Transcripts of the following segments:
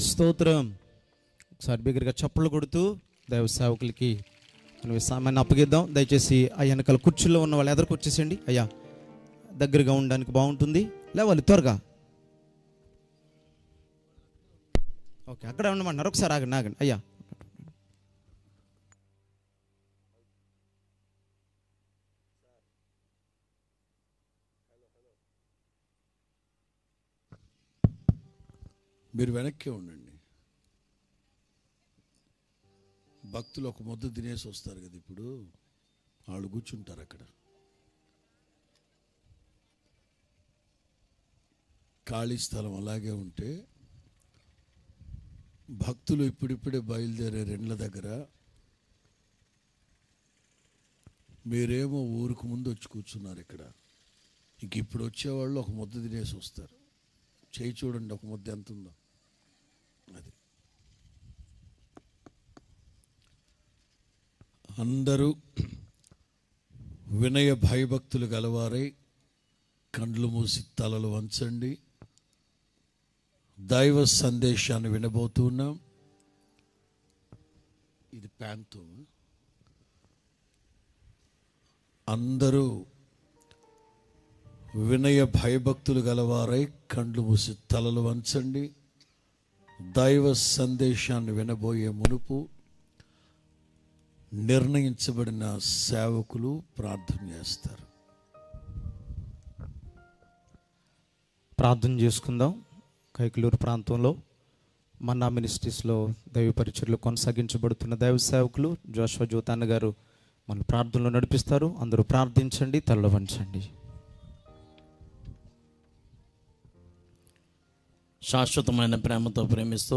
స్తోత్రం ఒకసారి బిగ్గరగా చప్పలు కొడుతూ దైవ సేవకులకి మనం ఈ సామాన్ని అప్పగిద్దాం దయచేసి ఆ వెనకాల కుర్చీలో ఉన్న వాళ్ళు ఎదరికి వచ్చేసేయండి అయ్యా దగ్గరగా ఉండడానికి బాగుంటుంది లేవాలి త్వరగా ఓకే అక్కడ ఉండమన్నారు ఒకసారి ఆగండి ఆగండి అయ్యా మీరు వెనక్కే ఉండండి భక్తులు ఒక ముద్ద తినేసి వస్తారు కదా ఇప్పుడు వాళ్ళు కూర్చుంటారు అక్కడ ఖాళీ స్థలం అలాగే ఉంటే భక్తులు ఇప్పుడిప్పుడే బయలుదేరే రెండ్ల దగ్గర మీరేమో ఊరికి ముందు వచ్చి కూర్చున్నారు ఇక్కడ ఇంక ఇప్పుడు వచ్చేవాళ్ళు ఒక ముద్ద తినేసి వస్తారు చేయి చూడండి ఒక ముద్ద ఎంత ఉందో అది అందరూ వినయ భయభక్తులు గలవారై కండ్లు మూసి తలలు వంచండి దైవ సందేశాన్ని వినబోతున్నాం ఇది ప్యాంతో అందరూ వినయ భయభక్తులు గలవారై కండ్లు మూసి తలలు వంచండి దైవ సందేశాన్ని వినబోయే మునుపు నిర్ణయించబడిన సేవకులు ప్రార్థన చేస్తారు ప్రార్థన చేసుకుందాం కైకలూరు ప్రాంతంలో మన్నా మినిస్ట్రీస్లో దైవ పరిచర్లు కొనసాగించబడుతున్న దైవ సేవకులు జోష్వ జ్యోతాన్న గారు మన ప్రార్థనలో నడిపిస్తారు అందరూ ప్రార్థించండి తల్ల వంచండి శాశ్వతమైన ప్రేమతో ప్రేమిస్తూ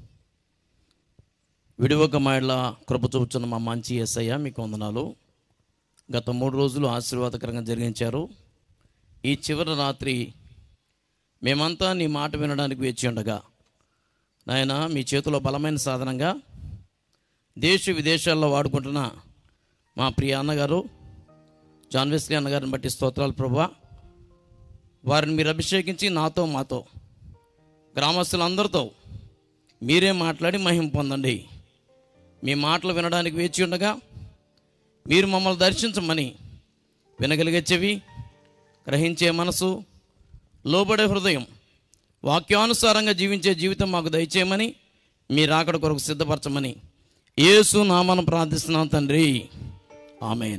విడివక మాయల కృప చూపుచున్న మా మంచి ఎస్ఐ మీకు వందనాలు గత మూడు రోజులు ఆశీర్వాదకరంగా జరిగించారు ఈ చివరి రాత్రి మేమంతా నీ మాట వినడానికి వేచి ఉండగా నాయన మీ చేతిలో బలమైన సాధనంగా దేశ విదేశాల్లో వాడుకుంటున్న మా ప్రియ అన్నగారు జాన్ వెస్లీ అన్నగారిని బట్టి స్తోత్రాలు ప్రభా వారిని మీరు అభిషేకించి నాతో మాతో గ్రామస్తులందరితో మీరే మాట్లాడి మహిమ పొందండి మీ మాటలు వినడానికి వేచి ఉండగా మీరు మమ్మల్ని దర్శించమని వినగలిగే చెవి గ్రహించే మనసు లోబడే హృదయం వాక్యానుసారంగా జీవించే జీవితం మాకు దయచేయమని మీరు అక్కడ కొరకు సిద్ధపరచమని యేసు నామను ప్రార్థిస్తున్నాం తండ్రి ఆమెన్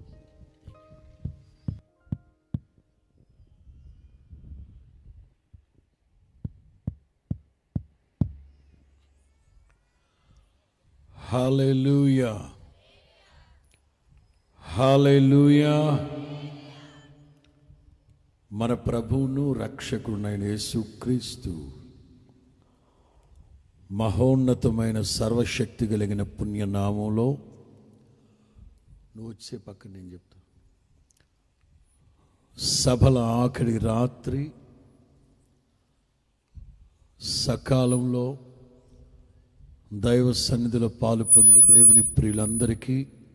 హాలెలూయా హాలెలూయా మన ప్రభువును రక్షకుడునైన యేసుక్రీస్తు మహోన్నతమైన సర్వశక్తి కలిగిన పుణ్యనామంలో నువ్వు వచ్చే పక్కన నేను చెప్తా సభల ఆఖరి రాత్రి సకాలంలో దైవ సన్నిధిలో పాలు పొందిన దేవుని ప్రియులందరికీ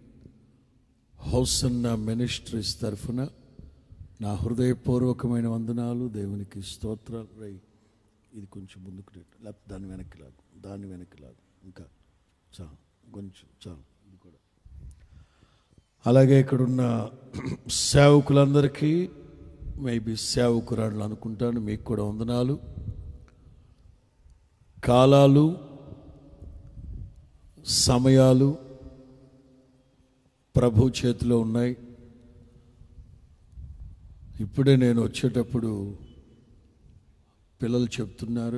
హౌసన్న మినిస్ట్రీస్ తరఫున నా హృదయపూర్వకమైన వందనాలు దేవునికి స్తోత్రాలు రై ఇది కొంచెం ముందుకు నెట్టు. లేకపోతే దాని వెనక్కి లాగు దాన్ని వెనక్కి లాగు ఇంకా చాలు కొంచెం చాలు ఇది కూడా అలాగే ఇక్కడున్న సేవకులందరికీ మేబీ సేవకురాళ్ళు అనుకుంటాను మీకు కూడా వందనాలు కాలాలు సమయాలు ప్రభు చేతిలో ఉన్నాయి ఇప్పుడే నేను వచ్చేటప్పుడు పిల్లలు చెప్తున్నారు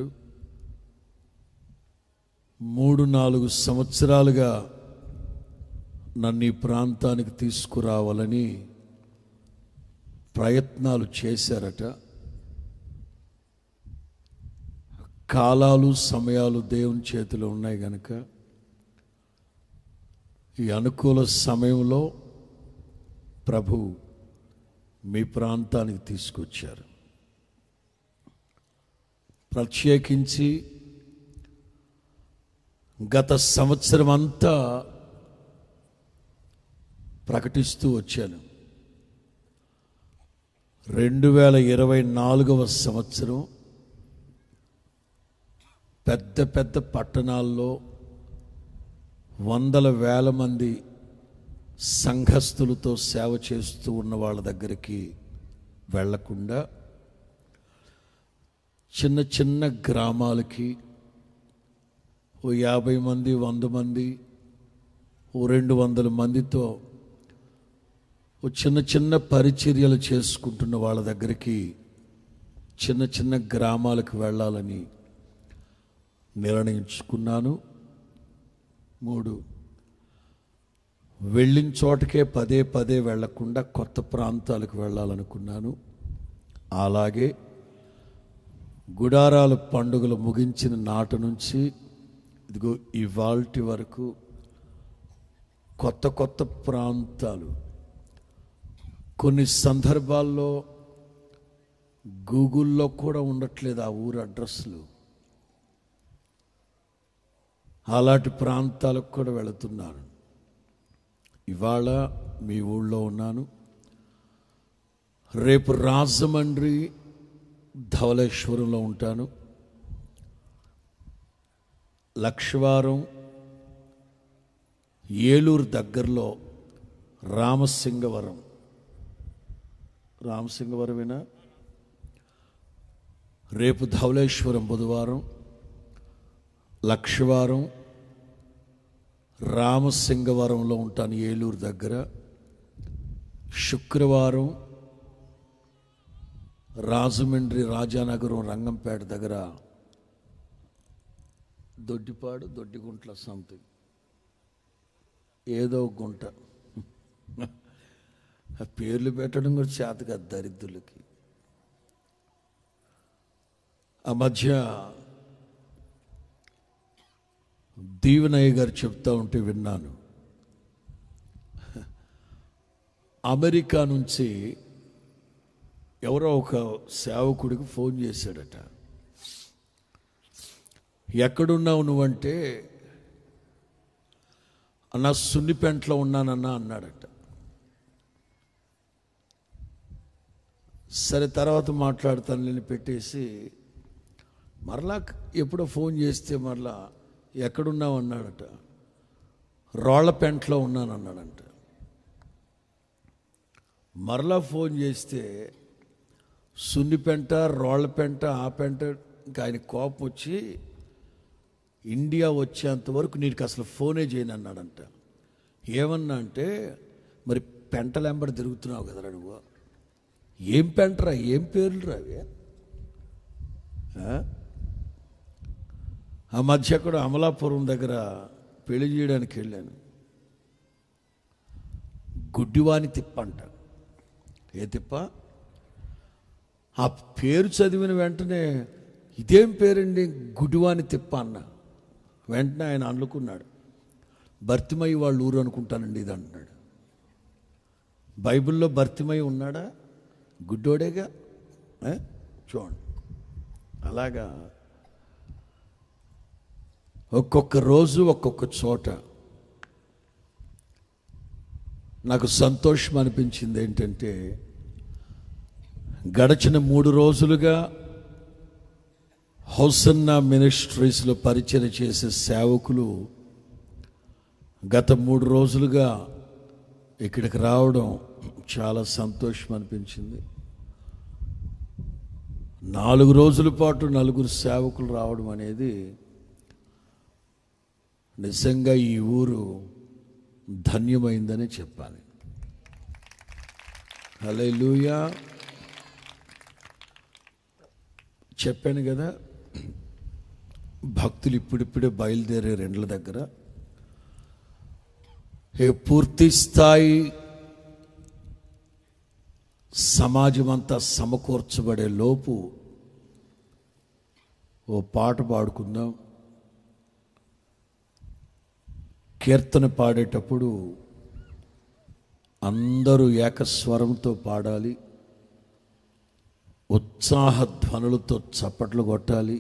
మూడు నాలుగు సంవత్సరాలుగా నన్ను ఈ ప్రాంతానికి తీసుకురావాలని ప్రయత్నాలు చేశారట కాలాలు సమయాలు దేవుని చేతిలో ఉన్నాయి గనక ఈ అనుకూల సమయంలో ప్రభు మీ ప్రాంతానికి తీసుకొచ్చారు ప్రత్యేకించి గత సంవత్సరం అంతా ప్రకటిస్తూ వచ్చాను రెండు వేల ఇరవై నాలుగవ సంవత్సరం పెద్ద పెద్ద పట్టణాల్లో వందల వేల మంది సంఘస్థులతో సేవ చేస్తూ ఉన్న వాళ్ళ దగ్గరికి వెళ్లకుండా చిన్న చిన్న గ్రామాలకి ఓ యాభై మంది వంద మంది ఓ రెండు వందల మందితో ఓ చిన్న చిన్న పరిచర్యలు చేసుకుంటున్న వాళ్ళ దగ్గరికి చిన్న చిన్న గ్రామాలకు వెళ్ళాలని నిర్ణయించుకున్నాను మూడు వెళ్ళిన చోటకే పదే పదే వెళ్లకుండా కొత్త ప్రాంతాలకు వెళ్ళాలనుకున్నాను అలాగే గుడారాల పండుగలు ముగించిన నాటి నుంచి ఇదిగో ఇవాల్టి వరకు కొత్త కొత్త ప్రాంతాలు కొన్ని సందర్భాల్లో గూగుల్లో కూడా ఉండట్లేదు ఆ ఊరు అడ్రస్లు అలాంటి ప్రాంతాలకు కూడా వెళుతున్నాను ఇవాళ మీ ఊళ్ళో ఉన్నాను రేపు రాజమండ్రి ధవళేశ్వరంలో ఉంటాను లక్షవారం ఏలూరు దగ్గరలో రామసింగవరం రామసింగవరమేనా రేపు ధవళేశ్వరం బుధవారం లక్షవారం రామసింగవరంలో ఉంటాను ఏలూరు దగ్గర శుక్రవారం రాజమండ్రి రాజానగరం రంగంపేట దగ్గర దొడ్డిపాడు దొడ్డిగుంట్ల సంథింగ్ ఏదో ఒక గుంట ఆ పేర్లు పెట్టడం కూడా చేత కాదు దరిద్రులకి ఆ మధ్య దీవెనయ్య గారు చెప్తా ఉంటే విన్నాను అమెరికా నుంచి ఎవరో ఒక సేవకుడికి ఫోన్ చేశాడట ఎక్కడున్నావు నువ్వంటే అన్న సున్నిపెంట్లో ఉన్నానన్నా అన్నాడట సరే తర్వాత మాట్లాడతాను నేను పెట్టేసి మరలా ఎప్పుడో ఫోన్ చేస్తే మరలా ఎక్కడున్నావు అన్నాడట రాళ్లపెంటలో ఉన్నాను అన్నాడంట మరలా ఫోన్ చేస్తే సున్నిపెంట రాళ్లపెంట ఆ పెంట ఇంకా ఆయన కోపం వచ్చి ఇండియా వచ్చేంత వరకు నీకు అసలు ఫోనే చేయను అన్నాడంట ఏమన్నా అంటే మరి పెంటలెంబడి తిరుగుతున్నావు కదరా నువ్వు ఏం పెంటరా ఏం పేర్లు రావే ఆ? ఆ మధ్య కూడా అమలాపురం దగ్గర పెళ్లి చేయడానికి వెళ్ళాను గుడ్డివాని తిప్ప అంట ఏ తిప్ప ఆ పేరు చదివిన వెంటనే ఇదేం పేరండి గుడివాని తిప్ప అన్న వెంటనే ఆయన అనుకున్నాడు భర్తిమయ్య వాళ్ళ ఊరు అనుకుంటానండి ఇది అంటున్నాడు బైబిల్లో భర్తిమయ్య ఉన్నాడా గుడ్డోడేగా ఏ? చూడండి అలాగా ఒక్కొక్క రోజు ఒక్కొక్క చోట నాకు సంతోషం అనిపించింది ఏంటంటే గడిచిన మూడు రోజులుగా హౌసన్నా మినిస్ట్రీస్లో పరిచయం చేసే సేవకులు గత మూడు రోజులుగా ఇక్కడికి రావడం చాలా సంతోషం అనిపించింది నాలుగు రోజుల పాటు నలుగురు సేవకులు రావడం అనేది నిజంగా ఈ ఊరు ధన్యమైందని చెప్పాలి హలే చెప్పాను కదా భక్తులు ఇప్పుడిప్పుడే బయలుదేరే రెండ్ల దగ్గర ఏ పూర్తి స్థాయి సమాజం అంతా సమకూర్చబడే లోపు ఓ పాట పాడుకుందాం కీర్తన పాడేటప్పుడు అందరూ ఏకస్వరంతో పాడాలి ఉత్సాహ ధ్వనులతో చప్పట్లు కొట్టాలి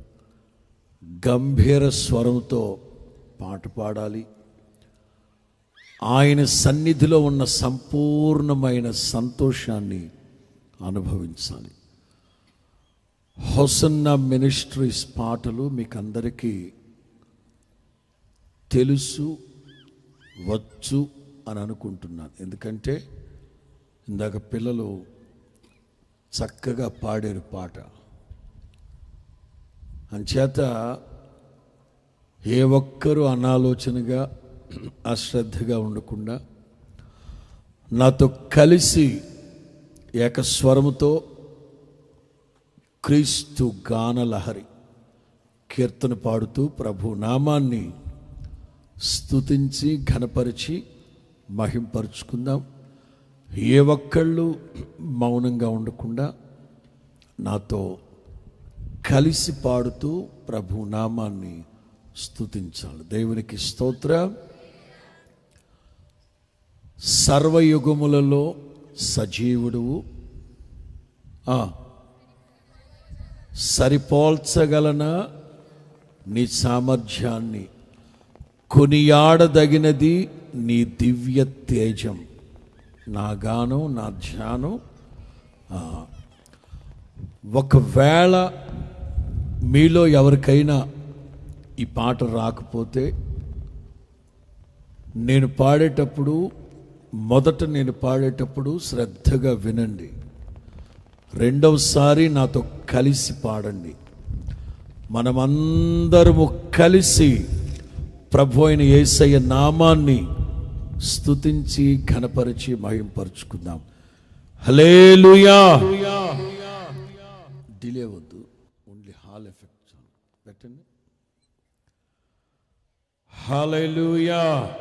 గంభీర స్వరంతో పాట పాడాలి ఆయన సన్నిధిలో ఉన్న సంపూర్ణమైన సంతోషాన్ని అనుభవించాలి హొసన్న మినిస్ట్రీస్ పాటలు మీకు అందరికీ తెలుసు వచ్చు అని అనుకుంటున్నాను ఎందుకంటే ఇందాక పిల్లలు చక్కగా పాడారు పాట అంచేత ఏ ఒక్కరూ అనాలోచనగా అశ్రద్ధగా ఉండకుండా నాతో కలిసి ఏకస్వరముతో క్రీస్తు గానలహరి కీర్తన పాడుతూ ప్రభు నామాన్ని స్తుతించి ఘనపరిచి మహింపరుచుకుందాం ఏ ఒక్కళ్ళు మౌనంగా ఉండకుండా నాతో కలిసి పాడుతూ ప్రభు నామాన్ని స్తుతించాలి దేవునికి స్తోత్ర సర్వయుగములలో సజీవుడువు ఆ, సరిపోల్చగలన నీ సామర్థ్యాన్ని కొనియాడదగినది నీ దివ్య తేజం నా గానం నా ధ్యానం ఆ, ఒకవేళ మీలో ఎవరికైనా ఈ పాట రాకపోతే నేను పాడేటప్పుడు మొదట నేను పాడేటప్పుడు శ్రద్ధగా వినండి రెండవసారి నాతో కలిసి పాడండి మనమందరము కలిసి ప్రభు అయిన యేసయ్య నామాన్ని స్తుతించి ఘనపరిచి మహింపరుచుకుందాం హలేలుయా డిలే వద్దు ఓన్లీ హాల్ ఎఫెక్ట్ చాలు పెట్టండి హల్లెలూయా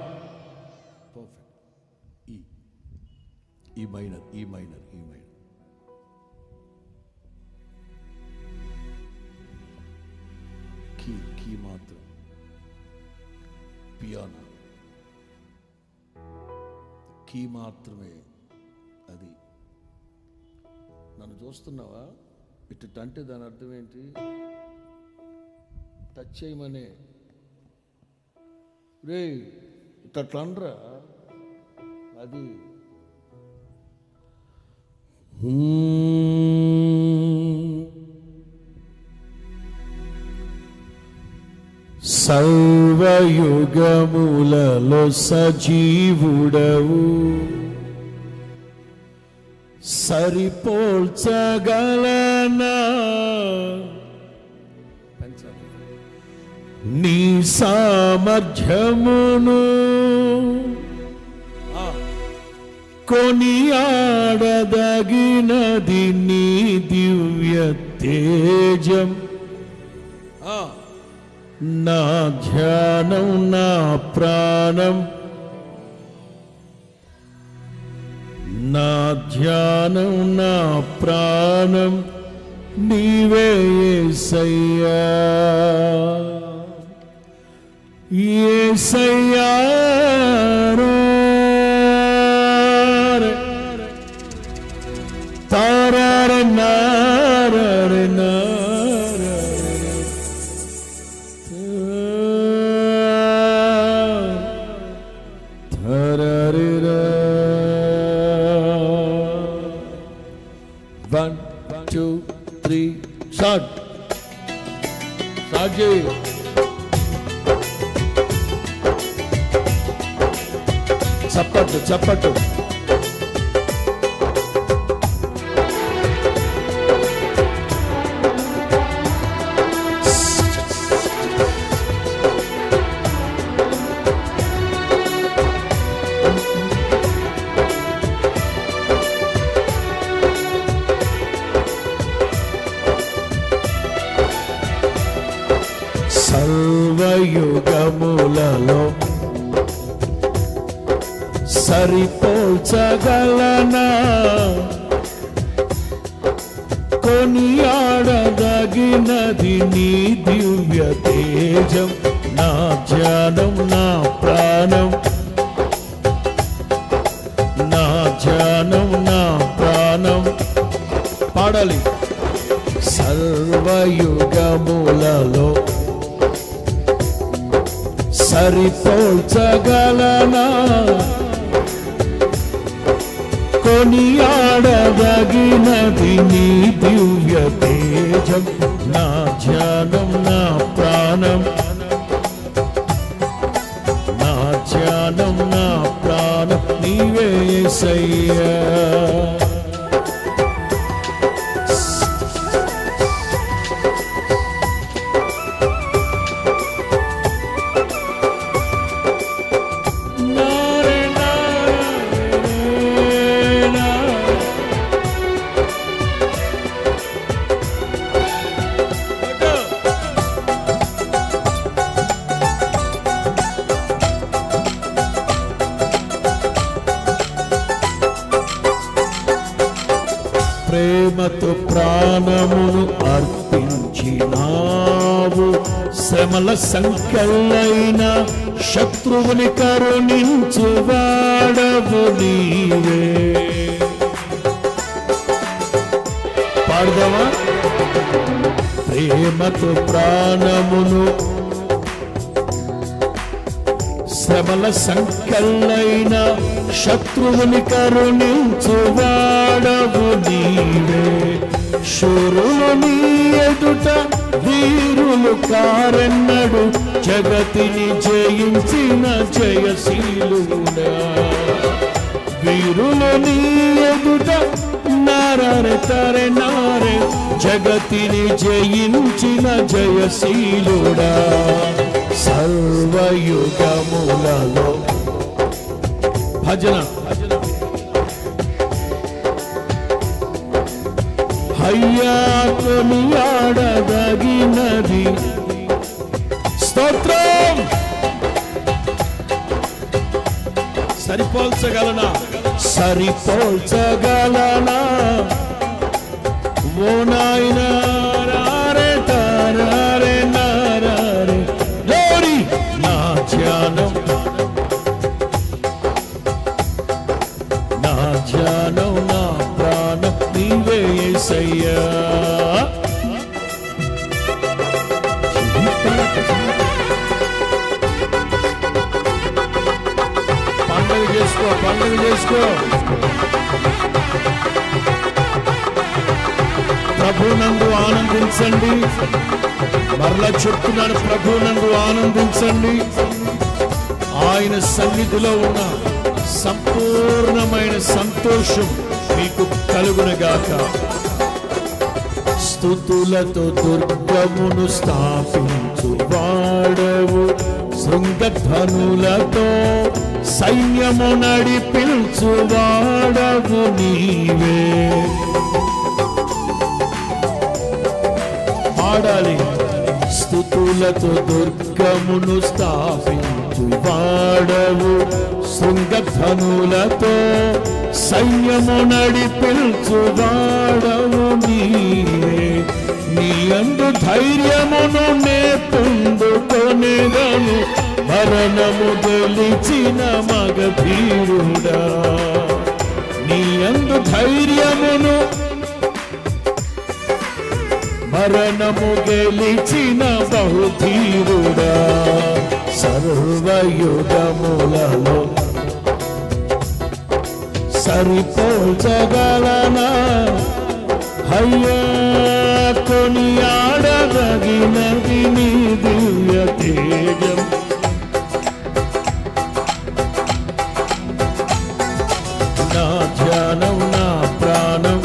పర్ఫెక్ట్ ఈ ఈ minor E minor E minor key key మాత్రం పియానో కీ మాత్రమే అది నన్ను చూస్తున్నావా ఇటు అంటే దాని అర్థం ఏంటి టచ్ చేయమనే రే ఇట్లా అనరా అది సర్వయుగములలో సజీవుడవు సరిపోల్చగలనా నీ సామర్థ్యమును కొనియాడదగినది నీ దివ్య తేజం నా ధ్యానం నా ప్రాణం నా ధ్యానం నా ప్రాణం నీవే యేసయ్యా యేసయ్యా తారార నారార నారార One, two, three, start. Start చేయి. చప్పట్టు చప్పట్టు సర్వయుగములలో సరిపోల్చగలనా కొనియాడదగినది నీ దివ్య తేజం నా ధ్యానం నా ప్రాణం నా ధ్యానం నా ప్రాణం పాడాలి సర్వయుగములలో సరిపోల్చగలనా కొనియాడదగినది నీ దివ్య తేజం నా ధ్యానం నా ప్రాణం నా ధ్యానం నా ప్రాణం నీవే యేసయ్యా నారే నారే నా ప్రేమతో ప్రాణమును అర్పించినావు శ్రమల సంఖ్యలైన శత్రువుని కరుణించు వాడవు నీవే పాడదామా ప్రేమతో ప్రాణమును శ్రమల సంకల్లైన శత్రువుని కరుణించు వాడవు నీవే శూరులు నీ ఎదుట వీరులు కారెన్నడు జగతిని జయించిన జయశీలుడా వీరులు నీ ఎదుట నారే తరే నారే జగతిని జయించిన జయశీలుడా సర్వయుగములలో భజన హయ్యా కొనియాడదగినది స్తోత్రం సరిపోల్చగలనా సరిపోల్చగలనా ఓ నాయన రారే తారారే నారారే లోరి నా ధ్యానం నా ధ్యానం నా ప్రాణం నీవే యేసయ్యా పండుగ చేసుకో పండుగ చేసుకో ప్రభునందు ఆనందించండి మరలా చెప్తున్నాడు ప్రభునందు ఆనందించండి ఆయన సన్నిధిలో ఉన్న సంపూర్ణమైన సంతోషం మీకు కలుగునగాక స్థుతులతో దుర్గమును స్థాపించు వాడవు శృంగధనులతో సైన్యము నడిపించు వాడవు నీవే పాడాలి స్థుతులతో దుర్గమును స్థాపించు వాడవు శృంగధనులతో సైన్యము నడిపించు వాడవు నీవే నీ అందు ధైర్యమును నే పొందుకొనేదను మరణము గెలిచిన మగధీరుడా నీ అందు ధైర్యమును మరణము గెలిచిన బహుధీరుడా సర్వయుగములలో సరిపోల్చగలనా అయ్యా కొనియాడదగినది నీ దివ్య తేజం నా ధ్యానం నా ప్రాణం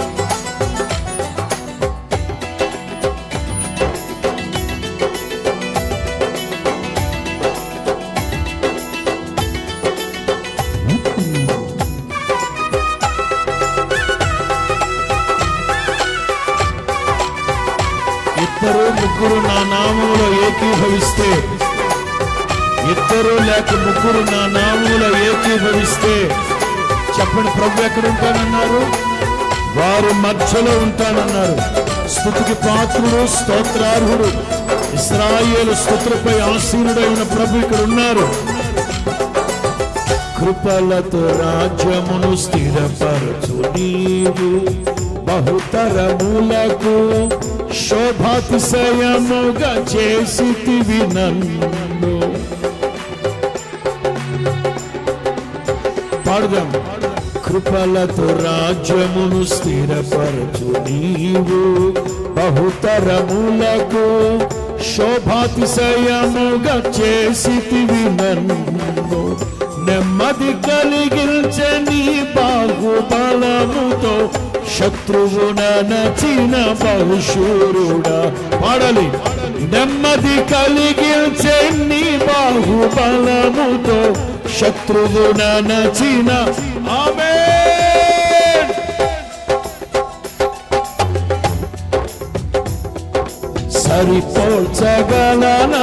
ఇద్దరు ముగ్గురు నా నామంలో ఏకీభవిస్తే ఇద్దరు లేక ముగ్గురు నా నామంలో ఏకీభవిస్తే చెప్పండి ప్రభు ఎక్కడ ఉంటానన్నారు వారు మధ్యలో ఉంటానన్నారు స్థుతికి పాత్రుడు స్తోత్రార్హుడు ఇస్రాయేలు స్థుతులపై ఆసీనుడైన ప్రభు ఇక్కడ ఉన్నారు కృపలతో రాజ్యమును స్థిరపరచు నీవు బహుతరములకు శోభాతిశయముగా చేసితివి నన్ను పాడుదాం కృపలతో రాజ్యమును స్థిరపరచు నీవు బహుతరములకు శోభాతిశయముగా చేసితివి నన్ను నెమ్మది కలిగించే నీ బాహుబలముతో శత్రువున నచిన బహుశూరుడా పాడాలి నెమ్మది కలిగించే నీ బాహుబలముతో శత్రువున నచిన ఆమె సరిపోల్చగలనా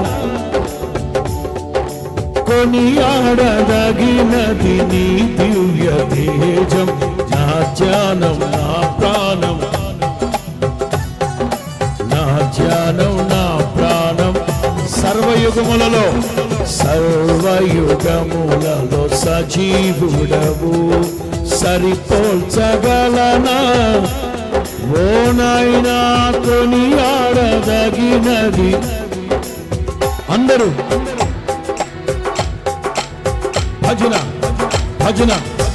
కొనియాడదగినది నీ దివ్య తేజం నా ధ్యానం నా ప్రాణం నా ధ్యానం నా ప్రాణం సర్వయుగములలో సర్వయుగములలో సజీవుడవు సరిపోల్చగలనా ఓ నాయనా కొనియాడదగినది అందరూ భజన భజన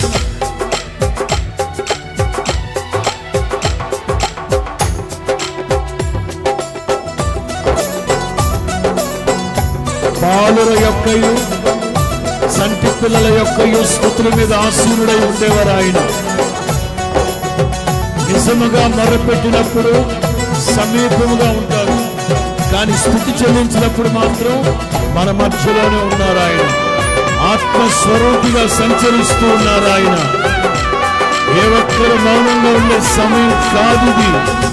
బాలుర యొక్కయు సంటి పిల్లల యొక్కయు స్థుతుల మీద ఆసీనుడై ఉండేవారు ఆయన నిజముగా మొరపెట్టినప్పుడు సమీపముగా ఉంటారు కానీ స్థుతి చెల్లించినప్పుడు మాత్రం మన మధ్యలోనే ఉన్నారు ఆయన ఆత్మస్వరూపిగా సంచరిస్తూ ఉన్నారు ఆయన ఏ ఒక్కరు మౌనంగా ఉండే సమయం కాదు ఇది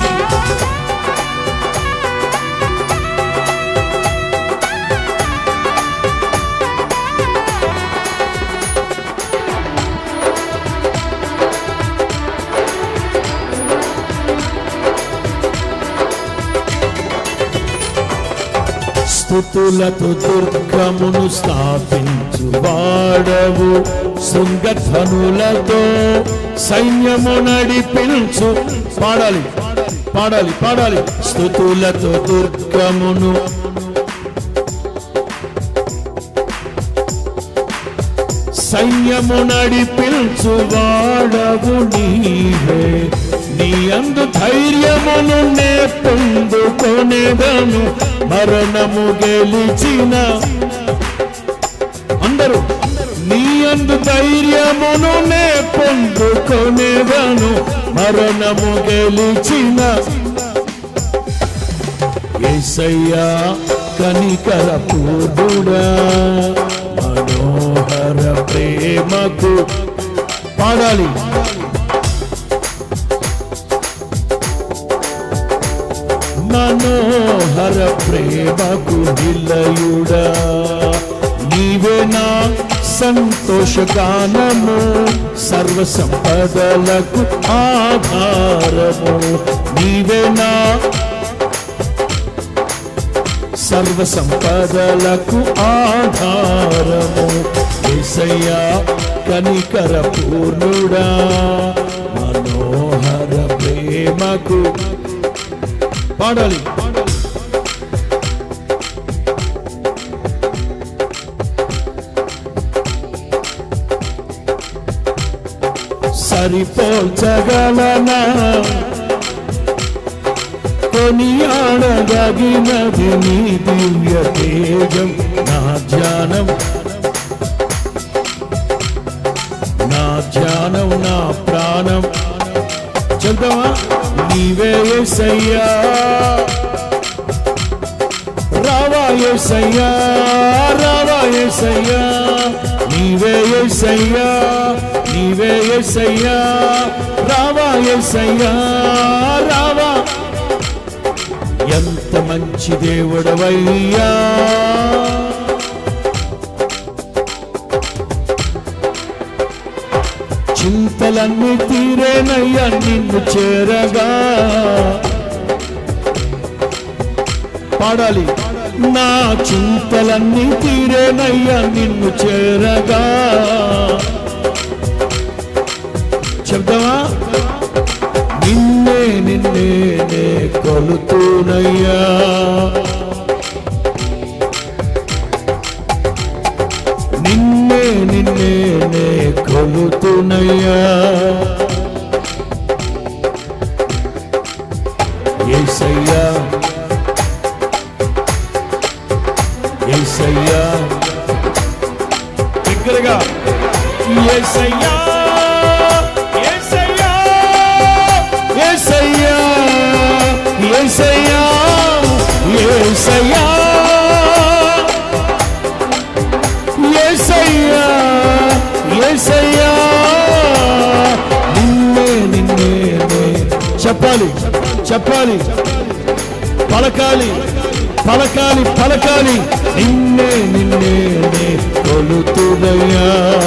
స్థుతులతో దుర్గమును స్థాపించు వాడవు శృంగధనులతో సైన్యము నడిపించు పాడాలి పాడాలి పాడాలి స్థుతులతో దుర్గమును సైన్యము నడిపించు వాడవు నీవే నీ అందు ధైర్యమును నే పొందుకొనేదను మరణము గెలిచిన అందరూ నీ అందు ధైర్యమును నే పొందుకొనేదను మరణము గెలిచిన ఏసయ్యా కనికర పూర్ణుడా మనోహర ప్రేమకు పాడాలి మనోహర ప్రేమకు నిలయుడా నీవే నా సంతోషగానము సర్వ సంపదలకు ఆధారము నీవే నా సర్వ సంపదలకు ఆధారము ఏసయ్యా కనికర పూర్ణుడా మనోహర ప్రేమకు పాడాలి సరిపోల్చగలనా కొనియాడదగినది నీ దివ్య తేజం నా ధ్యానం నా ధ్యానం నా ప్రాణం చెప్తావా నీవే సయ్యా రావా సయ్యా రావా సయ్యా నీవే సయ్యా నీవే సయ్యా రావా సయ్యా రావా ఎంత మంచి దేవుడవయ్యా చింతలన్నీ తీరేనయ్యా నిన్ను చేరగా పాడాలి నా చింతలన్నీ తీరేనయ్యా నిన్ను చేరగా చెప్దామా నిన్నే నిన్నే నే కొలుతూనయ్యా నిన్నే నిన్నే నే కొలుతునయ్యా ఏసయ్యా ఏసయ్యా దగ్గరగా ఏసయ్యా ఏసయ్యా ఏసయ్యా ఏసయ్యా ఏసయ్యా ఏసయ్యా ఏసయ్యా నిన్నే నిన్నే నే. చెప్పాలి చెప్పాలి పలకాలి పలకాలి పలకాలి నిన్నే నిన్నే నే కొలుతుదయ్యా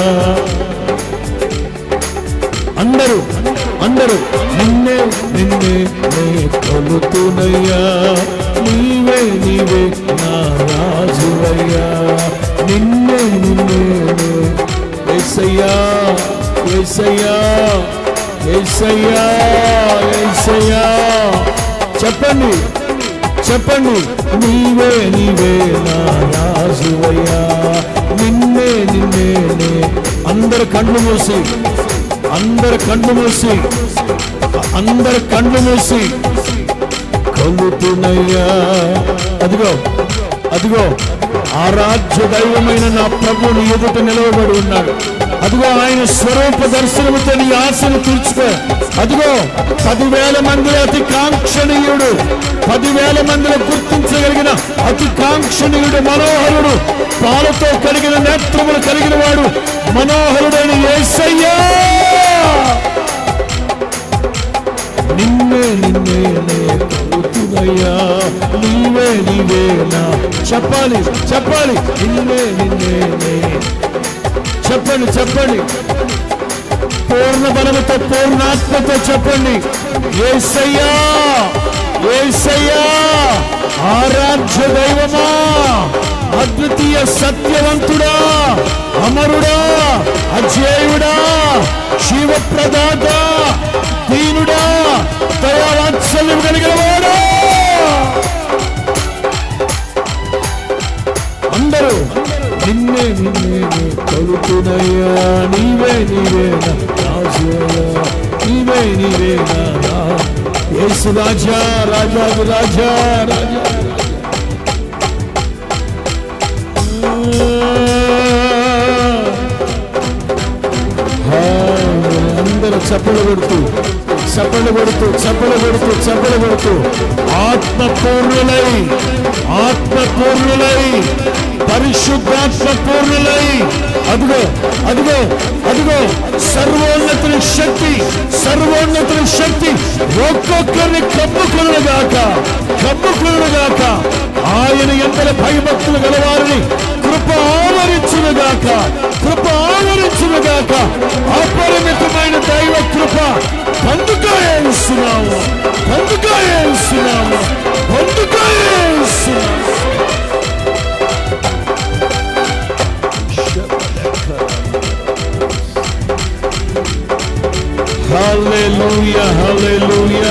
అందరూ అందరూ నిన్నే నిన్నే నే కొలుతునయ్యా నీవే నీవే నా రాజువయ్యా నిన్నే నిన్నే నే ఏసయ్యా ఏసయ్యా ఏసయ్యా ఏసయ్యా చెప్పండి చెప్పండి నీవే నీవే నా రాజువయ్యా నిన్నే నిన్నే నే అందరు కళ్ళు మూసి అందరు కళ్ళు మూసి అందరు కళ్ళు మూసి కలుతున్నయ్యా అదిగో అదిగో ఆరాధ్య దైవమైన నా ప్రభుని ఎదుట నిలవబడి ఉన్నాడు అదిగో ఆయన స్వరూప దర్శనముతో నీ ఆశను తీర్చుకో అదిగో పదివేల మందిలో అతి కాంక్షణీయుడు పదివేల మందిలో గుర్తించగలిగిన అతి కాంక్షణీయుడు మనోహరుడు పాలతో కలిగిన నేత్రములు కలిగిన వాడు మనోహరుడైన యేసయ్యా నిన్నే నిన్నే నే కొలుతునయ్యా నీవే నీవే నా చెప్పాలి చెప్పాలి నిన్నే నిన్నే నే చెప్పండి చెప్పండి పూర్ణ బలముతో పూర్ణాత్మతో చెప్పండి ఏసయ్యా ఏసయ్యా ఆరాధ్య దైవమా అద్వితీయ సత్యవంతుడా అమరుడా అజేయుడా శివప్రదాత దీనుడా దయావాత్సల్యం కలిగిన వాడా అందరూ నిన్నే నిన్నే నే కొలుతునయ్యా నీవే నీవే నా రాజయ్యా నీవే నీవే నా రా యేసు రాజా రాజా రాజా రాజా ఆ, అందరూ చప్పలు కొడుతూ చప్పలు కొడుతూ చప్పలు కొడుతూ చప్పలు కొడుతూ ఆత్మపూర్ణులై ఆత్మపూర్ణులై పరిశుద్ధాత్మ పూర్ణులై అదిగో అదిగో అదిగో సర్వోన్నతుని శక్తి సర్వోన్నతుని శక్తి ఒక్కొక్కరిని కప్పుకొనగాక కప్పుకొనగాక ఆయన ఎంతల భయభక్తులు గలవారిని కృప ఆవరించునుగాక కృప ఆవరించునుగాక అపరిమితమైన దైవ కృప పొందుకోయేస్తున్నాము పొందుకోయేస్తున్నాము పొందుకోయేస్తున్నాము హల్లెలూయా హల్లెలూయా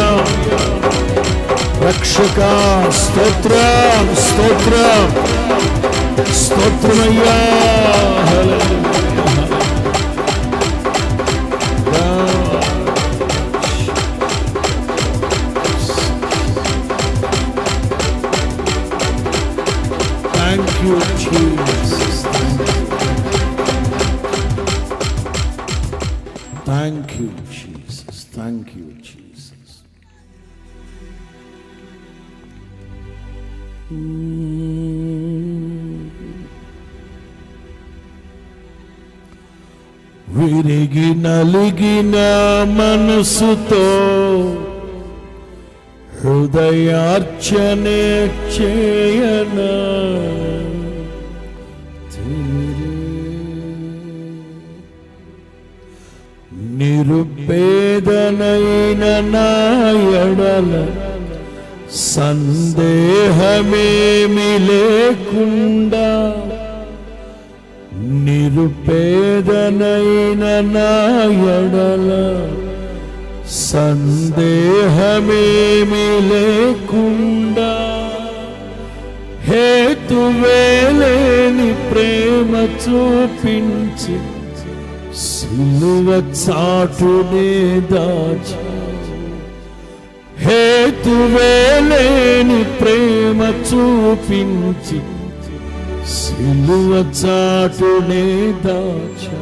రక్షక స్తోత్రం స్తోత్రం స్తోత్రమయ్యా thank you Jesus thank you Jesus thank you Jesus విరిగి నలిగిన మనసుతో హృదయార్చనే చేయనా నిరుపేదనైన నా ఎడల సందేహమేమి లేకుండా నిరుపేదనైన నా ఎడల సందేహమేమి లేకుండా హేతువేలేని ప్రేమ చూపించి సిలువ చాటునే దాచా హేతువేలేని ప్రేమ చూపించి సిలువ చాటునే దాచా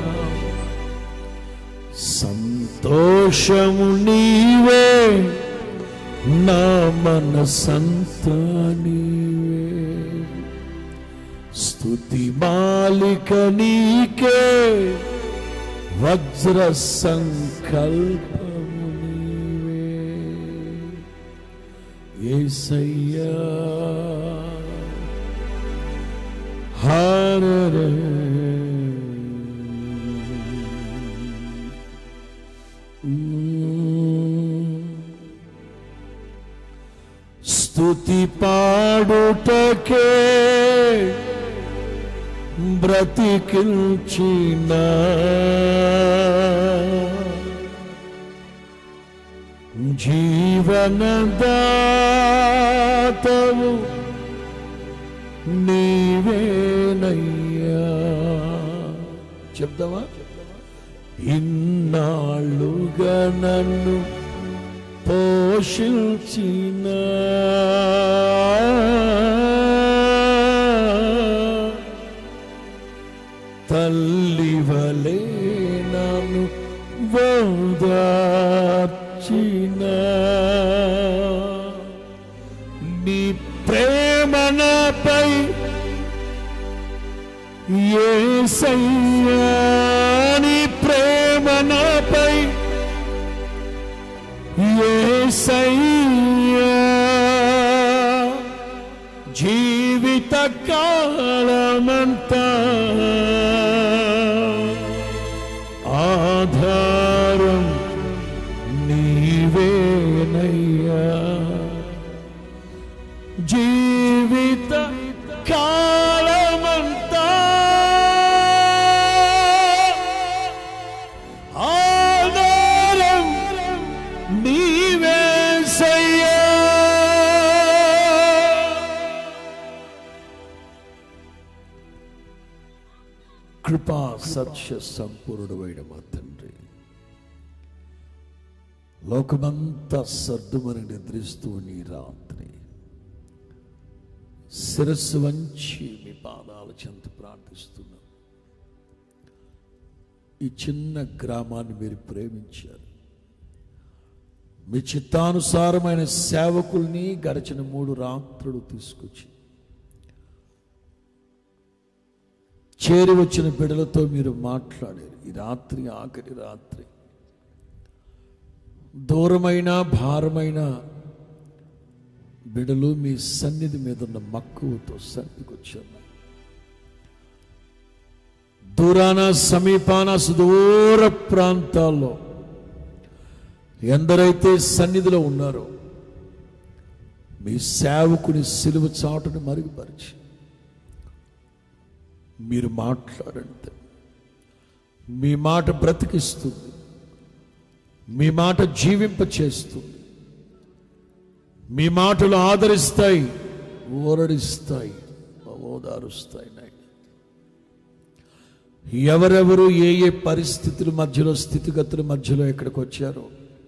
సంతోషము నీవే నా మనసంతా నీవే స్తుతి మాలిక నీకే వజ్ర సంకల్పము నీవే ఏసయ్యా హరరే స్తుతి పాడుటకే బ్రతికించిన జీవనదాతవు నీవేనయ్యా చెప్దామా ఇన్నాళ్ళుగా నన్ను పోషించిన తల్లివలే నన్ను ఓదార్చిన నీ ప్రేమనపై ఏసయ్యా నీ ప్రేమనపై ఏసయ్యా జీవిత కాలమంతా ఆధారం నీవేనయ్యా జీవిత కాలమంతా ఆధారం నీవేసయ్యా కృపా సత్య సంపూర్ణమైన మా తండ్రి లోకమంతా సర్దుమని నిద్రిస్తూ నీ రాత్రి శిరస్సు వంచి మీ పాదాల చెంత ప్రార్థిస్తున్నాం ఈ చిన్న గ్రామాన్ని మీరు ప్రేమించారు మీ చిత్తానుసారమైన సేవకుల్ని గడిచిన మూడు రాత్రులు తీసుకొచ్చి చేరి వచ్చిన బిడలతో మీరు మాట్లాడారు ఈ రాత్రి ఆఖరి రాత్రి దూరమైన భారమైన బిడలు మీ సన్నిధి మీద ఉన్న మక్కువతో సన్నిధికి వచ్చారు దూరాన సమీపాన సుదూర ప్రాంతాల్లో ఎందరైతే సన్నిధిలో ఉన్నారో మీ సేవకుని సిలువ చాటుని మరుగుపరిచి మీరు మాట్లాడండి మీ మాట బ్రతికిస్తుంది మీ మాట జీవింప చేస్తుంది మీ మాటలు ఆదరిస్తాయి ఓరడిస్తాయి ఓదారుస్తాయి నాయన ఎవరెవరు ఏ ఏ పరిస్థితుల మధ్యలో స్థితిగతుల మధ్యలో ఎక్కడికి వచ్చారో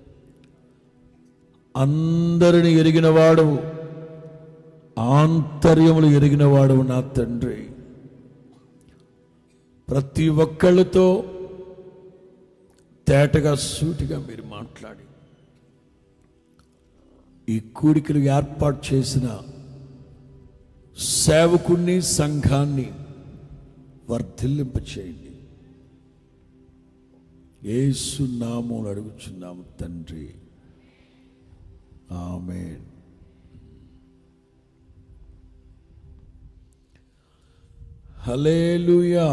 అందరిని ఎరిగినవాడు ఆంతర్యములు ఎరిగినవాడు నా తండ్రి ప్రతి ఒక్కళ్ళతో తేటగా సూటిగా మీరు మాట్లాడి ఈ కూడికలు ఏర్పాటు చేసిన సేవకుణ్ణి సంఘాన్ని వర్ధిల్లింప చేయండి ఏసు నామం అడుగుచున్నాము తండ్రి amen hallelujah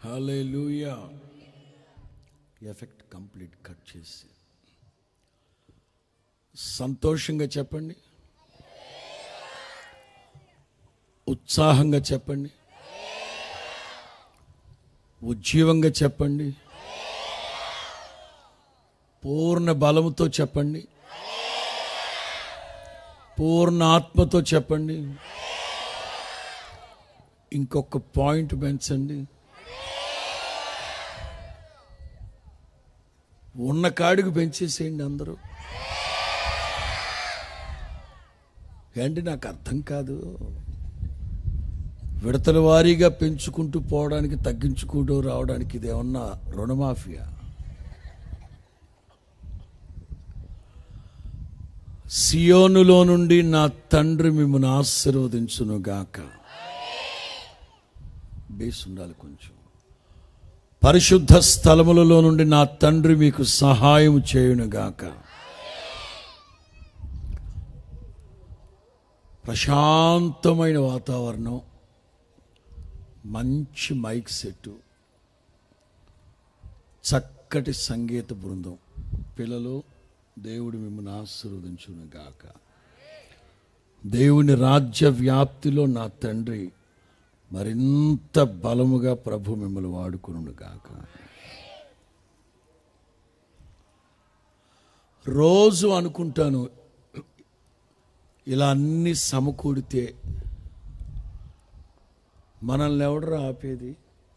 hallelujah effect complete cut చేసి సంతోషంగా చెప్పండి ఉత్సాహంగా చెప్పండి ఉజ్జీవంగా చెప్పండి పూర్ణ బలముతో చెప్పండి పూర్ణ ఆత్మతో చెప్పండి ఇంకొక పాయింట్ పెంచండి ఉన్న కాడికి పెంచేసేయండి అందరూ ఏంటి నాకు అర్థం కాదు విడతల వారీగా పెంచుకుంటూ పోవడానికి తగ్గించుకుంటూ రావడానికి ఇదేమన్నా రుణమాఫియా సియోనులో నుండి నా తండ్రి మిమ్మల్ని ఆశీర్వదించును గాక బేస్ ఉండాలి కొంచెం పరిశుద్ధ స్థలములలో నుండి నా తండ్రి మీకు సహాయం చేయును గాక ప్రశాంతమైన వాతావరణం మంచి మైక్ సెట్టు చక్కటి సంగీత బృందం పిల్లలు దేవుడు మిమ్మల్ని ఆశీర్వదించును గాక దేవుని రాజ్య వ్యాప్తిలో నా తండ్రి మరింత బలముగా ప్రభు మిమ్మల్ని వాడుకును గాక రోజు అనుకుంటాను ఇలా అన్ని సమకూడితే మనల్ని ఎవడరా ఆపేది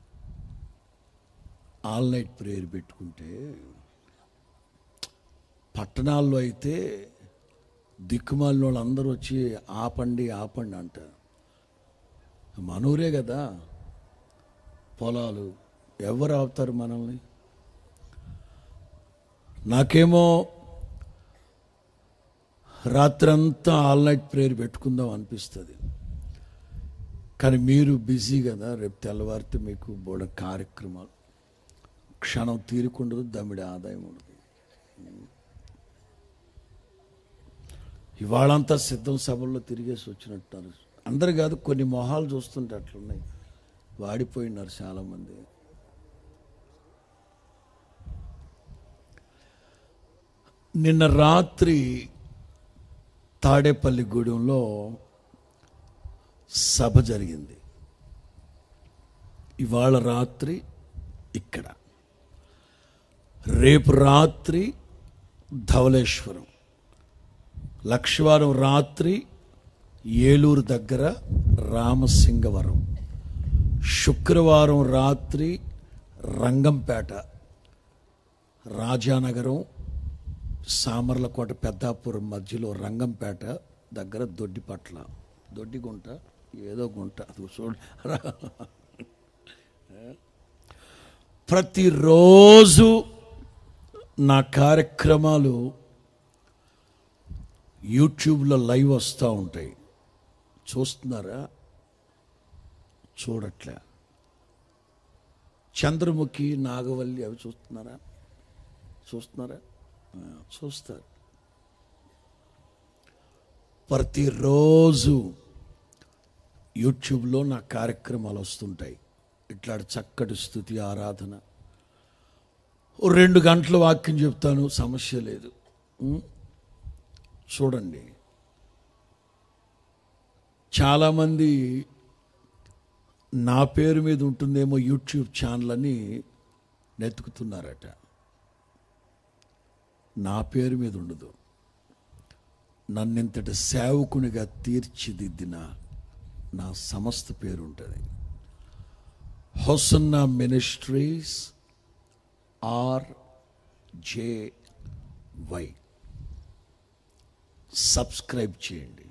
ఆల్ నైట్ ప్రేయర్ పెట్టుకుంటే పట్టణాల్లో అయితే దిక్కుమాలిన వాళ్ళు అందరూ వచ్చి ఆపండి ఆపండి అంటారు మనూరే కదా పొలాలు ఎవరు ఆపుతారు మనల్ని నాకేమో రాత్రంతా ఆల్ నైట్ ప్రేయర్ పెట్టుకుందాం అనిపిస్తుంది కానీ మీరు బిజీ కదా రేపు తెల్లవారితే మీకు బోడ కార్యక్రమాలు క్షణం తీరుకుండదు దమ్మిడి ఆదాయం ఉండదు ఇవాళంతా సిద్ధం సభల్లో తిరిగేసి వచ్చినట్టున్నారు అందరు కాదు కొన్ని మొహాలు చూస్తుంటే అట్లున్నాయి వాడిపోయినారు చాలామంది నిన్న రాత్రి తాడేపల్లి గూడెంలో సభ జరిగింది ఇవాళ రాత్రి ఇక్కడ రేపు రాత్రి ధవళేశ్వరం లక్షవారం రాత్రి ఏలూరు దగ్గర రామసింగవరం శుక్రవారం రాత్రి రంగంపేట రాజానగరం సామర్లకోట పెద్దాపురం మధ్యలో రంగంపేట దగ్గర దొడ్డిపట్ల దొడ్డిగుంట ఏదో గుంట అది చూడ ప్రతిరోజు నా కార్యక్రమాలు యూట్యూబ్లో లైవ్ వస్తూ ఉంటాయి చూస్తున్నారా చూడట్లే చంద్రముఖి నాగవల్లి అవి చూస్తున్నారా చూస్తున్నారా ఆ, చూస్తారు ప్రతిరోజు యూట్యూబ్లో నా కార్యక్రమాలు వస్తుంటాయి ఇట్లాంటి చక్కటి స్థుతి ఆరాధన ఓ రెండు గంటల వాక్యం చెప్తాను సమస్య లేదు ఉం? చూడండి చాలామంది నా పేరు మీద ఉంటుందేమో యూట్యూబ్ ఛానల్ అని నెతుకుతున్నారట నా పేరు మీద ఉండదు నన్నింతటి సేవకునిగా తీర్చిదిద్దిన నా సమస్త పేరు ఉంటుంది Hosanna ministries R J Y subscribe చేయండి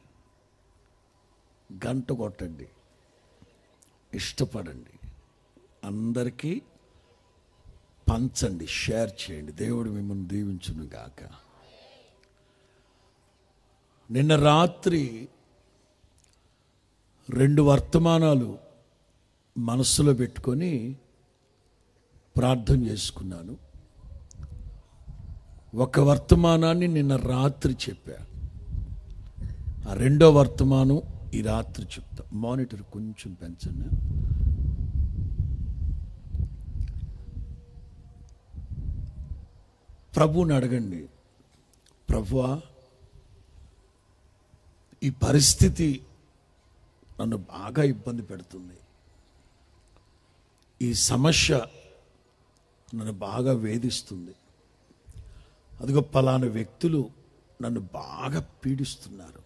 గంట కొట్టండి ఇష్టపడండి అందరికీ పంచండి షేర్ చేయండి దేవుడు మిమ్మల్ని దీవించును గాక నిన్న రాత్రి రెండు వర్తమానాలు మనస్సులో పెట్టుకొని ప్రార్థన చేసుకున్నాను ఒక వర్తమానాన్ని నిన్న రాత్రి చెప్పా ఆ రెండో వర్తమానం ఈ రాత్రి చెప్తా మానిటర్ కొంచెం పెంచండి ప్రభువుని అడగండి ప్రభువా ఈ పరిస్థితి నన్ను బాగా ఇబ్బంది పెడుతుంది ఈ సమస్య నన్ను బాగా వేధిస్తుంది అదిగో పలానా వ్యక్తులు నన్ను బాగా పీడిస్తున్నారు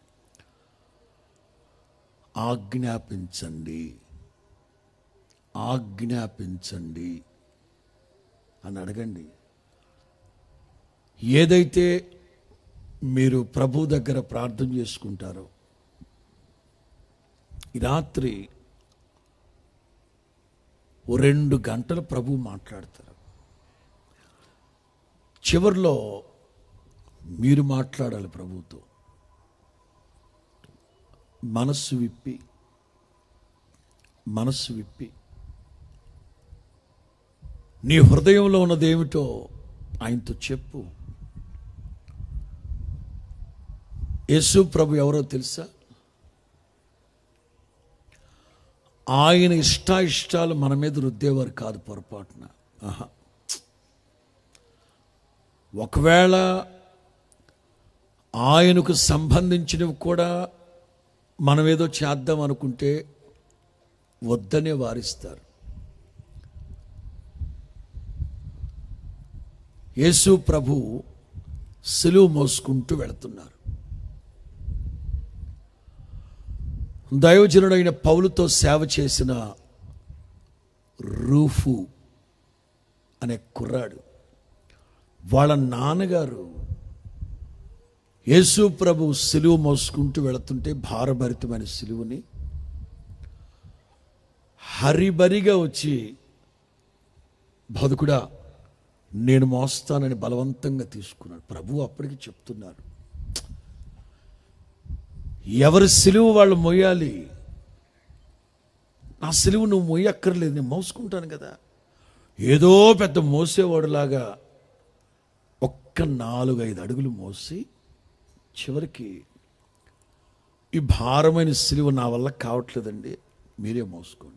ఆజ్ఞాపించండి ఆజ్ఞాపించండి అని అడగండి ఏదైతే మీరు ప్రభు దగ్గర ప్రార్థన చేసుకుంటారో ఈ రాత్రి ఓ రెండు గంటలు ప్రభు మాట్లాడతారు చివరిలో మీరు మాట్లాడాలి ప్రభుతో మనస్సు విప్పి మనస్సు విప్పి నీ హృదయంలో ఉన్నదేమిటో ఆయనతో చెప్పు యేసు ప్రభు ఎవరో తెలుసా ఆయన ఇష్టాయిష్టాలు మన మీద రుద్దేవారు కాదు పొరపాటున ఆహా ఒకవేళ ఆయనకు సంబంధించినవి కూడా మనం ఏదో చేద్దాం అనుకుంటే వద్దనే వారిస్తారు యేసు ప్రభు సిలువు మోసుకుంటూ వెళుతున్నారు దైవజనుడైన పౌలుతో సేవ చేసిన రూఫు అనే కుర్రాడు వాళ్ళ నాన్నగారు యేసు ప్రభు సిలువ మోసుకుంటూ వెళుతుంటే భారభరితమైన సిలువని హరిబరిగా వచ్చి బతుకుడా నేను మోస్తానని బలవంతంగా తీసుకున్నాడు ప్రభు అప్పటికి చెప్తున్నారు ఎవరి సిలువ వాళ్ళు మొయ్యాలి నా సిలువ నువ్వు మొయ్యక్కర్లేదు నేను మోసుకుంటాను కదా ఏదో పెద్ద మోసేవాడులాగా ఒక్క నాలుగైదు అడుగులు మోసి చివరికి ఈ భారమైన సిలువ నా వల్ల కావట్లేదండి మీరే మోసుకోండి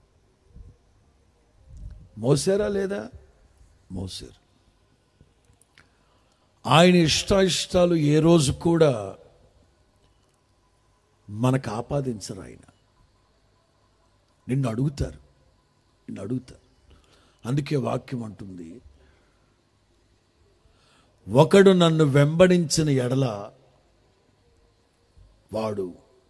మోసారా లేదా మోసారు ఆయన ఇష్టాయిష్టాలు ఏ రోజు కూడా మనకు ఆపాదించరు ఆయన నిన్ను అడుగుతారు నిన్ను అడుగుతారు అందుకే వాక్యం అంటుంది ఒకడు నన్ను వెంబడించిన ఎడల వాడు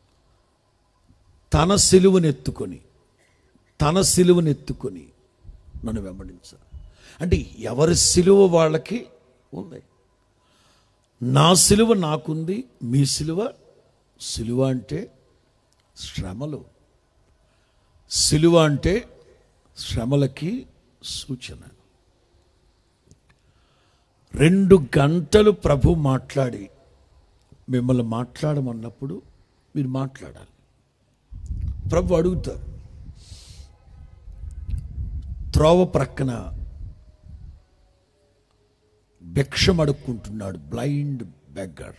తన సిలువనెత్తుకొని తన సిలువనెత్తుకొని నన్ను వెంబడించాలి అంటే ఎవరి సిలువ వాళ్ళకి ఉంది నా సిలువ నాకుంది మీ సిలువ సిలువ అంటే శ్రమలు సిలువ అంటే శ్రమలకి సూచన రెండు గంటలు ప్రభు మాట్లాడి మిమ్మల్ని మాట్లాడమన్నప్పుడు మీరు మాట్లాడాలి ప్రభు అడుగుతారు త్రోవ ప్రక్కన భిక్షం అడుక్కుంటున్నాడు బ్లైండ్ బెగ్గర్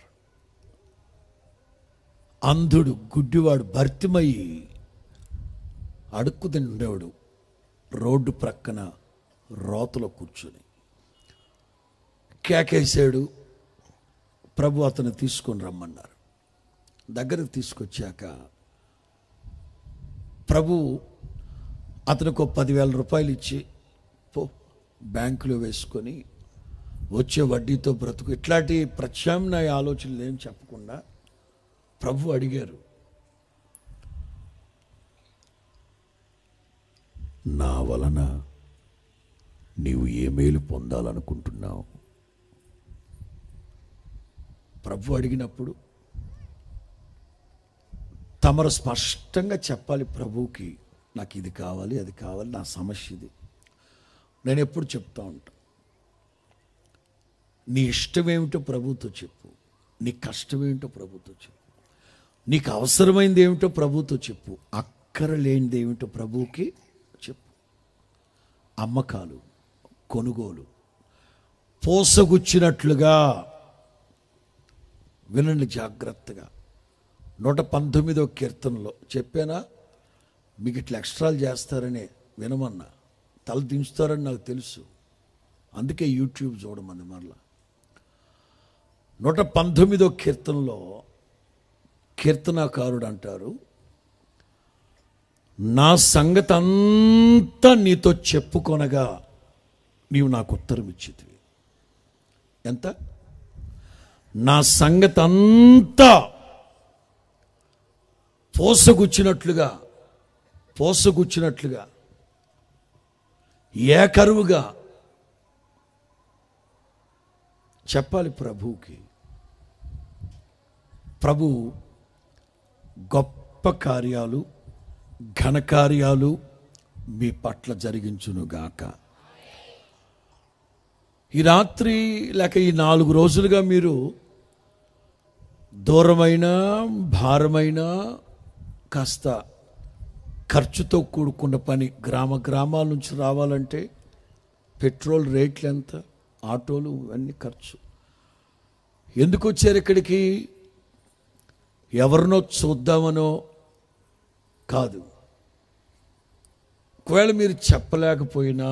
అంధుడు గుడ్డివాడు భర్తిమయ్యి అడుక్కు తిండేవాడు రోడ్డు ప్రక్కన రోతలో కూర్చొని కేకేశాడు ప్రభు అతను తీసుకొని రమ్మన్నారు దగ్గరకు తీసుకొచ్చాక ప్రభు అతనికి ఒక పదివేల రూపాయలు ఇచ్చి పో బ్యాంకులో వేసుకొని వచ్చే వడ్డీతో బ్రతుకు ఇట్లాంటి ప్రత్యామ్నాయ ఆలోచనలు ఏం చెప్పకుండా ప్రభు అడిగారు నా వలన నీవు ఏ మేలు పొందాలనుకుంటున్నావు ప్రభు అడిగినప్పుడు తమరు స్పష్టంగా చెప్పాలి ప్రభువుకి నాకు ఇది కావాలి అది కావాలి నా సమస్య ఇది నేను ఎప్పుడు చెప్తా ఉంటా నీ ఇష్టం ఏమిటో ప్రభుతో చెప్పు నీ కష్టం ఏమిటో ప్రభుతో చెప్పు నీకు అవసరమైంది ఏమిటో ప్రభుతో చెప్పు అక్కర లేనిది ఏమిటో ప్రభువుకి చెప్పు అమ్మకాలు కొనుగోలు పోసగుచ్చినట్లుగా వినండి జాగ్రత్తగా నూట పంతొమ్మిదో కీర్తనలో చెప్పానా మీకు ఇట్లా ఎక్స్ట్రాలు చేస్తారని వినమన్నా తల దించుతారని నాకు తెలుసు అందుకే యూట్యూబ్ చూడమంది మరలా నూట పంతొమ్మిదో కీర్తనలో కీర్తనాకారుడు అంటారు నా సంగతి అంతా నీతో చెప్పుకొనగా నీవు నాకు ఉత్తరం ఇచ్చితివి ఎంత నా సంగతి అంతా పోసగుచ్చినట్లుగా పోసగుచ్చినట్లుగా ఏకరువుగా చెప్పాలి ప్రభువుకి ప్రభు గొప్ప కార్యాలు ఘనకార్యాలు మీ పట్ల జరిగించునుగాక ఈ రాత్రి లేక ఈ నాలుగు రోజులుగా మీరు దూరమైన భారమైన కాస్త ఖర్చుతో కూడుకున్న పని గ్రామ గ్రామాల నుంచి రావాలంటే పెట్రోల్ రేట్లు ఎంత ఆటోలు ఇవన్నీ ఖర్చు ఎందుకు వచ్చారు ఇక్కడికి ఎవరినో చూద్దామనో కాదు ఒకవేళ మీరు చెప్పలేకపోయినా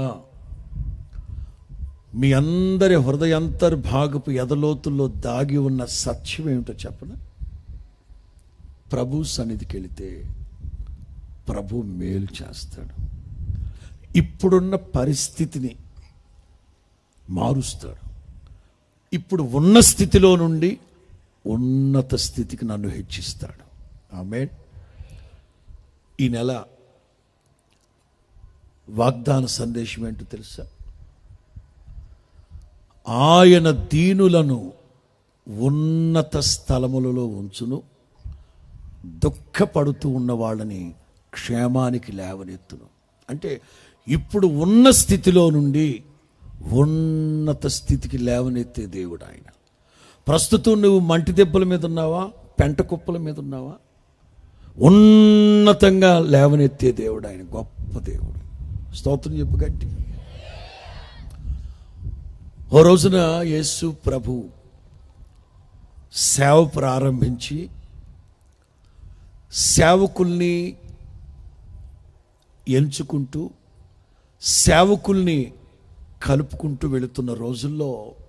మీ అందరి హృదయంతర్భాగపు ఎదలోతుల్లో దాగి ఉన్న సత్యం ఏమిటో చెప్పన ప్రభు సన్నిధికి వెళితే ప్రభు మేలు చేస్తాడు ఇప్పుడున్న పరిస్థితిని మారుస్తాడు ఇప్పుడు ఉన్న స్థితిలో నుండి ఉన్నత స్థితికి నన్ను హెచ్చిస్తాడు ఆమె ఈ నెల వాగ్దాన సందేశం ఏంటో తెలుసా ఆయన దీనులను ఉన్నత స్థలములలో ఉంచును దుఃఖపడుతూ ఉన్న వాళ్ళని క్షేమానికి లేవనెత్తును అంటే ఇప్పుడు ఉన్న స్థితిలో నుండి ఉన్నత స్థితికి లేవనెత్తే దేవుడు ఆయన ప్రస్తుతం నువ్వు మంటి దెబ్బల మీద ఉన్నావా పెంట కుప్పల మీద ఉన్నావా ఉన్నతంగా లేవనెత్తే దేవుడు ఆయన గొప్ప దేవుడు స్తోత్రం చెప్పు గట్టి ఓ రోజున యేసు ప్రభు సేవ ప్రారంభించి సేవకుల్ని ఎంచుకుంటూ సేవకుల్ని కలుపుకుంటూ వెళుతున్న రోజుల్లో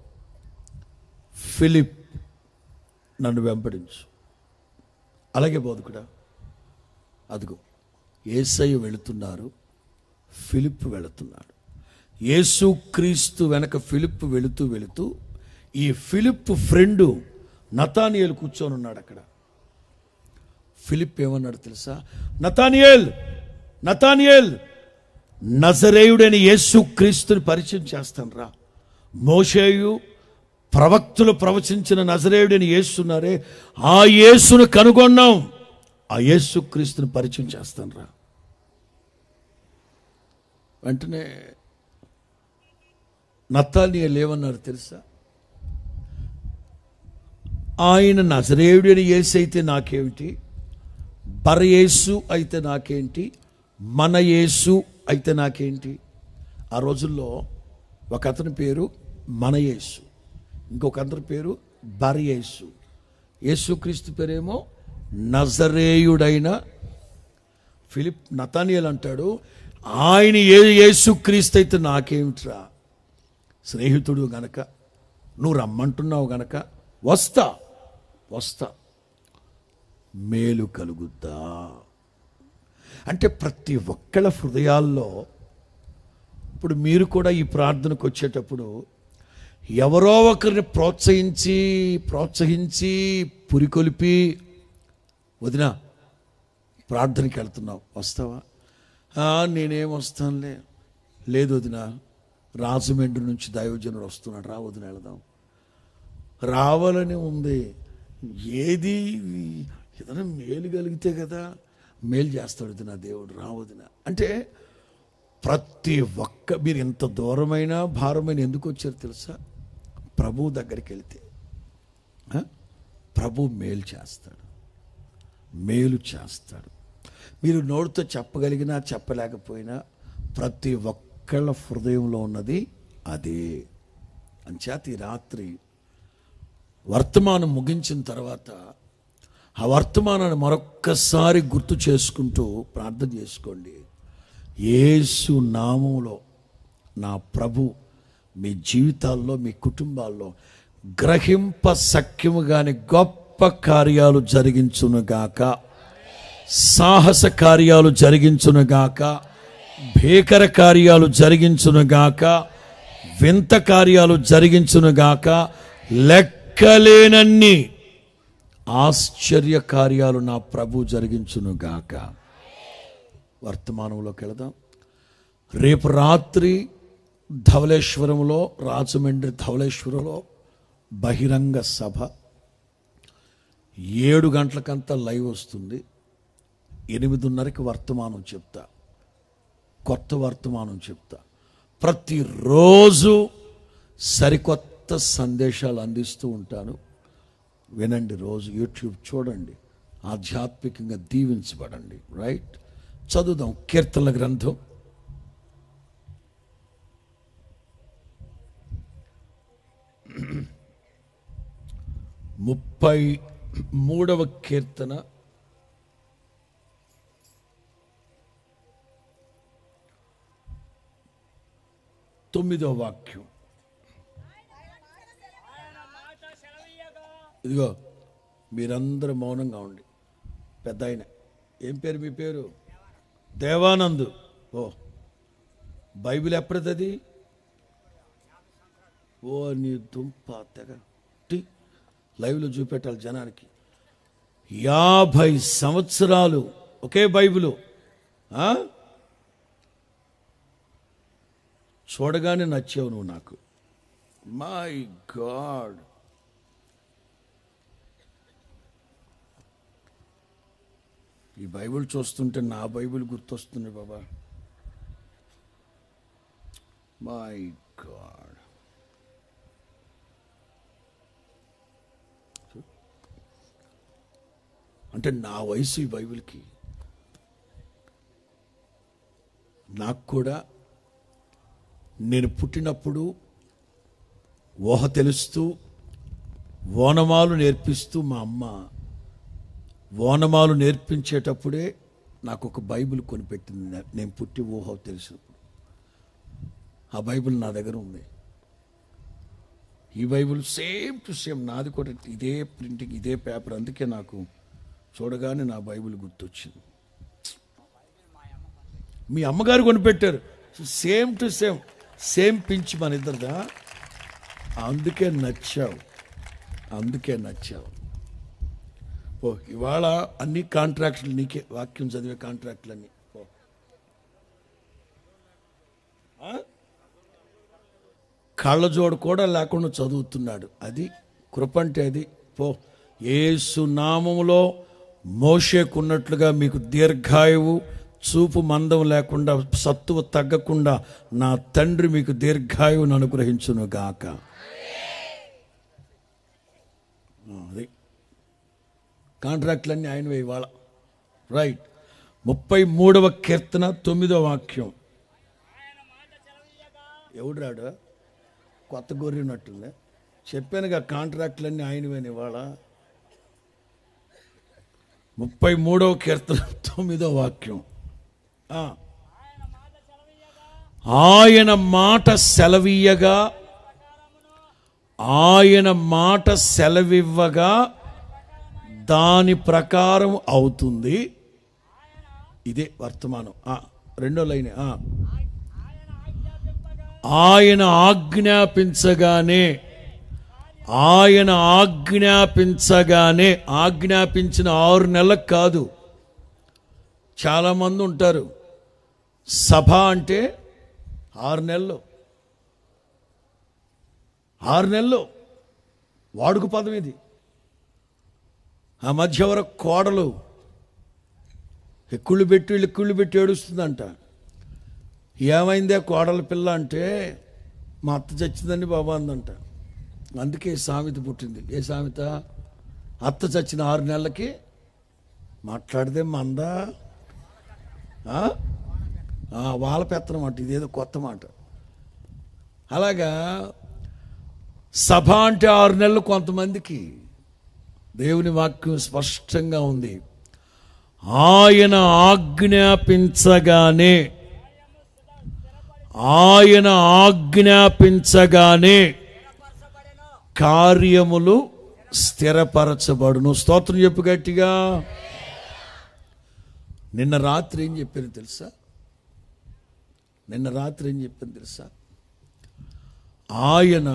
ఫిలిప్ నన్ను వెంబడించు అలాగే బోధకుడా అదిగో ఏసయ్య వెళుతున్నారు ఫిలిప్ వెళుతున్నాడు యేసు క్రీస్తు వెనక ఫిలిప్ వెళుతూ వెళుతూ ఈ ఫిలిప్ ఫ్రెండు నతానియల్ కూర్చొని ఉన్నాడు అక్కడ ఫిలిప్ ఏమన్నాడు తెలుసా నతానియేల్ నతానియేల్ నజరేయుడని యేసు క్రీస్తుని పరిచయం చేస్తాను రా మోషేయు ప్రవక్తులు ప్రవచించిన నజరేయుడని యేసున్నారే ఆ యేసును కనుగొన్నాం ఆ యేసు క్రీస్తుని పరిచయం చేస్తాను రా వెంటనే నత్తానియల్ ఏమన్నారు తెలుసా ఆయన నజరేయుడు అని యేసు అయితే నాకేమిటి బరయేసు అయితే నాకేంటి మన యేసు అయితే నాకేంటి ఆ రోజుల్లో ఒక అతని పేరు మన యేసు ఇంకొక అతని పేరు బరయేసు యేసుక్రీస్తు పేరేమో నజరేయుడైన ఫిలిప్ నతానియల్ అంటాడు ఆయన ఏ యేసుక్రీస్తు అయితే నాకేమిట్రా స్నేహితుడు గనక నువ్వు రమ్మంటున్నావు గనక వస్తా వస్తా మేలు కలుగుద్దా అంటే ప్రతి ఒక్కళ్ళ హృదయాల్లో ఇప్పుడు మీరు కూడా ఈ ప్రార్థనకు వచ్చేటప్పుడు ఎవరో ఒకరిని ప్రోత్సహించి ప్రోత్సహించి పురికొలిపి వదినా ప్రార్థనకి వెళ్తున్నావు వస్తావా "ఆ, నేనేం వస్తానులే లేదు వదిన రాజమండ్రి నుంచి దైవజనుడు వస్తున్నాడు రా వదిన వెళదాం రావాలని ఉంది ఏది ఏదైనా మేలు కలిగితే కదా మేలు చేస్తాడు వదిన దేవుడు రావదిన అంటే ప్రతి ఒక్క మీరు ఎంత దూరమైన భారమైన ఎందుకు వచ్చారు తెలుసా ప్రభు దగ్గరికి వెళితే ఆ? ప్రభు మేలు చేస్తాడు మేలు చేస్తాడు మీరు నోటితో చెప్పగలిగినా చెప్పలేకపోయినా ప్రతి ఒక్కళ్ళ హృదయంలో ఉన్నది అదే అంచేత ఈ రాత్రి వర్తమానం ముగించిన తర్వాత ఆ వర్తమానాన్ని మరొక్కసారి గుర్తు చేసుకుంటూ ప్రార్థన చేసుకోండి యేసు నామంలో నా ప్రభు మీ జీవితాల్లో మీ కుటుంబాల్లో గ్రహింప సఖ్యము గాని గొప్ప కార్యాలు జరిగించునుగాక సాహస కార్యాలు జరిగించునుగాక భీకర కార్యాలు జరిగించునుగాక వింత కార్యాలు జరిగించునుగాక లెక్కలేనన్ని ఆశ్చర్య కార్యాలు నా ప్రభు జరిగించునుగాక వర్తమానంలోకి వెళదాం రేపు రాత్రి ధవళేశ్వరంలో రాజమండ్రి ధవళేశ్వరంలో బహిరంగ సభ ఏడు గంటలకంతా లైవ్ వస్తుంది ఎనిమిదిన్నరకి వర్తమానం చెప్తా కొత్త వర్తమానం చెప్తా ప్రతిరోజు సరికొత్త సందేశాలు అందిస్తూ ఉంటాను వినండి రోజు యూట్యూబ్ చూడండి ఆధ్యాత్మికంగా దీవించబడండి రైట్ చదువుదాం కీర్తనల గ్రంథం ముప్పై మూడవ కీర్తన తొమ్మిదవ వాక్యం ఇదిగో మీరందరూ మౌనంగా ఉండి పెద్ద ఆయన ఏం పేరు మీ పేరు దేవానంద్ ఓ బైబిల్ ఎప్పుడది ఓ నీ దుంప తెగ టి లైవ్లో చూపెట్టాలి జనానికి యాభై సంవత్సరాలు ఒకే బైబిలు ఆ? చూడగానే నచ్చావు నువ్వు నాకు మై గాడ్ ఈ బైబిల్ చూస్తుంటే నా బైబిల్ గుర్తొస్తుంది బాబా మై గాడ్ అంటే నా వయసు ఈ బైబిల్కి నాకు కూడా నేను పుట్టినప్పుడు ఊహ తెలుస్తూ ఓనమాలు నేర్పిస్తూ మా అమ్మ ఓనమాలు నేర్పించేటప్పుడే నాకు ఒక బైబిల్ కొనిపెట్టింది నే- నేను పుట్టి ఊహ తెలిసినప్పుడు ఆ బైబిల్ నా దగ్గర ఉంది ఈ బైబిల్ సేమ్ టు సేమ్ నాది కూడా ఇదే ప్రింటింగ్ ఇదే పేపర్ అందుకే నాకు చూడగానే నా బైబిల్ గుర్తొచ్చింది మీ అమ్మగారు కొనిపెట్టారు same to same same pinch మన ఇద్దరిదా అందుకే నచ్చావు అందుకే నచ్చావు ఓ ఇవాళ అన్ని కాంట్రాక్ట్లు నీకే వాక్యం చదివే కాంట్రాక్ట్లు అన్ని ఓ ఆ? కళ్ళజోడు కూడా లేకుండా చదువుతున్నాడు అది కృప అంటే అది పో ఏసు నామములో మోషేకున్నట్లుగా మీకు దీర్ఘాయువు చూపు మందం లేకుండా సత్తువ తగ్గకుండా నా తండ్రి మీకు దీర్ఘాయువును అనుగ్రహించును గాక ఆ, అది కాంట్రాక్ట్లన్నీ ఆయనవే ఇవాళ రైట్ ముప్పై మూడవ కీర్తన తొమ్మిదవ వాక్యం ఎవడు రాడు కొత్త గొర్రెనట్టుంది చెప్పానుగా కాంట్రాక్ట్లన్నీ ఆయనవేని ఇవాళ ముప్పై మూడవ కీర్తన తొమ్మిదవ వాక్యం ఆ. ఆయన మాట సెలవీయగా ఆయన మాట సెలవివ్వగా దాని ప్రకారం అవుతుంది ఇదే వర్తమానం ఆ, రెండో లైన్ ఆ. ఆయన ఆజ్ఞాపించగానే ఆయన ఆజ్ఞాపించగానే ఆజ్ఞాపించిన ఆరు నెలలకు కాదు చాలామంది ఉంటారు సభ అంటే ఆరు నెలలు ఆరు నెలలు వాడుక పదం ఇది ఆ మధ్య వరకు కోడలు ఎక్కుళ్ళు పెట్టి వీళ్ళు ఎక్కుళ్ళు పెట్టి ఏడుస్తుందంట ఏమైందే కోడల పిల్ల అంటే మా అత్త చచ్చిందండి బాబా అందంట అందుకే సామెత పుట్టింది ఏ సామెత అత్త చచ్చిన ఆరు నెలలకి మాట్లాడితే మందా ఆ? ఆ, వాళ్ళ పెత్తనం అంట ఇదేదో కొత్త మాట అలాగా సభ అంటే ఆరు నెలలు కొంతమందికి దేవుని వాక్యం స్పష్టంగా ఉంది ఆయన ఆజ్ఞాపించగానే ఆయన ఆజ్ఞాపించగానే కార్యములు స్థిరపరచబడును స్తోత్రం చెప్పు గట్టిగా నిన్న రాత్రి ఏం చెప్పాను తెలుసా నిన్న రాత్రి ఏం చెప్పాను తెలుసా ఆయన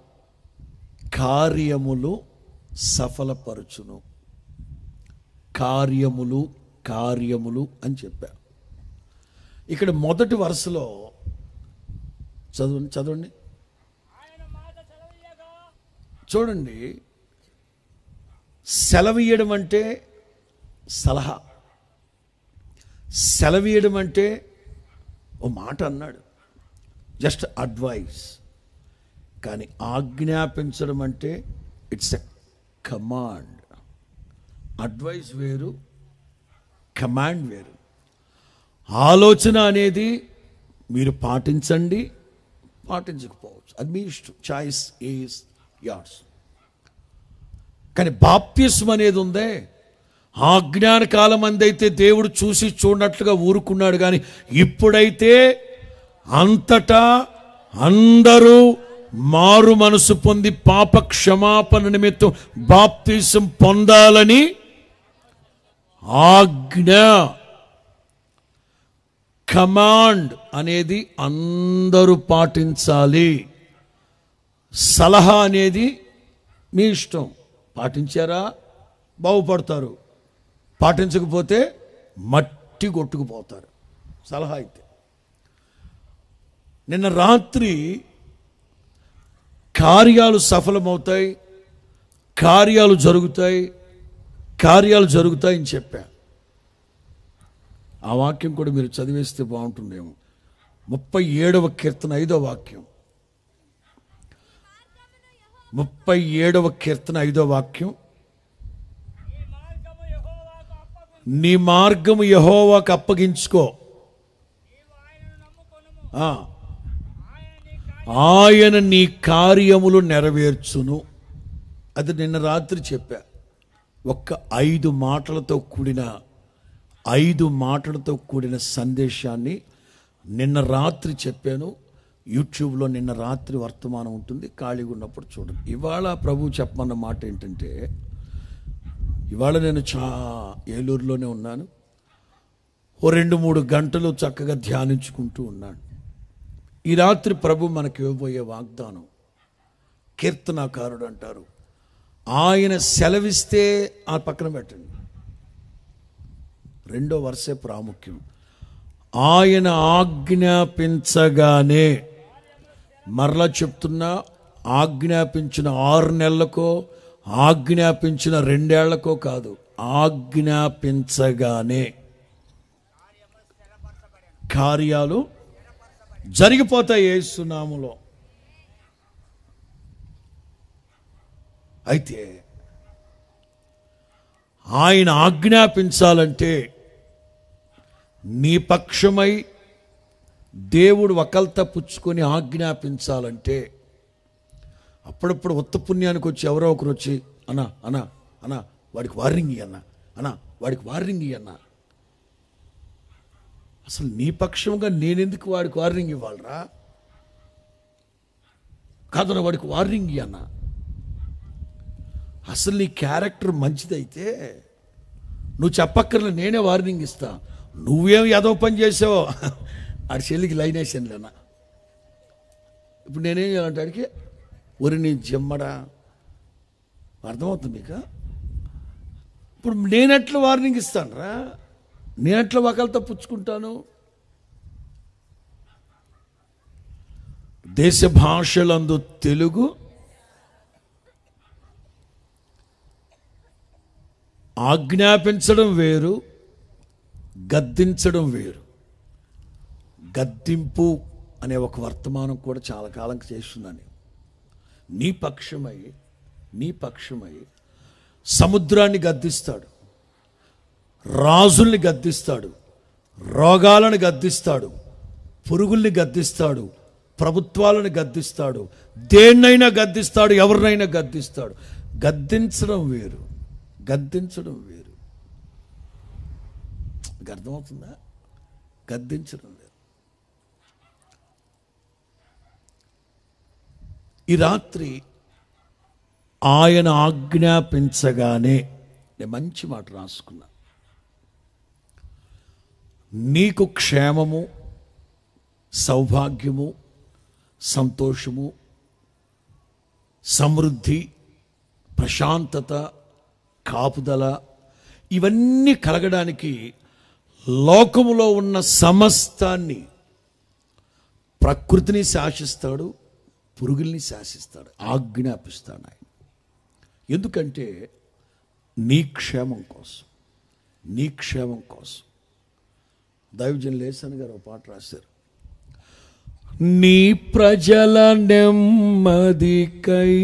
కార్యములు సఫలపరచును కార్యములు కార్యములు అని చెప్పా ఇక్కడ మొదటి వరుసలో చదవండి చదవండి చూడండి సెలవీయడం అంటే సలహా సెలవీయడం అంటే ఓ మాట అన్నాడు జస్ట్ అడ్వైస్ కానీ ఆజ్ఞాపించడం అంటే ఇట్స్ ఎ కమాండ్ అడ్వైస్ వేరు కమాండ్ వేరు ఆలోచన అనేది మీరు పాటించండి పాటించకపోవచ్చు అది మీ ఇష్టం చాయిస్ ఈస్ యార్స్ కానీ బాప్తిస్మ అనేది ఉందే ఆజ్ఞాన కాలం అందైతే దేవుడు చూసి చూడనట్లుగా ఊరుకున్నాడు కానీ ఇప్పుడైతే అంతటా అందరూ మారు మనసు పొంది పాప క్షమాపణ నిమిత్తం బాప్తిసం పొందాలని ఆజ్ఞ కమాండ్ అనేది అందరూ పాటించాలి సలహా అనేది మీ ఇష్టం పాటించారా బాగుపడతారు పాటించకపోతే మట్టి కొట్టుకుపోతారు సలహా అయితే నిన్న రాత్రి కార్యాలు సఫలమవుతాయి కార్యాలు జరుగుతాయి కార్యాలు జరుగుతాయని చెప్పా ఆ వాక్యం కూడా మీరు చదివేస్తే బాగుంటుందేమో ముప్పై ఏడవ కీర్తన ఐదో వాక్యం ముప్పై ఏడవ కీర్తన ఐదో వాక్యం నీ మార్గము యహోవాకు అప్పగించుకో ఆ. ఆయన నీ కార్యములు నెరవేర్చును అది నిన్న రాత్రి చెప్పా ఒక్క ఐదు మాటలతో కూడిన ఐదు మాటలతో కూడిన సందేశాన్ని నిన్న రాత్రి చెప్పాను యూట్యూబ్లో నిన్న రాత్రి వర్తమానం ఉంటుంది ఖాళీగా ఉన్నప్పుడు చూడండి ఇవాళ ప్రభు చెప్పమన్న మాట ఏంటంటే ఇవాళ నేను చా ఏలూరులోనే ఉన్నాను ఓ రెండు మూడు గంటలు చక్కగా ధ్యానించుకుంటూ ఉన్నాను ఈ రాత్రి ప్రభు మనకి ఇవ్వబోయే వాగ్దానం కీర్తనాకారుడు అంటారు ఆయన సెలవిస్తే ఆ పక్కన పెట్టండి రెండో వరుసే ప్రాముఖ్యం ఆయన ఆజ్ఞాపించగానే మరలా చెప్తున్నా ఆజ్ఞాపించిన ఆరు నెలలకో ఆజ్ఞాపించిన రెండేళ్లకో కాదు ఆజ్ఞాపించగానే కార్యాలు జరిగిపోతాయి ఏసునాములో అయితే ఆయన ఆజ్ఞాపించాలంటే నీ పక్షమై దేవుడు వకల్త పుచ్చుకొని ఆజ్ఞాపించాలంటే అప్పుడప్పుడు ఉత్త పుణ్యానికి వచ్చి ఎవరో ఒకరు వచ్చి అన్నా అన్నా అన్నా వాడికి వార్నింగ్ అన్న అన్నా వాడికి వార్నింగ్ అన్నా అసలు నీ పక్షంగా నేనెందుకు వాడికి వార్నింగ్ ఇవ్వాలరా కాదు వాడికి వార్నింగ్ అన్న అసలు నీ క్యారెక్టర్ మంచిదైతే నువ్వు చెప్పక్కర్లే నేనే వార్నింగ్ ఇస్తా నువ్వేం ఏదో పని చేసావో ఆడి చెల్లికి లైన్ వేసానులేనా ఇప్పుడు నేనేం చేయాలంటే ఆడికి ఒరి నీ జమ్మడా అర్థమవుతుంది మీకు ఇప్పుడు నేనెట్లా వార్నింగ్ ఇస్తాను రా నేనెట్లా ఒకళ్ళతో పుచ్చుకుంటాను దేశ భాషలందు తెలుగు ఆజ్ఞాపించడం వేరు గద్దించడం వేరు గద్దింపు అనే ఒక వర్తమానం కూడా చాలా కాలం చేస్తున్నాను నీ పక్షమై నీ పక్షమై సముద్రాన్ని గద్దిస్తాడు రాజుల్ని గద్దిస్తాడు రోగాలను గద్దిస్తాడు పురుగుల్ని గద్దిస్తాడు ప్రభుత్వాలను గద్దిస్తాడు దేన్నైనా గద్దిస్తాడు ఎవరినైనా గద్దిస్తాడు గద్దించడం వేరు గద్దించడం వేరు మీకు అర్థమవుతుందా గద్దించడం వేరు ఈ రాత్రి ఆయన ఆజ్ఞాపించగానే నేను మంచి మాట రాసుకున్నా నీకు క్షేమము సౌభాగ్యము సంతోషము సమృద్ధి ప్రశాంతత కాపుదల ఇవన్నీ కలగడానికి లోకములో ఉన్న సమస్తాన్ని ప్రకృతిని శాసిస్తాడు పురుగుల్ని శాసిస్తాడు ఆజ్ఞాపిస్తాడు ఆయన ఎందుకంటే నీ క్షేమం కోసం నీ క్షేమం కోసం దైవజన్ లేసన్ గారు ఒక పాట రాశారు నీ ప్రజల నెమ్మదికై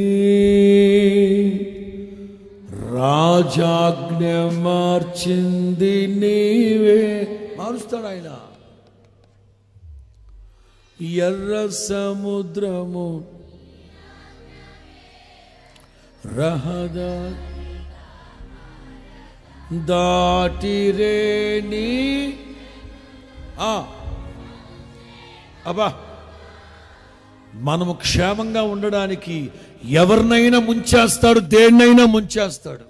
రాజాజ్ఞ మార్చింది నీవే మారుస్తాడు ఆయన ఎర్ర సముద్రము రహదా దాటిరేని ఆ అబ్బా మనము క్షేమంగా ఉండడానికి ఎవరినైనా ముంచేస్తాడు దేన్నైనా ముంచేస్తాడు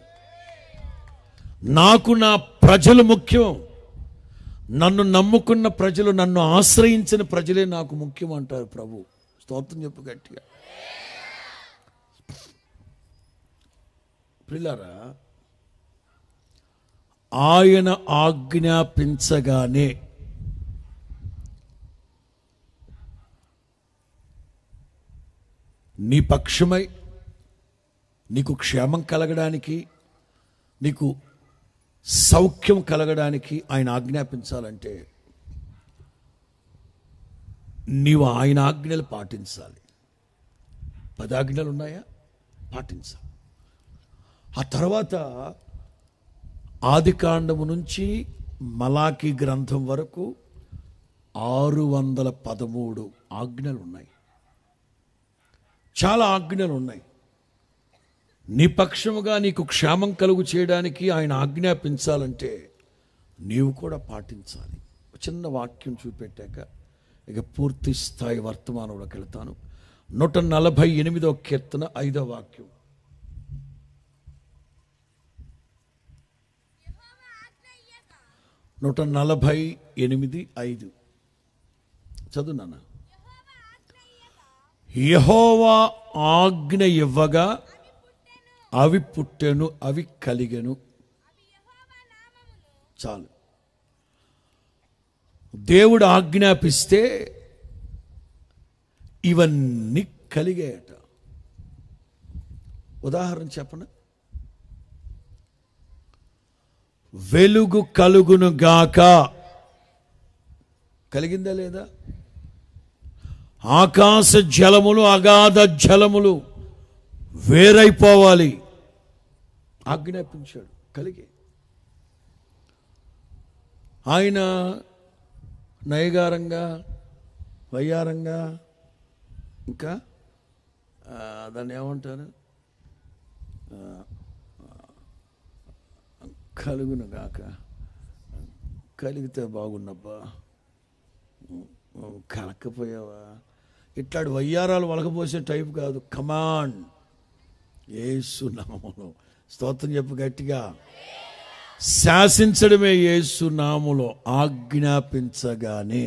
నాకు నా ప్రజలు ముఖ్యం నన్ను నమ్ముకున్న ప్రజలు నన్ను ఆశ్రయించిన ప్రజలే నాకు ముఖ్యం అంటారు ప్రభు స్తోత్రం చెప్పు గట్టిగా పిల్లరా ఆయన ఆజ్ఞాపించగానే నీ పక్షమై నీకు క్షేమం కలగడానికి నీకు సౌఖ్యం కలగడానికి ఆయన ఆజ్ఞాపించాలంటే నీవు ఆయన ఆజ్ఞలు పాటించాలి పదాజ్ఞలు ఉన్నాయా పాటించాలి ఆ తర్వాత ఆదికాండము నుంచి మలాకి గ్రంథం వరకు ఆరు వందల పదమూడు ఆజ్ఞలు ఉన్నాయి చాలా ఆజ్ఞలు ఉన్నాయి నిపక్షముగా నీకు క్షేమం కలుగు చేయడానికి ఆయన ఆజ్ఞాపించాలంటే నీవు కూడా పాటించాలి ఒక చిన్న వాక్యం చూపెట్టాక ఇక పూర్తి స్థాయి వర్తమానంలోకి వెళ్తాను నూట నలభై ఎనిమిదో కీర్తన ఐదో వాక్యం నూట నలభై ఎనిమిది ఐదు చదువు నాన్న యహోవా ఆజ్ఞ ఇవ్వగా అవి పుట్టెను అవి కలిగెను చాలు దేవుడు ఆజ్ఞాపిస్తే ఇవన్నీ కలిగాయట ఉదాహరణ చెప్పండి వెలుగు కలుగును గాక కలిగిందా లేదా ఆకాశ జలములు అగాధ జలములు వేరైపోవాలి ఆజ్ఞాపించాడు కలిగే ఆయన నయగారంగా వయ్యారంగా ఇంకా ఆ, దాన్ని ఏమంటారు ఆ, కలుగును గాక కలిగితే బాగున్నబ్బా కలకపోయావా ఇట్లాంటి వయ్యారాలు వలకపోసే టైప్ కాదు కమాండ్ ఏసు నామములో స్తోత్రం చెప్పు గట్టిగా శాసించడమే యేసు నాములో ఆజ్ఞాపించగానే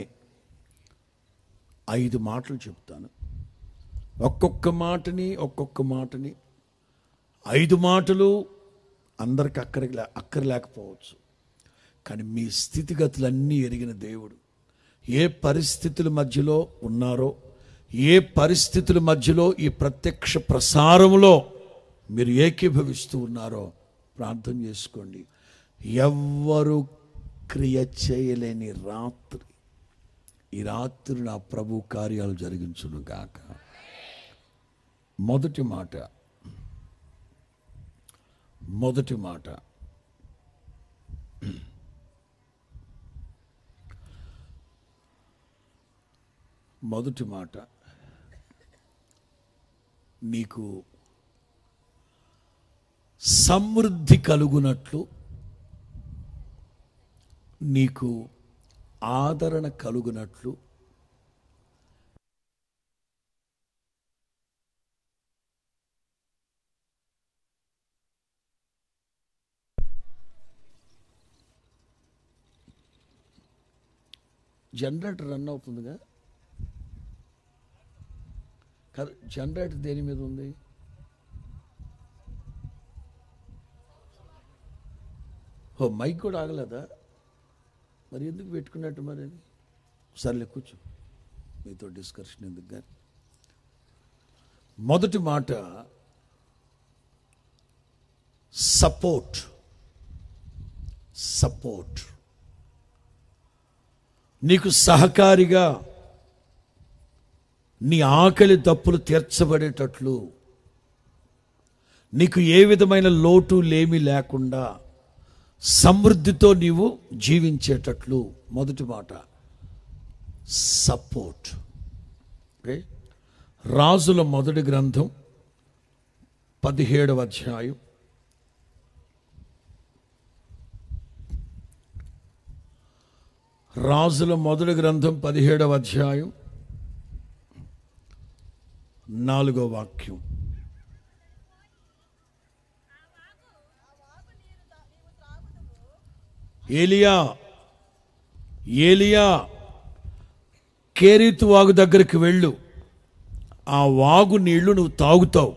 ఐదు మాటలు చెప్తాను ఒక్కొక్క మాటని ఒక్కొక్క మాటని ఐదు మాటలు అందరికి అక్కడికి లే అక్కర లేకపోవచ్చు కానీ మీ స్థితిగతులన్నీ ఎరిగిన దేవుడు ఏ పరిస్థితుల మధ్యలో ఉన్నారో ఏ పరిస్థితుల మధ్యలో ఈ ప్రత్యక్ష ప్రసారంలో మీరు ఏకీభవిస్తూ ఉన్నారో ప్రార్థన చేసుకోండి ఎవ్వరు క్రియ చేయలేని రాత్రి ఈ రాత్రి నా ప్రభు కార్యాలు జరిగించును గాక మొదటి మాట మొదటి మాట మొదటి మాట నీకు సమృద్ధి కలుగునట్లు నీకు ఆదరణ కలుగునట్లు జనరేటర్ రన్ అవుతుందిగా కాదు జనరేటర్ దేని మీద ఉంది ఓ మైక్ కూడా ఆగలేదా మరి ఎందుకు పెట్టుకున్నట్టు మరి అది సర్లే కూర్చో మీతో డిస్కషన్ ఎందుకు కానీ మొదటి మాట సపోర్ట్ సపోర్ట్ నీకు సహకారిగా నీ ఆకలి దప్పులు తీర్చబడేటట్లు నీకు ఏ విధమైన లోటు లేమి లేకుండా సమృద్ధితో నీవు జీవించేటట్లు మొదటి మాట సపోర్ట్ ఓకే రాజుల మొదటి గ్రంథం పదిహేడవ అధ్యాయం రాజుల మొదటి గ్రంథం పదిహేడవ అధ్యాయం నాలుగో వాక్యం ఏలియా ఏలియా కేరీతు వాగు దగ్గరికి వెళ్ళు ఆ వాగు నీళ్లు నువ్వు తాగుతావు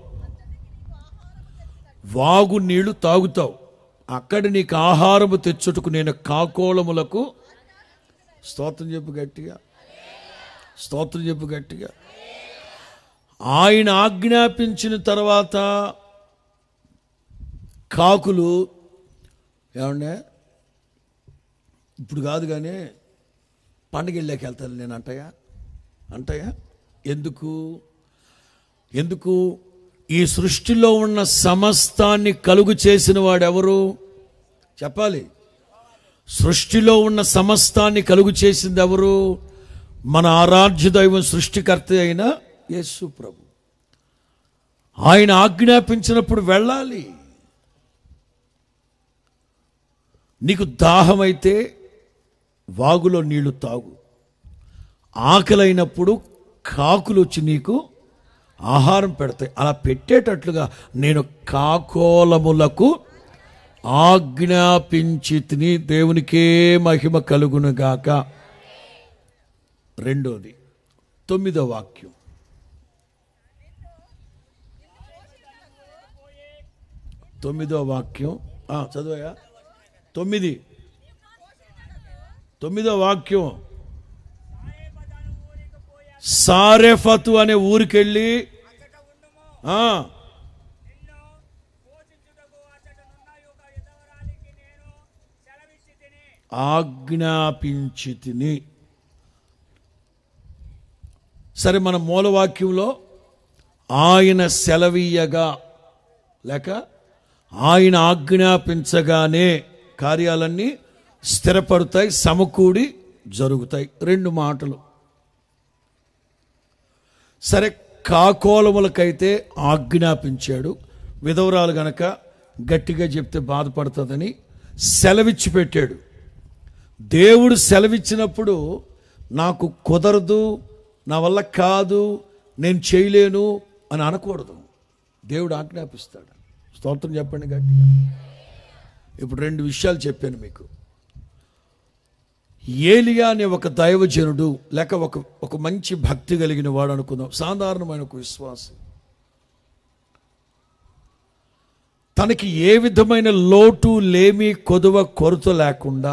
వాగు నీళ్లు తాగుతావు అక్కడ నీకు ఆహారము తెచ్చుటకు నేను కాకోళములకు స్తోత్రం చెప్పు గట్టిగా స్తోత్రం చెప్పు గట్టిగా ఆయన ఆజ్ఞాపించిన తర్వాత కాకులు ఏమండే ఇప్పుడు కాదు కానీ పండగ వెళ్ళాక వెళ్తాను నేను అంటయా అంటయా ఎందుకు ఎందుకు ఈ సృష్టిలో ఉన్న సమస్తాన్ని కలుగు చేసిన వాడెవరు చెప్పాలి సృష్టిలో ఉన్న సమస్తాన్ని కలుగు చేసింది ఎవరు మన ఆరాధ్య దైవం సృష్టికర్త అయిన యేసు ప్రభు ఆయన ఆజ్ఞాపించినప్పుడు వెళ్ళాలి నీకు దాహమైతే వాగులో నీళ్లు తాగు ఆకలైనప్పుడు కాకులు వచ్చి నీకు ఆహారం పెడతాయి అలా పెట్టేటట్లుగా నేను కాకోలములకు ఆజ్ఞాపించి తిని దేవునికే మహిమ కలుగునుగాక రెండోది తొమ్మిదో వాక్యం తొమ్మిదో వాక్యం ఆ, చదువయా తొమ్మిది తొమ్మిదో వాక్యం సారెఫతు అనే ఊరికెళ్ళి ఆ, ఆజ్ఞాపించి తిని సరే మన మూలవాక్యంలో ఆయన సెలవీయగా లేక ఆయన ఆజ్ఞాపించగానే కార్యాలన్నీ స్థిరపడతాయి సమకూడి జరుగుతాయి రెండు మాటలు సరే కాకోలములకైతే ఆజ్ఞాపించాడు విధవరాలు గనక గట్టిగా చెప్తే బాధపడుతుందని సెలవిచ్చి పెట్టాడు దేవుడు సెలవిచ్చినప్పుడు నాకు కుదరదు నా వల్ల కాదు నేను చేయలేను అని అనకూడదు దేవుడు ఆజ్ఞాపిస్తాడు స్తోత్రం చెప్పండి గట్టిగా ఇప్పుడు రెండు విషయాలు చెప్పాను మీకు ఏలియా అనే ఒక దైవజనుడు లేక ఒక ఒక మంచి భక్తి కలిగిన వాడు అనుకుందాం సాధారణమైన ఒక విశ్వాసం తనకి ఏ విధమైన లోటు లేమి కొదువ కొరత లేకుండా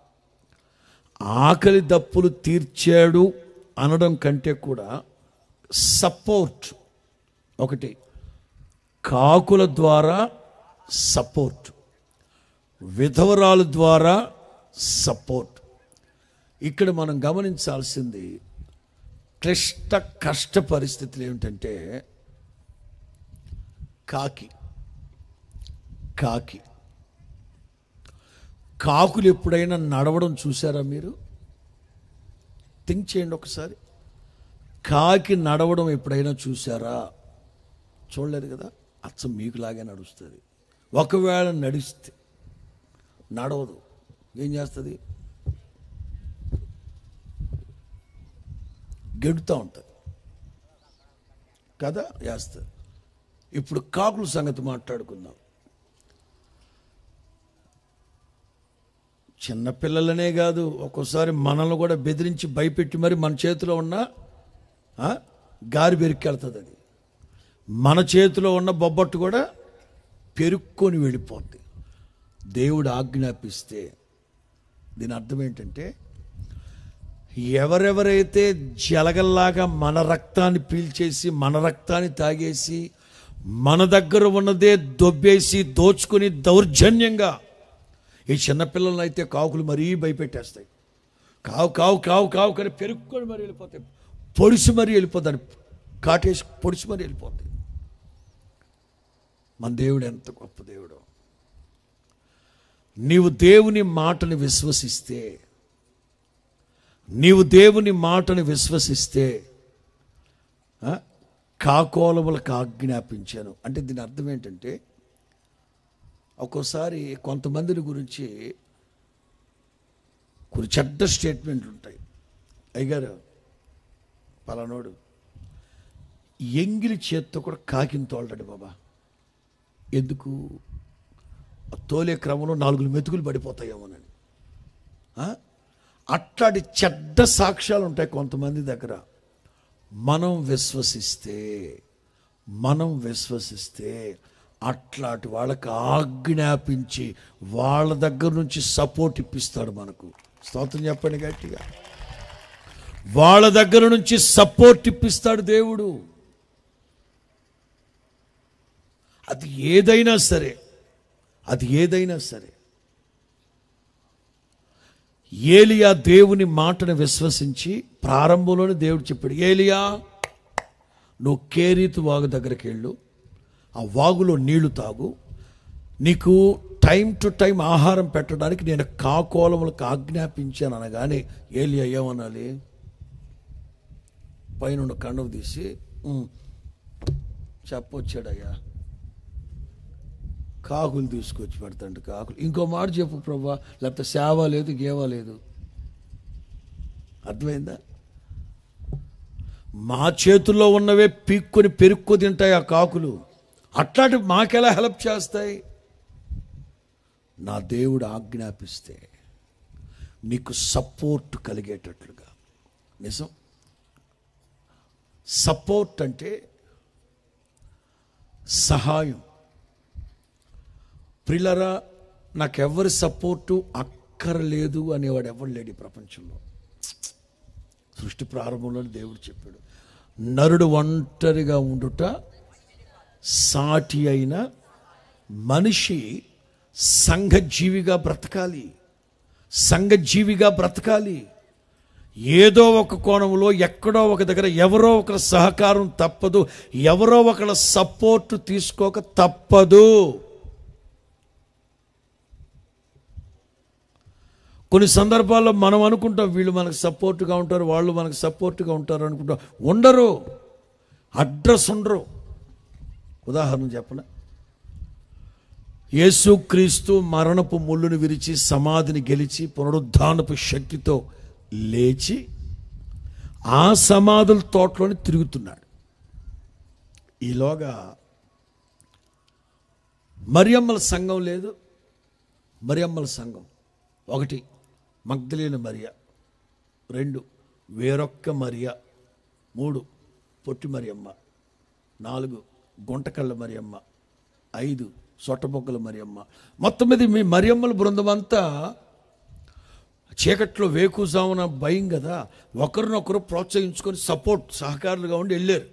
ఆకలి దప్పులు తీర్చాడు అనడం కంటే కూడా సపోర్ట్ ఒకటి కాకుల ద్వారా సపోర్ట్ విధవరాల ద్వారా సపోర్ట్ ఇక్కడ మనం గమనించాల్సింది క్లిష్ట కష్ట పరిస్థితులు ఏమిటంటే కాకి కాకి కాకులు ఎప్పుడైనా నడవడం చూసారా మీరు థింక్ చేయండి ఒకసారి కాకి నడవడం ఎప్పుడైనా చూసారా చూడలేదు కదా అచ్చం మీకులాగే నడుస్తుంది ఒకవేళ నడిస్తే నడవదు ఏం చేస్తుంది గెడుతూ ఉంటుంది కదా వేస్తుంది ఇప్పుడు కాకుల సంగతి మాట్లాడుకుందాం చిన్నపిల్లలనే కాదు ఒక్కోసారి మనల్ని కూడా బెదిరించి భయపెట్టి మరి మన చేతిలో ఉన్న ఆ, గారి పెరుక్కెళ్తుంది అది మన చేతిలో ఉన్న బొబ్బట్టు కూడా పెరుక్కొని వెళ్ళిపోద్ది దేవుడు ఆజ్ఞాపిస్తే దీని అర్థం ఏంటంటే ఎవరెవరైతే జలగల్లాగా మన రక్తాన్ని పీల్చేసి మన రక్తాన్ని తాగేసి మన దగ్గర ఉన్నదే దొబ్బేసి దోచుకుని దౌర్జన్యంగా ఈ చిన్నపిల్లలను అయితే కాకులు మరీ భయపెట్టేస్తాయి కావు కావు కావు కావు కానీ పెరుక్కొని మరీ వెళ్ళిపోతాయి పొడిసి మరీ వెళ్ళిపోతాయి కాటేసి పొడిసి మరీ వెళ్ళిపోతాయి మన దేవుడు ఎంత గొప్ప దేవుడు నీవు దేవుని మాటను విశ్వసిస్తే నీవు దేవుని మాటను విశ్వసిస్తే ఆ, కాకోలములకు ఆజ్ఞాపించాను అంటే దీని అర్థం ఏంటంటే ఒక్కోసారి కొంతమందిని గురించి కొన్ని చెడ్డ స్టేట్మెంట్లు ఉంటాయి అయ్యగారు పలానోడు ఎంగిలి చేత్తో కూడా కాకిని తోలడాడు బాబా ఎందుకు ఆ తోలే క్రమంలో నాలుగు మెతుకులు పడిపోతాయేమోనని ఆ? అట్లాంటి చెడ్డ సాక్ష్యాలు ఉంటాయి కొంతమంది దగ్గర మనం విశ్వసిస్తే మనం విశ్వసిస్తే అట్లాంటి వాళ్ళకి ఆజ్ఞాపించి వాళ్ళ దగ్గర నుంచి సపోర్ట్ ఇప్పిస్తాడు మనకు స్తోత్రం చెప్పండి గట్టిగా వాళ్ళ దగ్గర నుంచి సపోర్ట్ ఇప్పిస్తాడు దేవుడు అది ఏదైనా సరే అది ఏదైనా సరే ఏలియా దేవుని మాటను విశ్వసించి ప్రారంభంలోనే దేవుడు చెప్పాడు ఏలియా నువ్వు కేరీతు వాగు దగ్గరికి వెళ్ళు ఆ వాగులో నీళ్లు తాగు నీకు టైం టు టైం ఆహారం పెట్టడానికి నేను కాకోలములకు ఆజ్ఞాపించాను అనగానే ఏలియా ఏమనాలి పైన కండవు తీసి "ఉమ్, చెప్పొచ్చాడయ్యా కాకులు తీసుకొచ్చి పెడతాండి కాకులు ఇంకో మాట చెప్పు ప్రభా లేకపోతే సేవ లేదు గేవ లేదు అర్థమైందా మా చేతుల్లో ఉన్నవే పీక్కొని పెరుక్కు తింటాయి ఆ కాకులు అట్లాంటి మాకెలా హెల్ప్ చేస్తాయి నా దేవుడు ఆజ్ఞాపిస్తే నీకు సపోర్ట్ కలిగేటట్లుగా నిజం సపోర్ట్ అంటే సహాయం ప్రిలరా నాకెవ్వరి సపోర్టు అక్కర్లేదు అనేవాడు ఎవరు లేడు ఈ ప్రపంచంలో సృష్టి ప్రారంభంలో దేవుడు చెప్పాడు నరుడు ఒంటరిగా ఉండుట సాటి అయిన మనిషి సంఘజీవిగా బ్రతకాలి సంఘజీవిగా బ్రతకాలి ఏదో ఒక కోణంలో ఎక్కడో ఒక దగ్గర ఎవరో ఒకరి సహకారం తప్పదు ఎవరో ఒకళ్ళ సపోర్ట్ తీసుకోక తప్పదు కొన్ని సందర్భాల్లో మనం అనుకుంటాం వీళ్ళు మనకు సపోర్ట్గా ఉంటారు వాళ్ళు మనకు సపోర్ట్గా ఉంటారు అనుకుంటాం ఉండరు అడ్రస్ ఉండరు ఉదాహరణ చెప్పనా యేసుక్రీస్తు మరణపు ముళ్ళును విరిచి సమాధిని గెలిచి పునరుద్ధానపు శక్తితో లేచి ఆ సమాధుల తోటలోని తిరుగుతున్నాడు ఈలోగా మరియమ్మల సంఘం లేదు మరియమ్మల సంఘం ఒకటి మగ్ధలేని మరియ రెండు వేరొక్క మరియ మూడు పొట్టి మరియమ్మ నాలుగు గుంటకళ్ళ మరియమ్మ ఐదు సొట్టబొక్కల మరియమ్మ మొత్తం మీద మీ మరియమ్మల బృందం అంతా చీకట్లో వేకుజామున భయం కదా ఒకరినొకరు ప్రోత్సహించుకొని సపోర్ట్ సహకారులుగా ఉండి వెళ్ళారు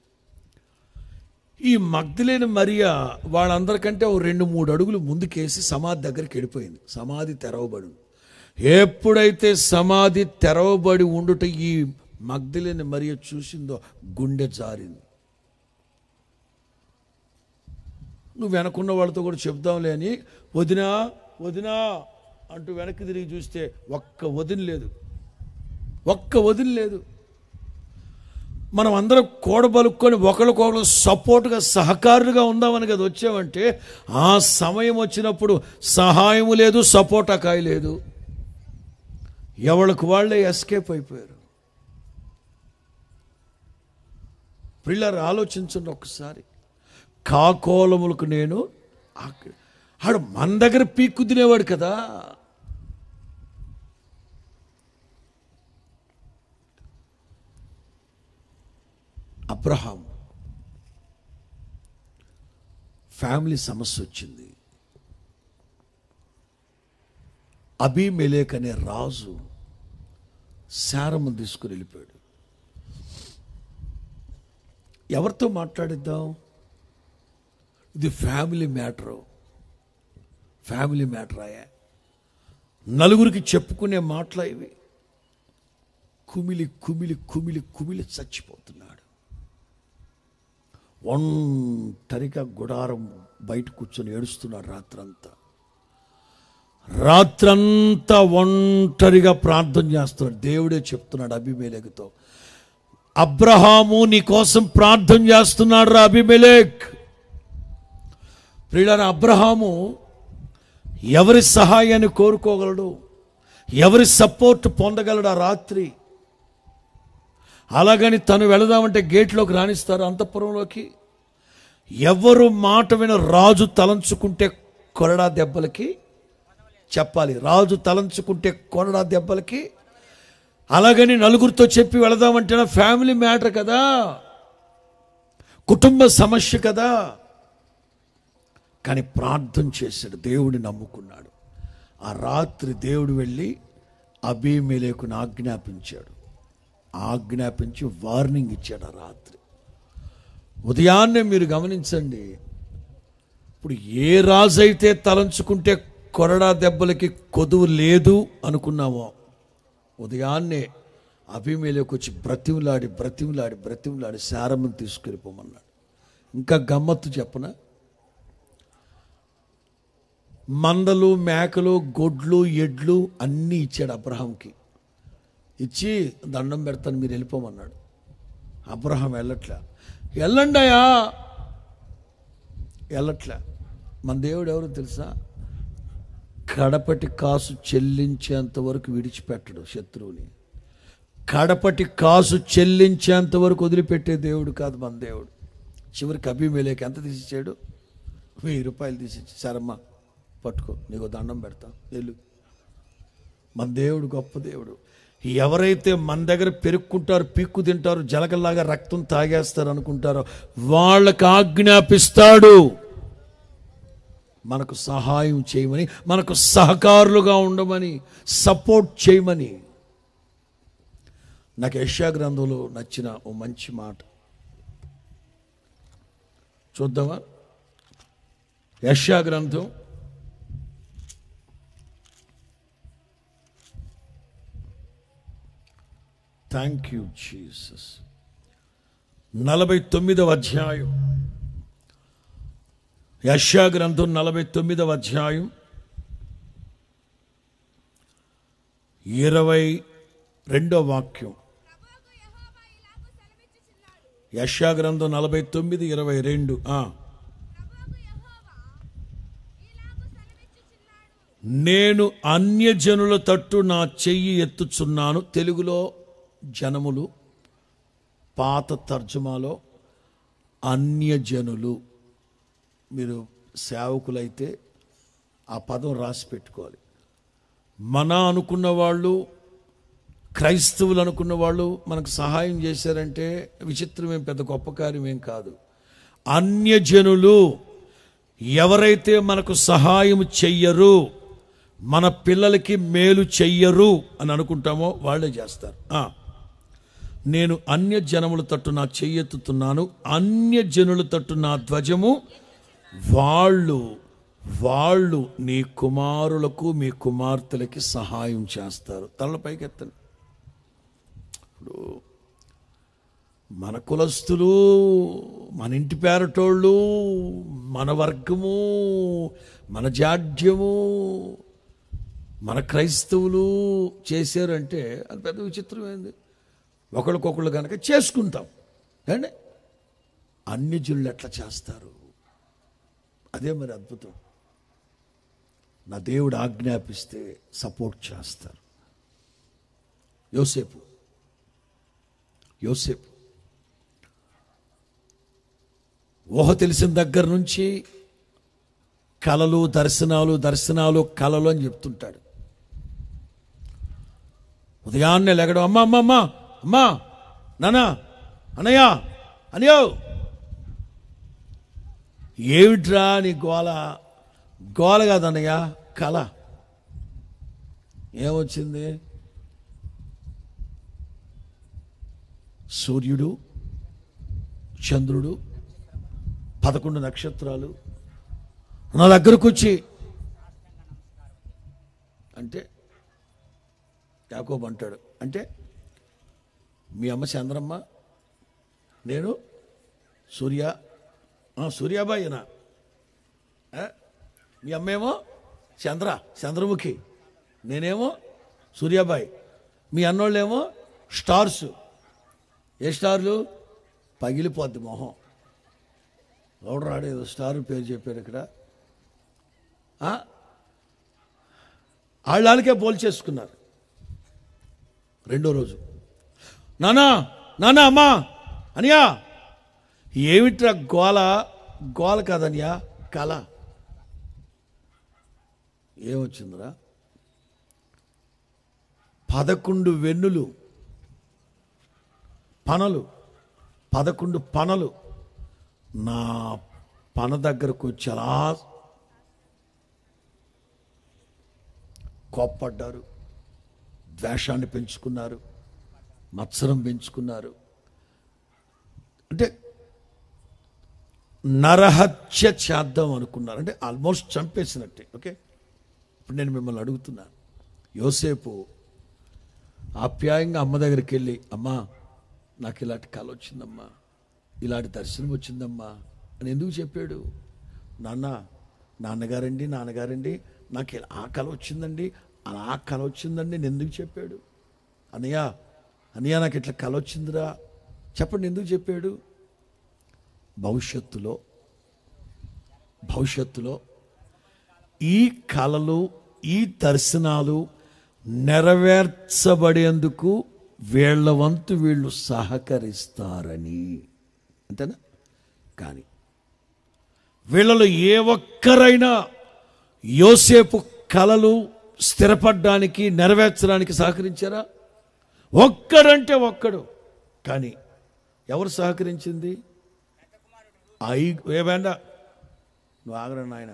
ఈ మగ్ధులేని మరియా వాళ్ళందరికంటే ఓ రెండు మూడు అడుగులు ముందుకేసి సమాధి దగ్గరికి వెళ్ళిపోయింది సమాధి తెరవబడి ఎప్పుడైతే సమాధి తెరవబడి ఉండుట ఈ మగ్ధులేని మరియ చూసిందో గుండె జారింది నువ్వు వెనకున్న వాళ్ళతో కూడా చెప్దాంలే అని వదినా వదినా అంటూ వెనక్కి తిరిగి చూస్తే ఒక్క వదిన లేదు ఒక్క వదిన లేదు మనం అందరం కూడబలుక్కొని ఒకరికొకరు సపోర్ట్గా సహకారులుగా ఉందామని కదా వచ్చామంటే ఆ సమయం వచ్చినప్పుడు సహాయము లేదు సపోర్ట్ కాయ లేదు ఎవరికి వాళ్ళే ఎస్కేప్ అయిపోయారు పిల్లలు ఆలోచించండి ఒక్కసారి కాకోలములకు నేను ఆక- ఆడు మన దగ్గర పీక్కు తినేవాడు కదా అబ్రహాం ఫ్యామిలీ సమస్య వచ్చింది అబీమెలేక్ అనే రాజు శారము తీసుకుని వెళ్ళిపోయాడు ఎవరితో మాట్లాడిద్దాం ఇది ఫ్యామిలీ మ్యాటరు ఫ్యామిలీ మ్యాటర్ అయ్యా నలుగురికి చెప్పుకునే మాటలు ఇవి కుమిలి కుమిలి కుమిలి కుమిలి చచ్చిపోతున్నాడు ఒంటరిగా గుడారం బయట కూర్చొని ఏడుస్తున్నాడు రాత్రంతా రాత్రంతా ఒంటరిగా ప్రార్థన చేస్తున్నాడు దేవుడే చెప్తున్నాడు అభిమేలేకుతో అబ్రహాము నీ కోసం ప్రార్థన చేస్తున్నాడు రా అభిమేలేక్ ప్రియులారా అబ్రహాము ఎవరి సహాయాన్ని కోరుకోగలడు ఎవరి సపోర్ట్ పొందగలడు ఆ రాత్రి అలాగని తను వెళదామంటే గేట్లోకి రాణిస్తారు అంతఃపురంలోకి ఎవరు మాట విన రాజు తలంచుకుంటే కొరడా దెబ్బలకి చెప్పాలి రాజు తలంచుకుంటే కొరడా దెబ్బలకి అలాగని నలుగురితో చెప్పి వెళదామంటే నా ఫ్యామిలీ మ్యాటర్ కదా కుటుంబ సమస్య కదా కానీ ప్రార్థన చేశాడు దేవుడిని నమ్ముకున్నాడు ఆ రాత్రి దేవుడు వెళ్ళి అభిమేలేకును ఆజ్ఞాపించాడు ఆజ్ఞాపించి వార్నింగ్ ఇచ్చాడు ఆ రాత్రి ఉదయాన్నే మీరు గమనించండి ఇప్పుడు ఏ రాజు అయితే తలంచుకుంటే కొరడా దెబ్బలకి కొదువు లేదు అనుకున్నామో ఉదయాన్నే అభిమేలకు వచ్చి బ్రతిమలాడి బ్రతిమలాడి బ్రతిమలాడి శారమ్మని తీసుకెళ్ళిపోమన్నాడు ఇంకా గమ్మత్తు చెప్పనా మందలు మేకలు గొడ్లు ఎడ్లు అన్నీ ఇచ్చాడు అబ్రహాంకి ఇచ్చి దండం పెడతాను మీరు వెళ్ళిపోమన్నాడు అబ్రహాం వెళ్ళట్లే వెళ్ళండి అయ్యా వెళ్ళట్లే మన దేవుడు ఎవరో తెలుసా కడపటి కాసు చెల్లించేంత వరకు విడిచిపెట్టడు శత్రువుని కడపటి కాసు చెల్లించేంత వరకు వదిలిపెట్టే దేవుడు కాదు మన దేవుడు చివరికి అభిమేలేకి ఎంత తీసిచ్చాడు వెయ్యి రూపాయలు తీసిచ్చి సరమ్మా పట్టుకో నీకు దండం పెడతా వెళ్ళు మన దేవుడు గొప్ప దేవుడు ఎవరైతే మన దగ్గర పెరుక్కుంటారు పీక్కు తింటారు జలకల్లాగా రక్తం తాగేస్తారు అనుకుంటారో వాళ్ళకి ఆజ్ఞాపిస్తాడు మనకు సహాయం చేయమని మనకు సహకారులుగా ఉండమని సపోర్ట్ చేయమని నాకు యశా గ్రంథంలో నచ్చిన ఓ మంచి మాట చూద్దామా యశా గ్రంథం థ్యాంక్ యూ జీసస్ నలభై తొమ్మిదవ అధ్యాయం యశా గ్రంథం నలభై తొమ్మిదవ అధ్యాయం ఇరవై రెండో వాక్యం యశా గ్రంథం నలభై తొమ్మిది ఇరవై రెండు ఆ. నేను అన్యజనుల తట్టు నా చెయ్యి ఎత్తుచున్నాను తెలుగులో జనములు పాత తర్జుమాలో అన్యజనులు మీరు సేవకులైతే ఆ పదం రాసి పెట్టుకోవాలి మన అనుకున్న వాళ్ళు క్రైస్తవులు అనుకున్న వాళ్ళు మనకు సహాయం చేశారంటే విచిత్రమేం పెద్ద గొప్ప కార్యమేం కాదు అన్యజనులు ఎవరైతే మనకు సహాయం చెయ్యరు మన పిల్లలకి మేలు చెయ్యరు అని అనుకుంటామో వాళ్ళే చేస్తారు ఆ. నేను అన్య జనముల తట్టు నా చెయ్యెత్తుతున్నాను అన్య జనుల తట్టు నా ధ్వజము వాళ్ళు వాళ్ళు నీ కుమారులకు మీ కుమార్తెలకి సహాయం చేస్తారు తల పైకెత్తండి ఇప్పుడు మన కులస్తులు మన ఇంటి పేరటోళ్ళు మన వర్గము మన జాడ్యము మన క్రైస్తవులు చేశారంటే అది పెద్ద విచిత్రమైంది ఒకళ్ళకొకళ్ళు కనుక చేసుకుంటాం అండి అన్ని జుళ్ళు ఎట్లా చేస్తారు అదే మరి అద్భుతం నా దేవుడు ఆజ్ఞాపిస్తే సపోర్ట్ చేస్తారు యోసేపు యోసేపు ఊహ తెలిసిన దగ్గర నుంచి కలలు దర్శనాలు దర్శనాలు కలలు అని చెప్తుంటాడు ఉదయాన్నే లేగడం అమ్మా అమ్మ అమ్మా అమ్మా నానా అన్నయ్య అనియో ఏమిట్రా నీ గోల గోల కాదన్నయ్య కళ ఏమొచ్చింది సూర్యుడు చంద్రుడు పదకొండు నక్షత్రాలు నా దగ్గరకు వచ్చి అంటే యాకోబు అంటాడు అంటే మీ అమ్మ చంద్రమ్మ నేను సూర్య ఆ, సూర్యాబాయినా ఆ? మీ అమ్మేమో చంద్ర చంద్రముఖి నేనేమో సూర్యాబాయి మీ అన్నోళ్ళేమో స్టార్స్ ఏ స్టార్లు పగిలిపోద్ది మొహం ఎవడు రాడేదో స్టార్ పేరు చెప్పాడు ఇక్కడ ఆ? వాళ్ళకే పోల్ చేసుకున్నారు రెండో రోజు నానా నానా అమ్మా అనియా ఏమిట్రా గోల గోల కాదనియా కళ ఏమొచ్చిందిరా పదకొండు వెన్నులు పనలు పదకొండు పనలు నా పన దగ్గరకు వచ్చి అలా కోప్పడ్డారు ద్వేషాన్ని పెంచుకున్నారు మత్సరం పెంచుకున్నారు అంటే నరహత్య చేద్దాం అనుకున్నారు అంటే ఆల్మోస్ట్ చంపేసినట్టే ఓకే ఇప్పుడు నేను మిమ్మల్ని అడుగుతున్నాను యోసేపు ఆప్యాయంగా అమ్మ దగ్గరికి వెళ్ళి అమ్మా నాకు ఇలాంటి కళ వచ్చిందమ్మా ఇలాంటి దర్శనం వచ్చిందమ్మా అని ఎందుకు చెప్పాడు నాన్న నాన్నగారండి నాన్నగారండి నాకు ఇలా ఆ కళ వచ్చిందండి అలా ఆ కళ వచ్చిందండి నేను ఎందుకు చెప్పాడు అన్నయ్య అన్నయ్య నాకు ఇట్లా కళ వచ్చిందిరా చెప్పండి ఎందుకు చెప్పాడు భవిష్యత్తులో భవిష్యత్తులో ఈ కళలు ఈ దర్శనాలు నెరవేర్చబడేందుకు వీళ్ళ వంతు వీళ్ళు సహకరిస్తారని అంతేనా కానీ వీళ్ళలో ఏ ఒక్కరైనా యోసేపు కళలు స్థిరపడడానికి నెరవేర్చడానికి సహకరించారా ఒక్కడంటే ఒక్కడు కానీ ఎవరు సహకరించింది ఐ ఏమైనా నువ్వు ఆగరా నాయన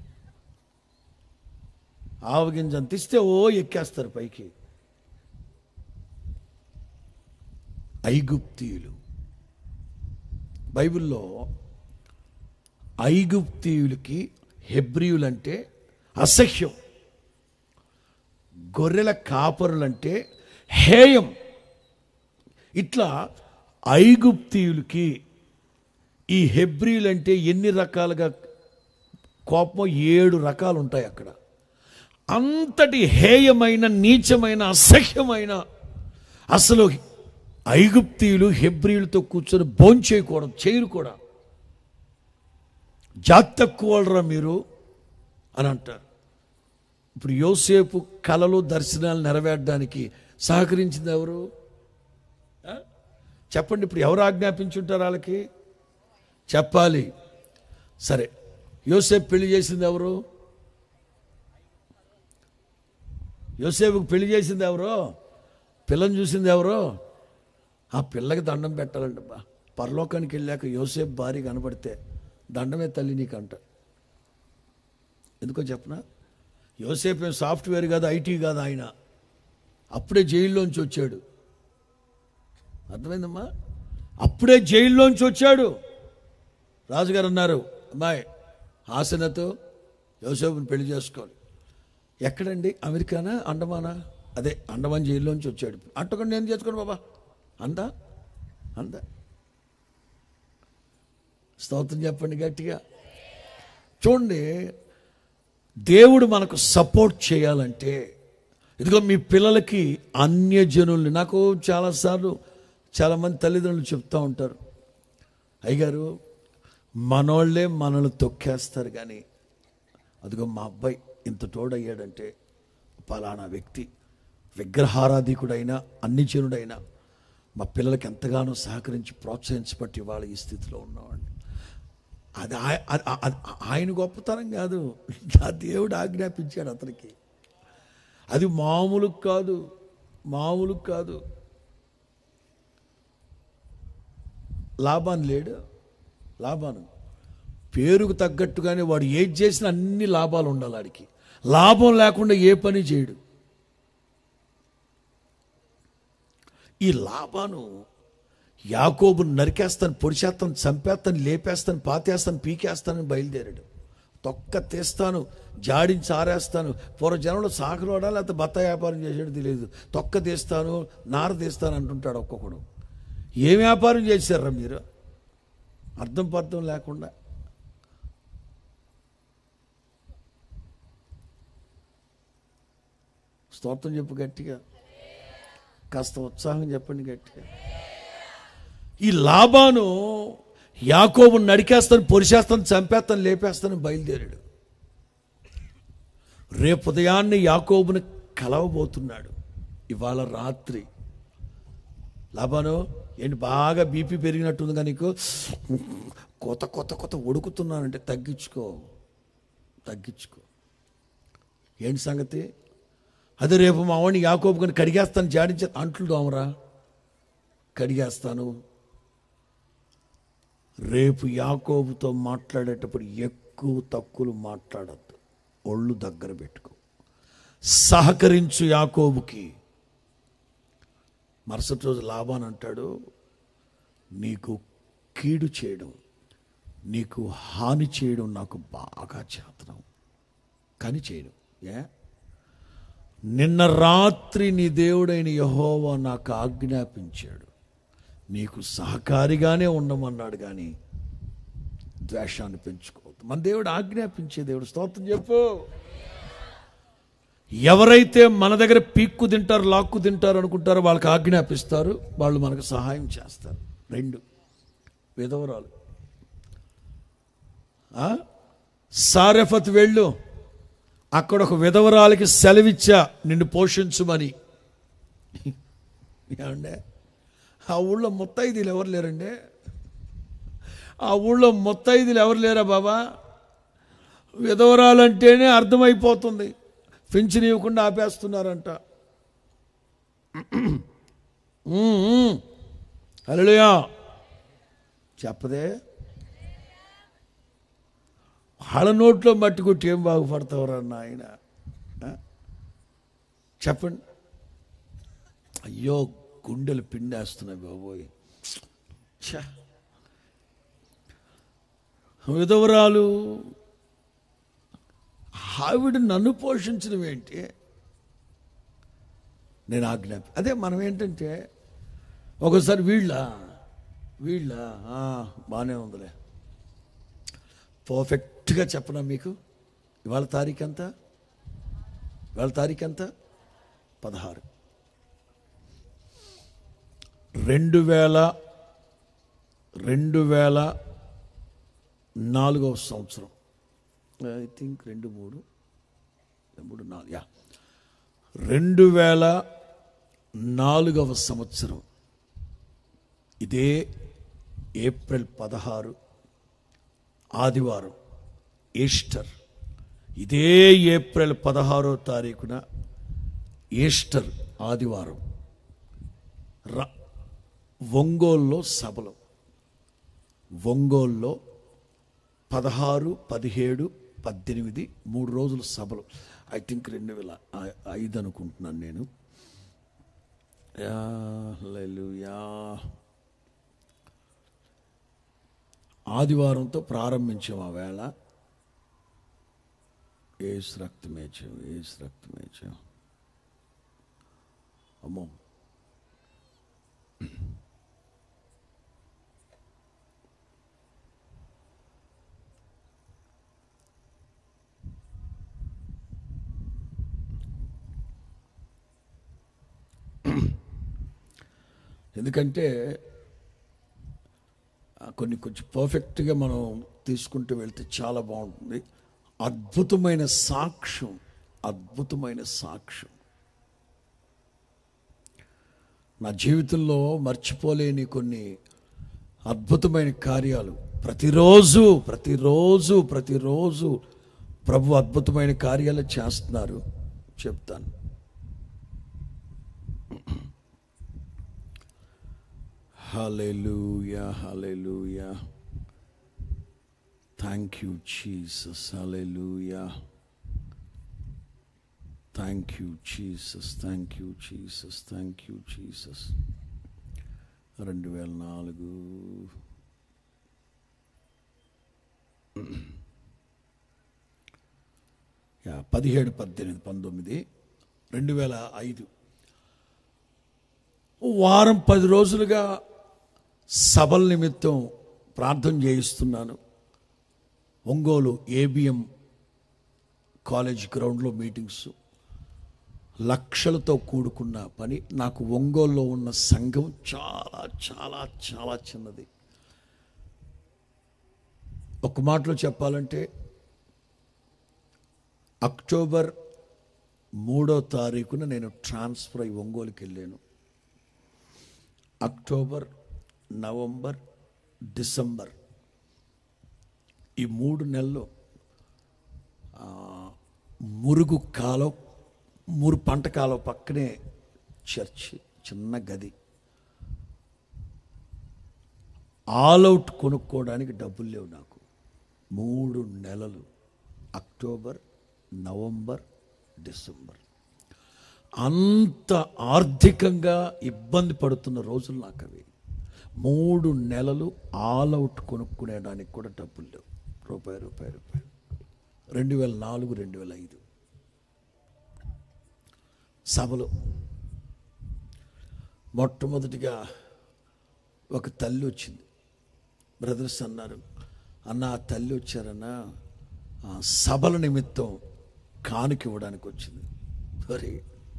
ఆవు గింజ అంత ఇస్తే ఓ ఎక్కేస్తారు పైకి ఐగుప్తీయులు బైబిల్లో ఐగుప్తీయులకి హెబ్రియులంటే అసహ్యం గొర్రెల కాపరులంటే హేయం ఇట్లా ఐగుప్తీయులకి ఈ హెబ్రియులంటే ఎన్ని రకాలుగా కోపం ఏడు రకాలు ఉంటాయి అక్కడ అంతటి హేయమైన నీచమైన అసహ్యమైన అసలు ఐగుప్తీయులు హెబ్రియులతో కూర్చొని భోంచేయకూడదు చేయరు కూడా జాతి తక్కువరా మీరు అని అంటారు ఇప్పుడు యోసేపు కళలు దర్శనాలు నెరవేరడానికి సహకరించింది ఎవరు ఆ? చెప్పండి ఇప్పుడు ఎవరు ఆజ్ఞాపించుంటారు వాళ్ళకి చెప్పాలి సరే యోసేపు పెళ్లి చేసింది ఎవరు యోసేపుకు పెళ్లి చేసింది ఎవరు పిల్లని చూసింది ఎవరు ఆ పిల్లకి దండం పెట్టాలంట బా పరలోకానికి వెళ్ళాక యోసేపు భార్య కనబడితే దండమే తల్లి నీకంట ఎందుకో చెప్పనా యోసేపు ఏం సాఫ్ట్వేర్ కాదు ఐటీ కాదు ఆయన అప్పుడే జైల్లోంచి వచ్చాడు అర్థమైందమ్మా అప్పుడే జైల్లోంచి వచ్చాడు రాజుగారు అన్నారు అమ్మాయి హాసనతో యోసేపుని పెళ్లి చేసుకోవాలి ఎక్కడండి అమెరికానా అండమానా అదే అండమాన్ జైల్లోంచి వచ్చాడు అంటకుండా నేను చేసుకోండి బాబా అందా అందా స్తోత్రం చెప్పండి గట్టిగా చూడండి దేవుడు మనకు సపోర్ట్ చేయాలంటే ఇదిగో మీ పిల్లలకి అన్యజనుల్ని నాకు చాలాసార్లు చాలామంది తల్లిదండ్రులు చెప్తూ ఉంటారు అయ్యగారు మనోళ్ళే మనల్ని తొక్కేస్తారు కానీ అదిగో మా అబ్బాయి ఇంత తోడయ్యాడంటే పలానా వ్యక్తి విగ్రహారాధికుడైనా అన్ని జనుడైనా మా పిల్లలకి ఎంతగానో సహకరించి ప్రోత్సహించబట్టి వాళ్ళ ఈ స్థితిలో ఉన్నామండి అది ఆయ- అది- అది ఆయన గొప్పతనం కాదు నా దేవుడు ఆజ్ఞాపించాడు అతనికి అది మామూలు కాదు మామూలు కాదు లాభాన్ని లేడు లాభాను పేరుకు తగ్గట్టుగానే వాడు ఏది చేసినా అన్ని లాభాలు ఉండాలి వాడికి లాభం లేకుండా ఏ పని చేయడు ఈ లాభాను యాకోబు నరికేస్తాను పొడిచేస్తాను చంపేస్తాను లేపేస్తాను పాతేస్తాను పీకేస్తానని బయలుదేరాడు తొక్క తీస్తాను జాడించి ఆరేస్తాను పూర్వ జనంలో సాకరోడా లేకపోతే బత్త వ్యాపారం చేసాడు తెలియదు తొక్క తీస్తాను నార తీస్తాను అంటుంటాడు ఒక్కొక్కడు ఏం వ్యాపారం చేశారా మీరు అర్థం పర్థం లేకుండా స్తోత్రం చెప్పు గట్టిగా కాస్త ఉత్సాహం చెప్పండి గట్టిగా ఈ లాభాను యాకోబుని నడికేస్తాను పొరిచేస్తాను చంపేస్తాను లేపేస్తాను బయలుదేరాడు రేపు ఉదయాన్నే యాకోబుని కలవబోతున్నాడు ఇవాళ రాత్రి లాభాను ఏంటి బాగా బీపీ పెరిగినట్టుందిగా నీకు కొత్త కొత్త కొత్త ఉడుకుతున్నానంటే తగ్గించుకో తగ్గించుకో ఏంటి సంగతి అదే రేపు మా వాడిని యాకోబు కానీ కడిగేస్తాను జాడించే అంట్లు దోమరా కడిగేస్తాను రేపు యాకోబుతో మాట్లాడేటప్పుడు ఎక్కువ తక్కువలు మాట్లాడద్దు ఒళ్ళు దగ్గర పెట్టుకో సహకరించు యాకోబుకి మరుసటి రోజు లాభాన్ అంటాడు నీకు కీడు చేయడం నీకు హాని చేయడం నాకు బాగా చేతనం కానీ చేయడం ఏ నిన్న రాత్రి నీ దేవుడైన యహోవా నాకు ఆజ్ఞాపించాడు నీకు సహకారిగానే ఉండమన్నాడు కానీ ద్వేషాన్ని పెంచుకోవద్దు మన దేవుడు ఆజ్ఞాపించే దేవుడు స్తోత్రం చెప్పు ఎవరైతే మన దగ్గర పీక్కు తింటారు లాక్కు తింటారు అనుకుంటారో వాళ్ళకి ఆజ్ఞాపిస్తారు వాళ్ళు మనకు సహాయం చేస్తారు రెండు విధవరాలు ఆ? సారెఫత్ వెళ్ళు అక్కడ ఒక విధవరాలకి సెలవిచ్చా నిన్ను పోషించుమని ఏమండే ఆ ఊళ్ళో ముత్తైదులు ఎవరు లేరండి ఆ ఊళ్ళో ముత్తైదులు ఎవరు లేరా బాబా విధవరాలంటేనే అర్థమైపోతుంది పింఛన్ ఇవ్వకుండా ఆపేస్తున్నారంట హలోయా చెప్పదే వాళ్ళ నోట్లో మట్టి కొట్టి ఏం బాగుపడతావురా నాయన ఆ? చెప్పండి అయ్యో గుండెలు పిండేస్తున్నాయి బాబోయ్ ఛ. విధవరాలు ఆవిడ నన్ను పోషించడం ఏంటి నేను ఆజ్ఞాపి అదే మనం ఏంటంటే ఒకసారి వీళ్ళ వీళ్ళ ఆ, బాగానే ఉందిలే పర్ఫెక్ట్గా చెప్పనా మీకు ఇవాళ తారీఖు ఎంత ఇవాళ తారీఖు ఎంత పదహారు రెండు వేల రెండు వేల నాలుగవ సంవత్సరం ఐ థింక్ రెండు మూడు మూడు నాలుగు యా రెండు వేల నాలుగవ సంవత్సరం ఇదే ఏప్రిల్ పదహారు ఆదివారం ఈస్టర్ ఇదే ఏప్రిల్ పదహారో తారీఖున ఈస్టర్ ఆదివారం ర ఒంగోల్లో సభలు ఒంగోల్లో పదహారు పదిహేడు పద్దెనిమిది మూడు రోజుల సభలు ఐ థింక్ రెండు వేల ఐ- ఐదు అనుకుంటున్నాను నేను యా, హల్లెలూయా. ఆదివారంతో ప్రారంభించాం ఆ వేళ ఏసు రక్తమేచం ఏసు రక్తమేచం అమ్మో ఎందుకంటే ఆ, కొన్ని కొంచెం పర్ఫెక్ట్గా మనం తీసుకుంటూ వెళ్తే చాలా బాగుంటుంది అద్భుతమైన సాక్ష్యం అద్భుతమైన సాక్ష్యం నా జీవితంలో మర్చిపోలేని కొన్ని అద్భుతమైన కార్యాలు ప్రతిరోజు ప్రతిరోజు ప్రతిరోజు ప్రభు అద్భుతమైన కార్యాలు చేస్తున్నారు చెప్తాను Hallelujah, hallelujah. Thank you, Jesus. Hallelujah. Thank you, Jesus. Thank you, Jesus. Thank you, Jesus. రెండు వేల నాలుగు యా, పదిహేడు పద్దెనిమిది పంతొమ్మిది రెండు వేల ఐదు వారం పది రోజులుగా సభల నిమిత్తం ప్రార్థన చేయిస్తున్నాను ఒంగోలు ఏబిఎం కాలేజ్ గ్రౌండ్లో మీటింగ్స్ లక్షలతో కూడుకున్న పని నాకు ఒంగోలులో ఉన్న సంఘం చాలా చాలా చాలా చిన్నది ఒక మాటలో చెప్పాలంటే అక్టోబర్ మూడో తారీఖున నేను ట్రాన్స్ఫర్ అయ్యి ఒంగోలుకి వెళ్ళాను అక్టోబర్ నవంబర్ డిసెంబర్ ఈ మూడు నెలలు ఆ, మురుగు కాలం మురు పంట కాలం పక్కనే చర్చ్ చిన్న గది ఆల్ అవుట్ కొనుక్కోవడానికి డబ్బులు లేవు నాకు మూడు నెలలు అక్టోబర్ నవంబర్ డిసెంబర్ అంత ఆర్థికంగా ఇబ్బంది పడుతున్న రోజులు నాకు అవి మూడు నెలలు ఆల్ అవుట్ కొనుక్కునేడానికి కూడా డబ్బులు లేవు రూపాయి రూపాయి రూపాయి రెండు వేల నాలుగు రెండు వేల ఐదు సభలు మొట్టమొదటిగా ఒక తల్లి వచ్చింది బ్రదర్స్ అన్నారు అన్న ఆ తల్లి వచ్చారన్న ఆ సభల నిమిత్తం కానుక ఇవ్వడానికి వచ్చింది మరి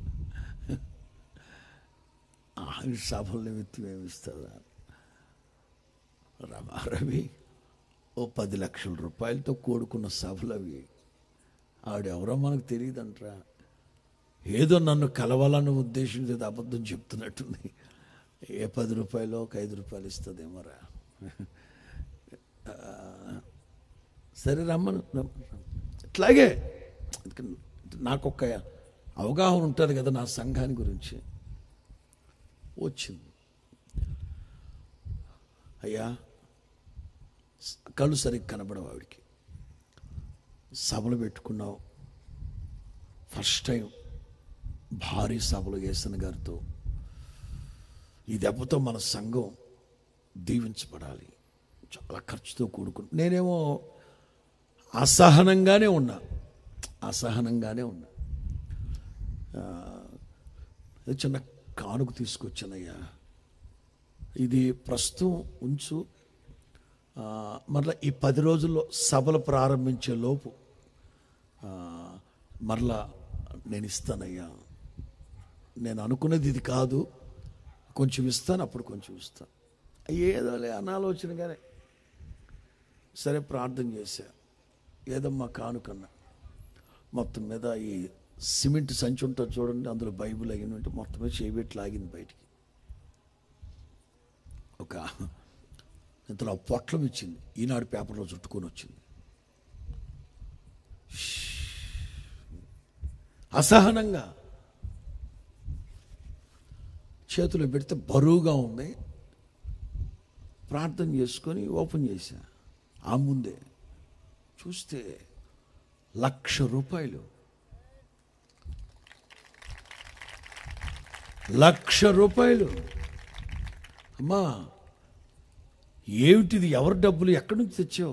ఆమె సభల నిమిత్తం ఏమి ఇస్తుందా రమా రవి ఓ పది లక్షల రూపాయలతో కూడుకున్న సభలు అవి ఆవిడెవరో మనకు తెలియదంట్రా ఏదో నన్ను కలవాలన్న ఉద్దేశం లేదు అబద్ధం చెప్తున్నట్టుంది ఏ పది రూపాయలు ఒక ఐదు రూపాయలు ఇస్తుందేమోరా ఆ, సరే రమ్మను రమ్మను. ఇట్లాగే నాకు ఒక అవగాహన ఉంటుంది కదా నా సంఘాన్ని గురించి వచ్చింది అయ్యా కళ్ళు సరిగ్గా కనబడవు ఆవిడికి సభలు పెట్టుకున్నావు ఫస్ట్ టైం భారీ సభలు వేసిన గారితో ఈ దెబ్బతో మన సంఘం దీవించబడాలి చాలా ఖర్చుతో కూడుకుని నేనేమో అసహనంగానే ఉన్నా అసహనంగానే ఉన్నా ఆ, ఇది చిన్న కానుక తీసుకొచ్చానయ్యా ఇది ప్రస్తుతం ఉంచు ఆ, మరలా ఈ పది రోజుల్లో సభలు ప్రారంభించే లోపు ఆ, మరలా నేను ఇస్తానయ్యా నేను అనుకున్నది ఇది కాదు కొంచెం ఇస్తాను అప్పుడు కొంచెం ఇస్తాను ఏదోలే అనాలోచనగానే సరే ప్రార్థన చేశా ఏదమ్మా కానుకన్నా మొత్తం మీద ఈ సిమెంట్ సంచి ఉంటుంది చూడండి అందులో బైబిల్ అయిన ఉంటే మొత్తం మీద చేయబెట్టి లాగింది బయటికి ఒక ఇంతలో పొట్లం ఇచ్చింది ఈనాడు పేపర్లో చుట్టుకొని వచ్చింది అసహనంగా చేతిలో పెడితే బరువుగా ఉంది ప్రార్థన చేసుకొని ఓపెన్ చేశా ఆ ముందే చూస్తే లక్ష రూపాయలు లక్ష రూపాయలు అమ్మా ఏమిటిది ఎవరి డబ్బులు ఎక్కడి నుంచి తెచ్చావు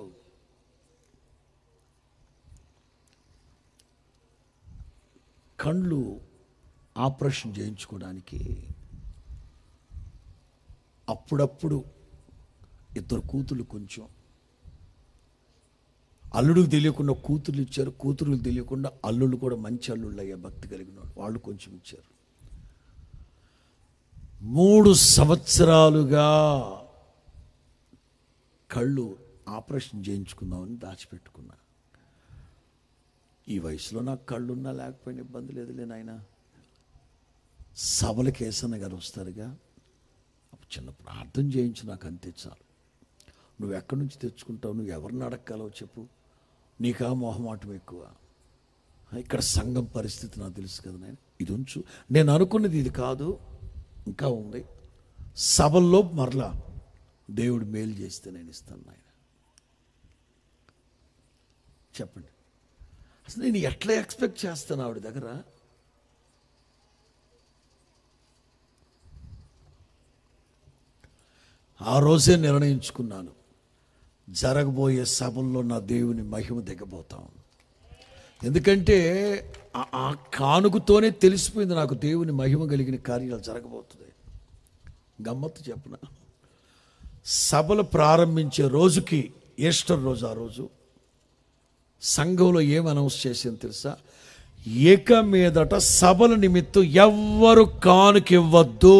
కళ్ళు ఆపరేషన్ చేయించుకోవడానికి అప్పుడప్పుడు ఇద్దరు కూతుళ్ళు కొంచెం అల్లుడికి తెలియకుండా కూతుర్లు ఇచ్చారు కూతురులకు తెలియకుండా అల్లుళ్ళు కూడా మంచి అల్లుళ్ళు అయ్యా భక్తి కలిగిన వాళ్ళు వాళ్ళు కొంచెం ఇచ్చారు మూడు సంవత్సరాలుగా కళ్ళు ఆపరేషన్ చేయించుకుందామని దాచిపెట్టుకున్నా ఈ వయసులో నాకు కళ్ళున్నా లేకపోయినా ఇబ్బంది లేదులే నాయన సభలకి ఏసన్న గారు వస్తారుగా అప్పుడు చిన్న ప్రార్థన చేయించు నాకు అంతే చాలు నువ్వు ఎక్కడి నుంచి తెచ్చుకుంటావు నువ్వు ఎవరిని అడగగలవు చెప్పు నీకా మొహమాటం ఎక్కువ ఇక్కడ సంఘం పరిస్థితి నాకు తెలుసు కదా నేను ఇది ఉంచు నేను అనుకున్నది ఇది కాదు ఇంకా ఉంది సభల్లో మరలా దేవుడు మేలు చేస్తే నేను ఇస్తాను నాయన చెప్పండి అసలు నేను ఎట్లా ఎక్స్పెక్ట్ చేస్తాను ఆవిడ దగ్గర ఆ రోజే నిర్ణయించుకున్నాను జరగబోయే సభల్లో నా దేవుని మహిమ దిగబోతాం ఎందుకంటే ఆ- ఆ కానుకతోనే తెలిసిపోయింది నాకు దేవుని మహిమ కలిగిన కార్యాలు జరగబోతుంది గమ్మత్తు చెప్పన సభలు ప్రారంభించే రోజుకి ఈస్టర్ రోజు ఆ రోజు సంఘంలో ఏం అనౌన్స్ చేసింది తెలుసా ఏక మీదట సభల నిమిత్తం ఎవ్వరు కానుకివ్వద్దు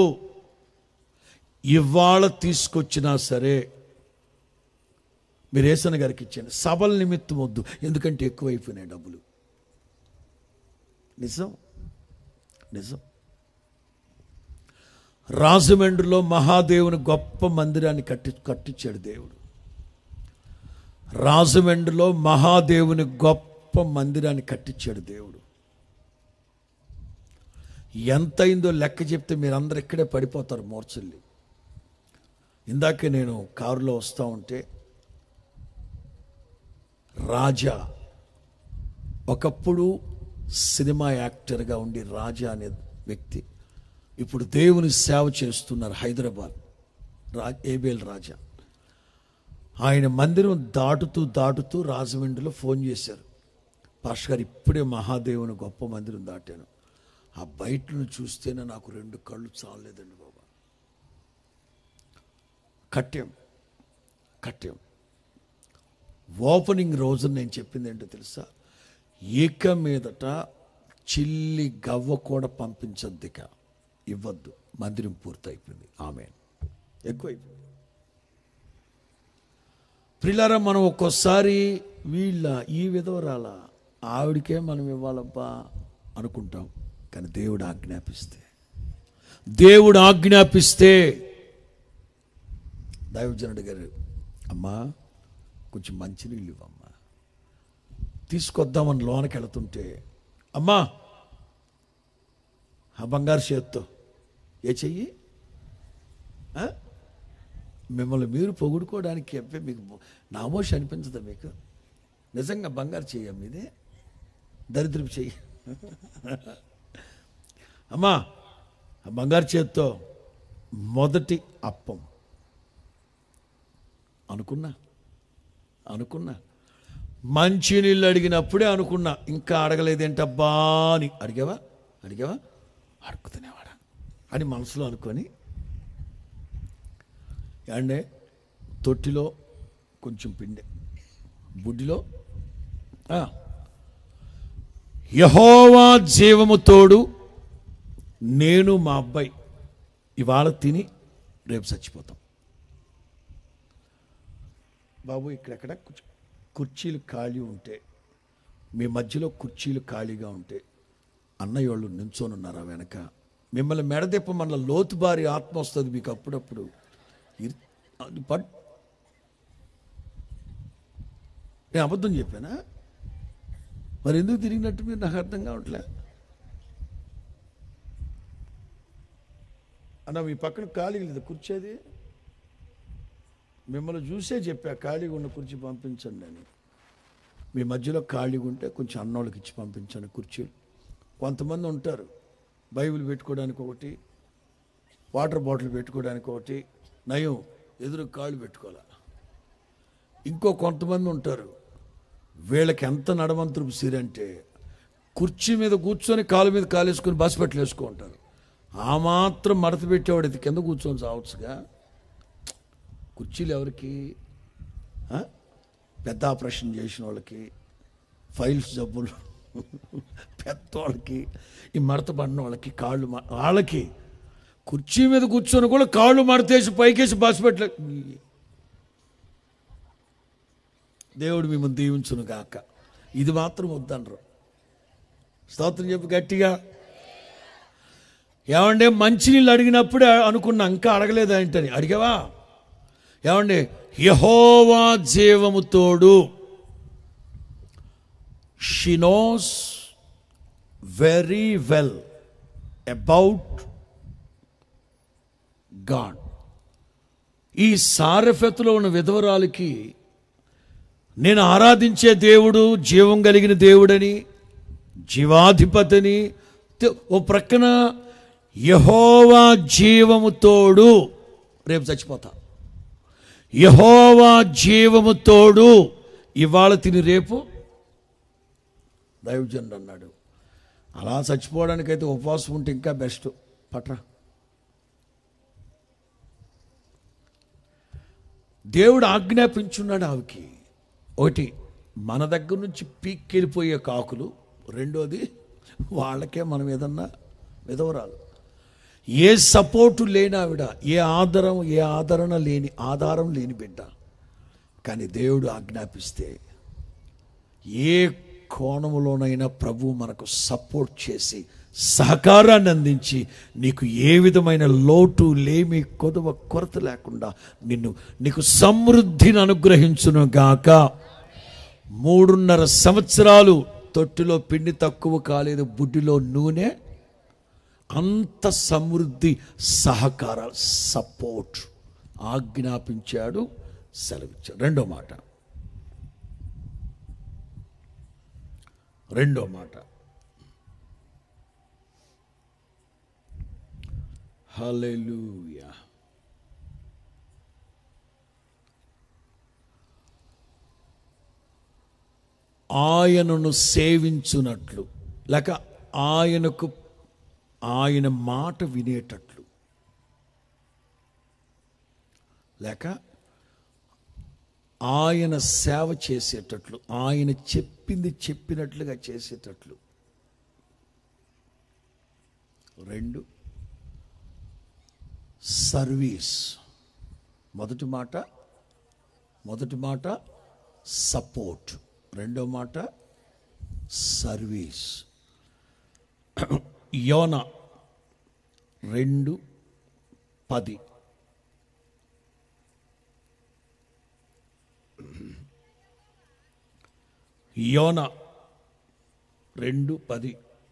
ఇవాళ తీసుకొచ్చినా సరే మీరు ఏసన గారికి ఇచ్చాను సభల నిమిత్తం వద్దు ఎందుకంటే ఎక్కువైపోయినాయి డబ్బులు నిజం నిజం రాజమండ్రిలో మహాదేవుని గొప్ప మందిరాన్ని కట్టి కట్టించాడు దేవుడు రాజమండ్రిలో మహాదేవుని గొప్ప మందిరాన్ని కట్టించాడు దేవుడు ఎంత అయిందో లెక్క చెప్తే మీరందరూ ఇక్కడే పడిపోతారు మోర్చల్లి ఇందాకే నేను కారులో వస్తూ ఉంటే రాజా ఒకప్పుడు సినిమా యాక్టర్గా ఉండి రాజా అనే వ్యక్తి ఇప్పుడు దేవుని సేవ చేస్తున్నారు హైదరాబాద్ రా ఏబేల్ రాజా ఆయన మందిరం దాటుతూ దాటుతూ రాజమండ్రిలో ఫోన్ చేశారు పాస్టర్ గారు ఇప్పుడే మహాదేవుని గొప్ప మందిరం దాటాను ఆ బయటను చూస్తేనే నాకు రెండు కళ్ళు చాలలేదండి బాబా కట్టాం కట్టాం ఓపెనింగ్ రోజున నేను చెప్పింది ఏంటో తెలుసా ఏక మీదట చిల్లి గవ్వ కూడా పంపించద్దిక ఇవ్వద్దు మందిరం పూర్తయిపోయింది ఆమె ఎక్కువైపోయింది ప్రిలారా మనం ఒక్కోసారి వీళ్ళ ఈ విధవరాల ఆవిడకే మనం ఇవ్వాలబ్బా అనుకుంటాం కానీ దేవుడు ఆజ్ఞాపిస్తే దేవుడు ఆజ్ఞాపిస్తే దైవజనుడు గారు అమ్మా కొంచెం మంచినీళ్ళు ఇవ్వమ్మా తీసుకొద్దామని లోనకి వెళుతుంటే అమ్మా ఆ బంగారు చేత్తో ఏ చెయ్యి ఆ? మిమ్మల్ని మీరు పొగుడుకోవడానికి అబ్బే మీకు నామోషి అనిపించదా మీకు నిజంగా బంగారు చెయ్య మీదే దరిద్రపు చెయ్యి అమ్మా ఆ బంగారు చేత్తో మొదటి అప్పం అనుకున్నా అనుకున్నా మంచినీళ్ళు అడిగినప్పుడే అనుకున్నా ఇంకా అడగలేదేంటబ్బా అని అడిగావా అడిగావా అడుగుతునేవాడా అని మనసులో అనుకొని అండే తొట్టిలో కొంచెం పిండి బుడ్డిలో ఆ, యహోవా జీవము తోడు నేను మా అబ్బాయి ఇవాళ తిని రేపు చచ్చిపోతాం బాబు ఇక్కడెక్కడ కుర్చీ- కుర్చీలు ఖాళీ ఉంటే మీ మధ్యలో కుర్చీలు ఖాళీగా ఉంటే అన్నయ్య వాళ్ళు నించొని ఉన్నారా వెనక మిమ్మల్ని మెడదెప్ప మన లోతుబారి ఆత్మ వస్తుంది మీకు అప్పుడప్పుడు ఇర్- అది పట్ నేను అబద్ధం చెప్పానా మరి ఎందుకు తిరిగినట్టు మీరు నాకు అర్థం కావట్లే అన్న మీ పక్కన ఖాళీ లేదు కూర్చేది మిమ్మల్ని చూసే చెప్పా ఖాళీగా ఉన్న కుర్చీ పంపించండి అని మీ మధ్యలో ఖాళీగా ఉంటే కొంచెం అన్నోళ్ళకి ఇచ్చి పంపించండి కుర్చీలు కొంతమంది ఉంటారు బైబిల్ పెట్టుకోవడానికి ఒకటి వాటర్ బాటిల్ పెట్టుకోవడానికి ఒకటి నయం ఎదురు కాళ్ళు పెట్టుకోవాలి ఇంకో కొంతమంది ఉంటారు వీళ్ళకి ఎంత నడమంతరపు సిరంటే కుర్చీ మీద కూర్చొని కాలు మీద కాలేసుకొని బస్ పెట్లు వేసుకుంటారు ఆ మాత్రం మడత పెట్టేవాడు ఇది కింద కూర్చొని చావచ్చుగా కుర్చీలు ఎవరికి ఆ? పెద్ద ఆపరేషన్ చేసిన వాళ్ళకి ఫైల్స్ జబ్బులు పెద్దవాళ్ళకి ఈ మడత పడిన వాళ్ళకి కాళ్ళు మ- వాళ్ళకి కుర్చీ మీద కూర్చొని కూడా కాళ్ళు మడతేసి పైకేసి బస్ పెట్టలే దేవుడు మిమ్మల్ని దీవించును గాక ఇది మాత్రం వద్దనరు స్తోత్రం చెప్పు గట్టిగా ఏమంటే మంచినీళ్ళు అడిగినప్పుడే అనుకున్నా ఇంకా అడగలేదు ఏంటని అడిగావా ఏమండి యహోవా జీవము తోడు she knows very well about God ఈ సారఫెత్తులో ఉన్న విధవరాలకి నేను ఆరాధించే దేవుడు జీవం కలిగిన దేవుడని జీవాధిపతిని తె- ఓ ప్రక్కన యహోవా జీవము తోడు రేపు చచ్చిపోతా యహోవా జీవము తోడు ఇవాళ తిని రేపు దైవజనుడు అన్నాడు అలా చచ్చిపోవడానికైతే ఉపవాసం ఉంటే ఇంకా బెస్ట్ పట్రా దేవుడు ఆజ్ఞాపించున్నాడు ఆవికి ఒకటి మన దగ్గర నుంచి పీక్కెళ్ళిపోయే కాకులు రెండోది వాళ్ళకే మనం ఏదన్నా విధవరాలు ఏ సపోర్టు లేని ఆవిడ ఏ ఆధారం ఏ ఆదరణ లేని ఆధారం లేని బిడ్డ కానీ దేవుడు ఆజ్ఞాపిస్తే ఏ కోణములోనైనా ప్రభు మనకు సపోర్ట్ చేసి సహకారాన్ని అందించి నీకు ఏ విధమైన లోటు లేమి కొదవ కొరత లేకుండా నిన్ను నీకు సమృద్ధిని అనుగ్రహించును గాక మూడున్నర సంవత్సరాలు తొట్టిలో పిండి తక్కువ కాలేదు బుడ్డిలో నూనె అంత సమృద్ధి సహకారాలు సపోర్ట్ ఆజ్ఞాపించాడు సెలవిచ్చాడు రెండో మాట రెండో మాట హల్లెలూయా ఆయనను సేవించునట్లు లేక ఆయనకు ఆయన మాట వినేటట్లు లేక ఆయన సేవ చేసేటట్లు ఆయన చెప్పింది చెప్పినట్లుగా చేసేటట్లు రెండు సర్వీస్ మొదటి మాట మొదటి మాట సపోర్ట్ రెండో మాట సర్వీస్ యోన రెండు పది యోన రెండు పది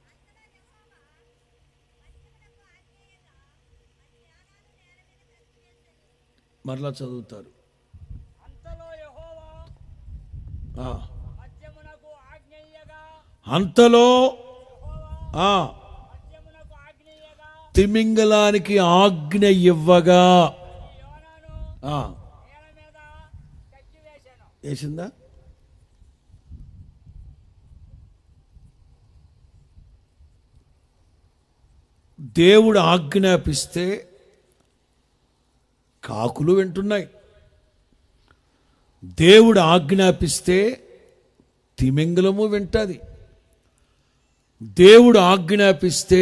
మరలా చదువుతారు అంతలో యెహోవా ఆ, మద్యమునకు ఆజ్ఞేయగా అంతలో ఆ, మద్యమునకు ఆజ్ఞేయగా తిమింగలానికి ఆజ్ఞ ఇవ్వగా ఈ యోనాను ఆ, నేల మీద కట్టివేశాను వేసిందా దేవుడు ఆజ్ఞాపిస్తే కాకులు వింటున్నాయి దేవుడు ఆజ్ఞాపిస్తే తిమింగలము వింటది దేవుడు ఆజ్ఞాపిస్తే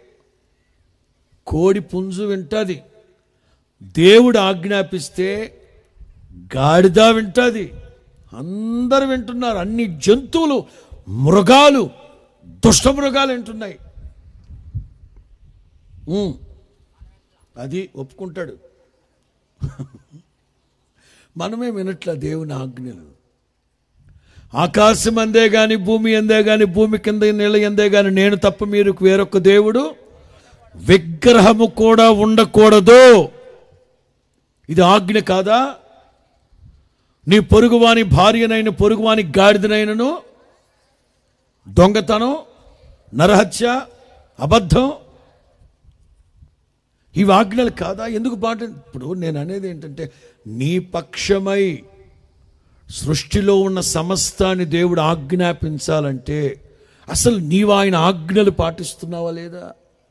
కోడి పుంజు వింటది దేవుడు ఆజ్ఞాపిస్తే గాడిద వింటది అందరు వింటున్నారు అన్ని జంతువులు మృగాలు దుష్ట మృగాలు వింటున్నాయి ఉమ్. అది ఒప్పుకుంటాడు మనమే వినట్ల దేవుని ఆజ్ఞలు ఆకాశం అందే గాని భూమి అందే గాని భూమి కింద నీళ్ళ ఎందే గాని నేను తప్ప మీరు వేరొక దేవుడు విగ్రహము కూడా ఉండకూడదు ఇది ఆజ్ఞ కాదా నీ పొరుగువాని భార్యనైన పొరుగువాని గాడిదనైనను దొంగతనం నరహత్య అబద్ధం ఇవి ఆజ్ఞలు కాదా ఎందుకు పాట ఇప్పుడు నేను అనేది ఏంటంటే నీ పక్షమై సృష్టిలో ఉన్న సమస్తాన్ని దేవుడు ఆజ్ఞాపించాలంటే అసలు నీవు ఆయన ఆజ్ఞలు పాటిస్తున్నావా లేదా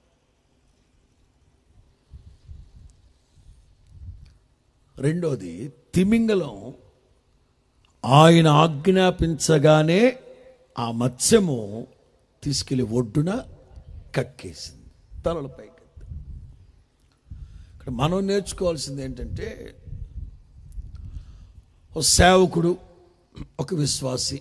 రెండోది తిమింగలం ఆయన ఆజ్ఞాపించగానే ఆ మత్స్యము తీసుకెళ్లి ఒడ్డున కక్కేసింది తలల పైకి ఇక్కడ మనం నేర్చుకోవాల్సింది ఏంటంటే ఒక సేవకుడు ఒక విశ్వాసి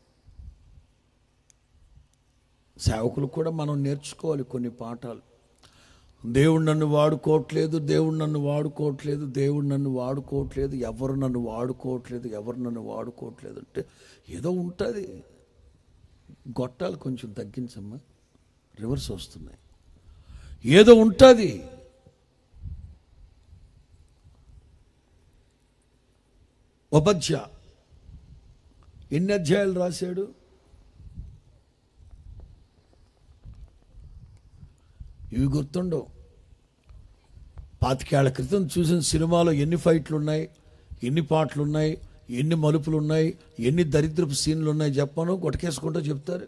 సేవకులు కూడా మనం నేర్చుకోవాలి కొన్ని పాఠాలు దేవుడు నన్ను వాడుకోవట్లేదు దేవుడు నన్ను వాడుకోవట్లేదు దేవుడు నన్ను వాడుకోవట్లేదు ఎవరు నన్ను వాడుకోవట్లేదు ఎవరు నన్ను వాడుకోవట్లేదు అంటే ఏదో ఉంటుంది గొట్టాలు కొంచెం తగ్గించమ్మా రివర్స్ వస్తున్నాయి ఏదో ఉంటుంది ఉపధ్య ఎన్ని అధ్యాయాలు రాశాడు ఇవి గుర్తుండవు పాతికేళ్ల క్రితం చూసిన సినిమాలో ఎన్ని ఫైట్లు ఉన్నాయి ఎన్ని పాటలు ఉన్నాయి ఎన్ని మలుపులు ఉన్నాయి ఎన్ని దరిద్రపు సీన్లు ఉన్నాయి చెప్పను కొట్టకేసుకుంటూ చెప్తారు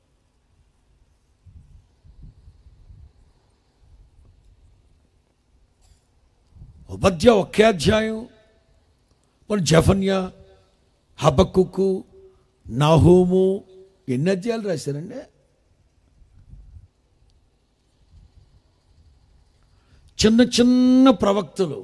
ఉపధ్య ఒకే అధ్యాయం మరి జఫన్య హబక్కుకు నాహోము ఎన్ని అధ్యాయాలు రాశారండి చిన్న చిన్న ప్రవక్తలు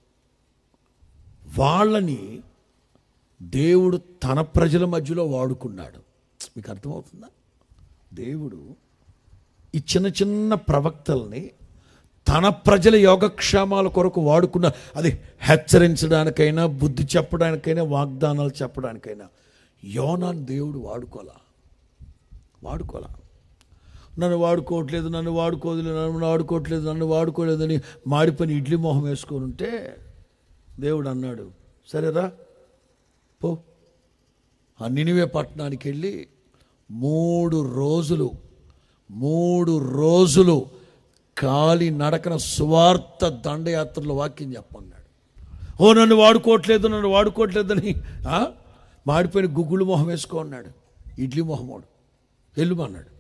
వాళ్ళని దేవుడు తన ప్రజల మధ్యలో వాడుకున్నాడు మీకు అర్థమవుతుందా దేవుడు ఈ చిన్న చిన్న ప్రవక్తల్ని తన ప్రజల యోగక్షేమాల కొరకు వాడుకున్న అది హెచ్చరించడానికైనా బుద్ధి చెప్పడానికైనా వాగ్దానాలు చెప్పడానికైనా యోనాన్ దేవుడు వాడుకోలా వాడుకోలా నన్ను వాడుకోవట్లేదు నన్ను వాడుకోదు నన్ను వాడుకోవట్లేదు నన్ను వాడుకోలేదని మాడిపోయిన ఇడ్లీ మొహం వేసుకొని ఉంటే దేవుడు అన్నాడు సరేరా పో ఆ నినివే పట్టణానికి వెళ్ళి మూడు రోజులు మూడు రోజులు కాలి నడకన సువార్త దండయాత్రలో వాక్యం చెప్పన్నాడు ఓ నన్ను వాడుకోవట్లేదు నన్ను వాడుకోవట్లేదని ఆ? మాడిపోయిన గుగ్గులు మొహం వేసుకో అన్నాడు ఇడ్లీ మొహమోడు వెళ్ళుమన్నాడు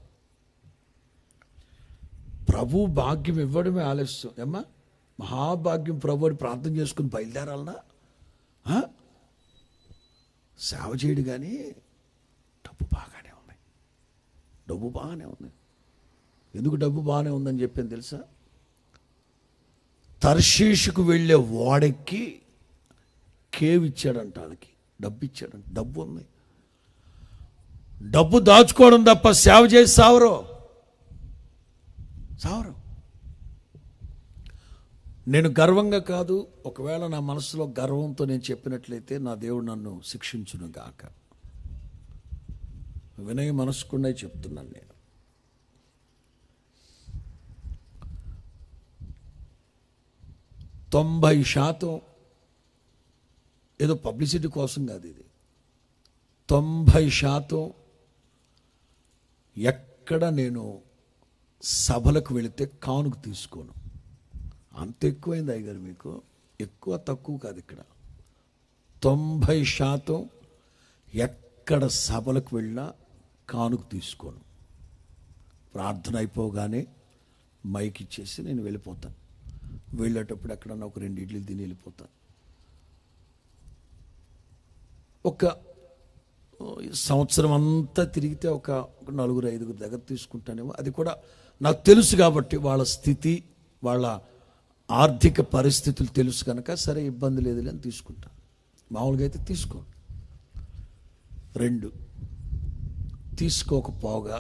ప్రభు భాగ్యం ఇవ్వడమే ఆలస్యం ఏమ్మా మహాభాగ్యం ప్రభు అని ప్రార్థన చేసుకుని బయలుదేరాలనా ఆ? సేవ చేయడు కానీ డబ్బు బాగానే ఉంది డబ్బు బాగానే ఉంది ఎందుకు డబ్బు బాగానే ఉందని చెప్పాను తెలుసా తర్షీషుకు వెళ్ళే ఓడెక్కి కేవ్ ఇచ్చాడంట వాళ్ళకి డబ్బు ఇచ్చాడంట డబ్బు ఉంది డబ్బు దాచుకోవడం తప్ప సేవ చేసి సావరు సావరు నేను గర్వంగా కాదు ఒకవేళ నా మనసులో గర్వంతో నేను చెప్పినట్లయితే నా దేవుడు నన్ను శిక్షించును గాక వినయ మనసుకునే చెప్తున్నాను నేను తొంభై శాతం ఏదో పబ్లిసిటీ కోసం కాదు ఇది తొంభై శాతం ఎక్కడ నేను సభలకు వెళితే కానుక తీసుకోను అంత ఎక్కువైంది అయ్యగారు మీకు ఎక్కువ తక్కువ కాదు ఇక్కడ తొంభై శాతం ఎక్కడ సభలకు వెళ్ళినా కానుక తీసుకోను ప్రార్థన అయిపోగానే మైక్ ఇచ్చేసి నేను వెళ్ళిపోతాను వెళ్ళేటప్పుడు ఎక్కడన్నా ఒక రెండు ఇడ్లీలు తిని వెళ్ళిపోతాను ఒక సంవత్సరం అంతా తిరిగితే ఒక ఒక నలుగురు ఐదుగురు దగ్గర తీసుకుంటానేమో అది కూడా నాకు తెలుసు కాబట్టి వాళ్ళ స్థితి వాళ్ళ ఆర్థిక పరిస్థితులు తెలుసు కనుక సరే ఇబ్బంది లేదు అని తీసుకుంటా మామూలుగా అయితే తీసుకో రెండు తీసుకోకపోగా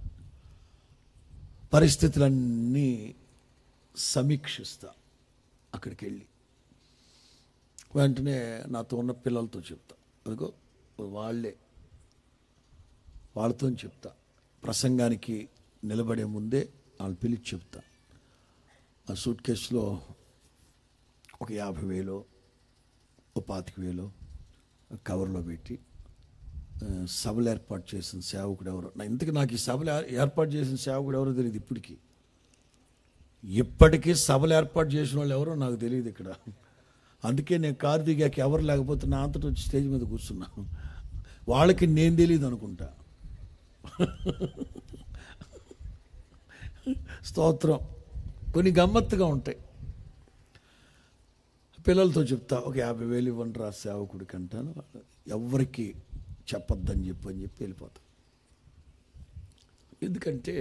పరిస్థితులన్నీ సమీక్షిస్తా అక్కడికి వెళ్ళి వెంటనే నాతో ఉన్న పిల్లలతో చెప్తా అదిగో వాళ్ళే వాళ్ళతో చెప్తా ప్రసంగానికి నిలబడే ముందే వాళ్ళు పిలిచి చెప్తా ఆ సూట్ కేసులో ఒక యాభై వేలు ఒక పాతిక వేలు కవర్లో పెట్టి ఆ, సభలు ఏర్పాటు చేసిన సేవకుడు ఎవరు నా ఇంతకు నాకు ఈ సభలు ఏ- ఏర్పాటు చేసిన సేవకుడు ఎవరో తెలియదు ఇప్పటికీ ఇప్పటికీ సభలు ఏర్పాటు చేసిన వాళ్ళు ఎవరో నాకు తెలియదు ఇక్కడ అందుకే నేను కారు దిగాక ఎవరు లేకపోతే నా అంతటి వచ్చి స్టేజ్ మీద కూర్చున్నా వాళ్ళకి నేను తెలియదు అనుకుంటా స్తోత్రం కొన్ని గమ్మత్తుగా ఉంటాయి పిల్లలతో చెప్తా ఒక యాభై వేలు ఇవ్వండి రా సేవకుడికి అంటాను ఎవరికి చెప్పొద్దని చెప్పు అని చెప్పి వెళ్ళిపోతా ఎందుకంటే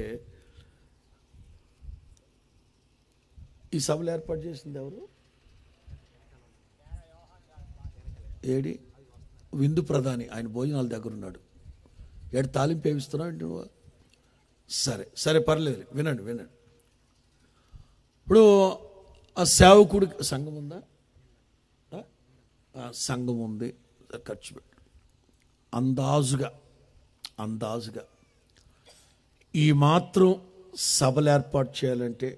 ఈ సభలు ఏర్పాటు చేసింది ఎవరు ఏడి విందు ప్రధాని ఆయన భోజనాల దగ్గర ఉన్నాడు ఏడు తాలింపు ఏమిస్తున్నావు ఏంటి నువ్వు సరే సరే పర్లేదు వినండి వినండి ఇప్పుడు ఆ సేవకుడి సంఘం ఉందా ఆ? ఆ సంఘం ఉంది ఖర్చు పెట్టు అందాజుగా అందాజుగా ఈ మాత్రం సభలు ఏర్పాటు చేయాలంటే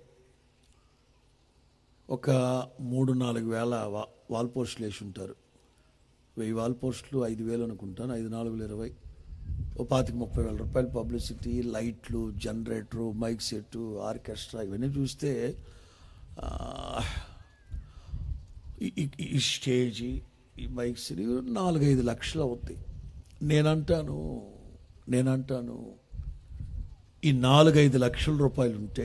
ఒక మూడు నాలుగు వేల వా వాల్ పోస్టులు వేసి ఉంటారు వెయ్యి వాల్ పోస్టులు ఐదు వేలు అనుకుంటాను ఐదు నాలుగు వేల ఇరవై ఓ పాతిక ముప్పై వేల రూపాయలు పబ్లిసిటీ లైట్లు జనరేటరు మైక్ సెట్టు ఆర్కెస్ట్రా ఇవన్నీ చూస్తే ఆ, ఈ- ఈ- ఈ స్టేజీ ఈ మైక్స్ ఇవి నాలుగైదు లక్షలు అవుతాయి నేనంటాను నేనంటాను ఈ నాలుగైదు లక్షల రూపాయలు ఉంటే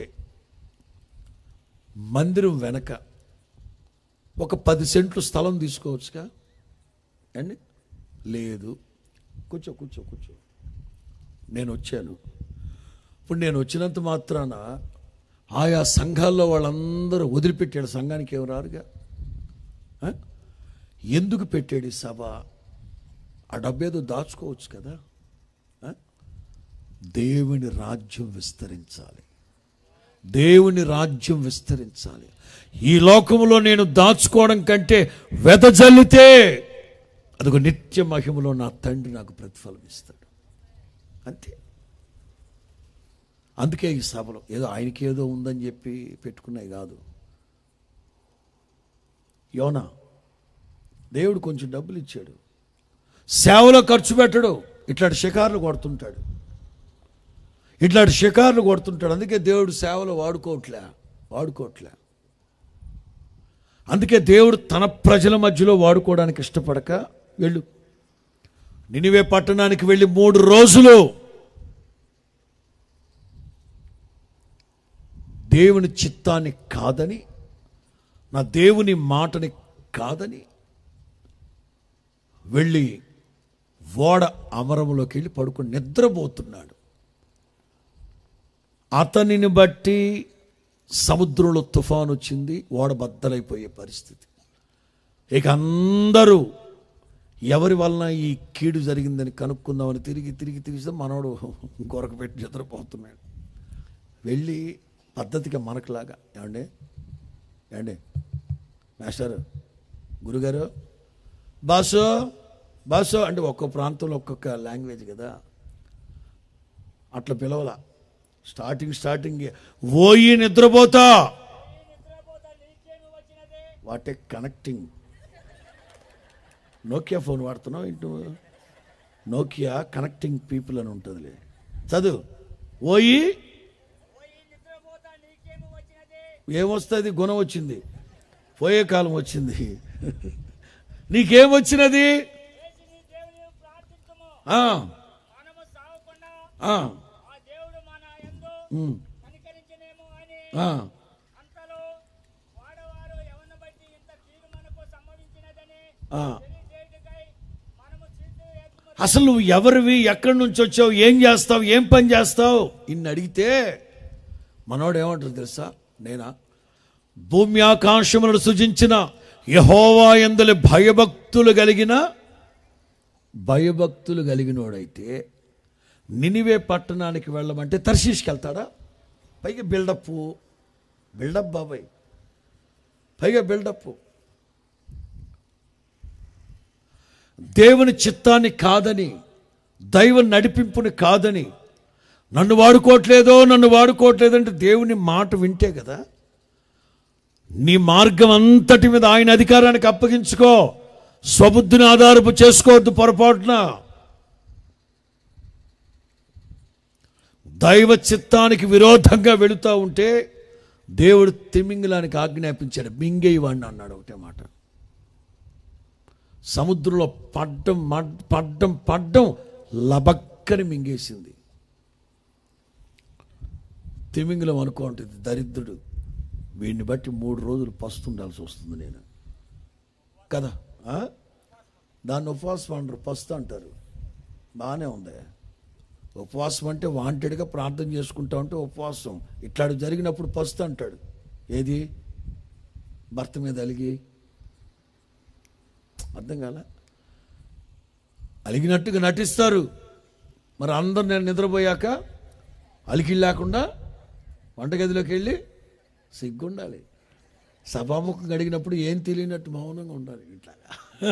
మందిరం వెనక ఒక పది సెంట్లు స్థలం తీసుకోవచ్చుగా అండి లేదు కూర్చో కూర్చో కూర్చో నేను వచ్చాను ఇప్పుడు నేను వచ్చినంత మాత్రాన ఆయా సంఘాల్లో వాళ్ళందరూ వదిలిపెట్టాడు సంఘానికి ఏం రారుగా ఆ? ఎందుకు పెట్టాడు ఈ సభ ఆ డబ్బేదో దాచుకోవచ్చు కదా ఆ? దేవుని రాజ్యం విస్తరించాలి దేవుని రాజ్యం విస్తరించాలి ఈ లోకంలో నేను దాచుకోవడం కంటే వెదజల్లితే అదొక నిత్య మహిమలో నా తండ్రి నాకు ప్రతిఫలం ఇస్తాడు అంతే అందుకే ఈ సభలో ఏదో ఆయనకి ఏదో ఉందని చెప్పి పెట్టుకున్నాయి కాదు యోనా దేవుడు కొంచెం డబ్బులు ఇచ్చాడు సేవలో ఖర్చు పెట్టడు ఇట్లాంటి షికార్లు కొడుతుంటాడు ఇట్లాంటి షికార్లు కొడుతుంటాడు అందుకే దేవుడు సేవలో వాడుకోవట్లే వాడుకోవట్లే అందుకే దేవుడు తన ప్రజల మధ్యలో వాడుకోవడానికి ఇష్టపడక వెళ్ళు నినివే పట్టణానికి వెళ్ళి మూడు రోజులు దేవుని చిత్తాన్ని కాదని నా దేవుని మాటని కాదని వెళ్ళి ఓడ అమరములోకి వెళ్ళి పడుకొని నిద్రపోతున్నాడు అతనిని బట్టి సముద్రంలో తుఫాన్ వచ్చింది ఓడ బద్దలైపోయే పరిస్థితి ఇక అందరూ ఎవరి వలన ఈ కీడు జరిగిందని కనుక్కుందామని తిరిగి తిరిగి తిరిగితే మనోడు కొరకు పెట్టి నిద్రపోతున్నాడు వెళ్ళి పద్ధతిగా మనకులాగా ఏమండి ఏమండి మాస్టర్ గురుగారు బాసు బాసు అంటే ఒక్కొక్క ప్రాంతంలో ఒక్కొక్క లాంగ్వేజ్ కదా అట్లా పిలవలా స్టార్టింగ్ స్టార్టింగ్ ఓయి నిద్రపోతా నిద్రపోతా నీకేమి వచ్చినది what a connecting Nokia phone వాడుతున్నావు ఇంటూ నోకియా కనెక్టింగ్ పీపుల్ అని ఉంటుందిలే చదువు ఓయి పోయి నిద్రపోతా నీకేమి వచ్చినది ఏమొస్తుంది గుణం వచ్చింది పోయే కాలం వచ్చింది నీకేం వచ్చినది చేసి నీ దేవుని ప్రార్థించము ఆ, మనము సావకుండా ఆ, ఆ దేవుడు మన యందు ఉమ్, కనికరించనేమో అని ఆ. అంతలో వాడవారు ఎవరిని బట్టి ఇంత కీడు మనకు సంభవించినదని ఆ. తెలియజేయుటకై మనము చీటు ఏర్పరచు అసలు నువ్వు ఎవరివి ఎక్కడి నుంచి వచ్చావు ఏం చేస్తావు ఏం పని చేస్తావు ఇన్ని అడిగితే మనోడు ఏమంటారు తెలుసా నేనా భూమి ఆకాశములను సృజించిన యహోవా ఎందలి భయభక్తులు కలిగిన భయభక్తులు కలిగినోడైతే నినివే పట్టణానికి వెళ్ళమంటే తర్శీష్కి వెళ్తాడా పైగా బిల్డప్ బిల్డప్ బాబాయ్ పైగా బిల్డప్ దేవుని చిత్తాన్ని కాదని దైవ నడిపింపుని కాదని నన్ను వాడుకోవట్లేదో నన్ను వాడుకోవట్లేదంటే దేవుని మాట వింటే కదా నీ మార్గం అంతటి మీద ఆయన అధికారానికి అప్పగించుకో స్వబుద్ధిని ఆధారపు చేసుకోవద్దు పొరపాటున దైవ చిత్తానికి విరోధంగా వెళుతూ ఉంటే దేవుడు తిమింగిలానికి ఆజ్ఞాపించాడు మింగేయవాడిని అన్నాడు ఒకటే మాట సముద్రంలో పడ్డం మడ్- పడ్డం పడ్డం లబక్కని మింగేసింది తిమింగలం అనుకో ఉంటుంది దరిద్రుడు వీడిని బట్టి మూడు రోజులు పస్తుండాల్సి వస్తుంది నేను కదా ఆ? దాన్ని ఉపవాసం అంటారు పస్తు అంటారు బాగానే ఉంది ఉపవాసం అంటే వాంటెడ్గా ప్రార్థన చేసుకుంటా ఉంటే ఉపవాసం ఇట్లాంటి జరిగినప్పుడు పస్తు అంటాడు ఏది భర్త మీద అలిగి అర్థం కాల అలిగినట్టుగా నటిస్తారు మరి అందరు నేను నిద్రపోయాక అలికి లేకుండా వంటగదిలోకి వెళ్ళి సిగ్గుండాలి సభాముఖం అడిగినప్పుడు ఏం తెలియనట్టు మౌనంగా ఉండాలి ఇట్లాగా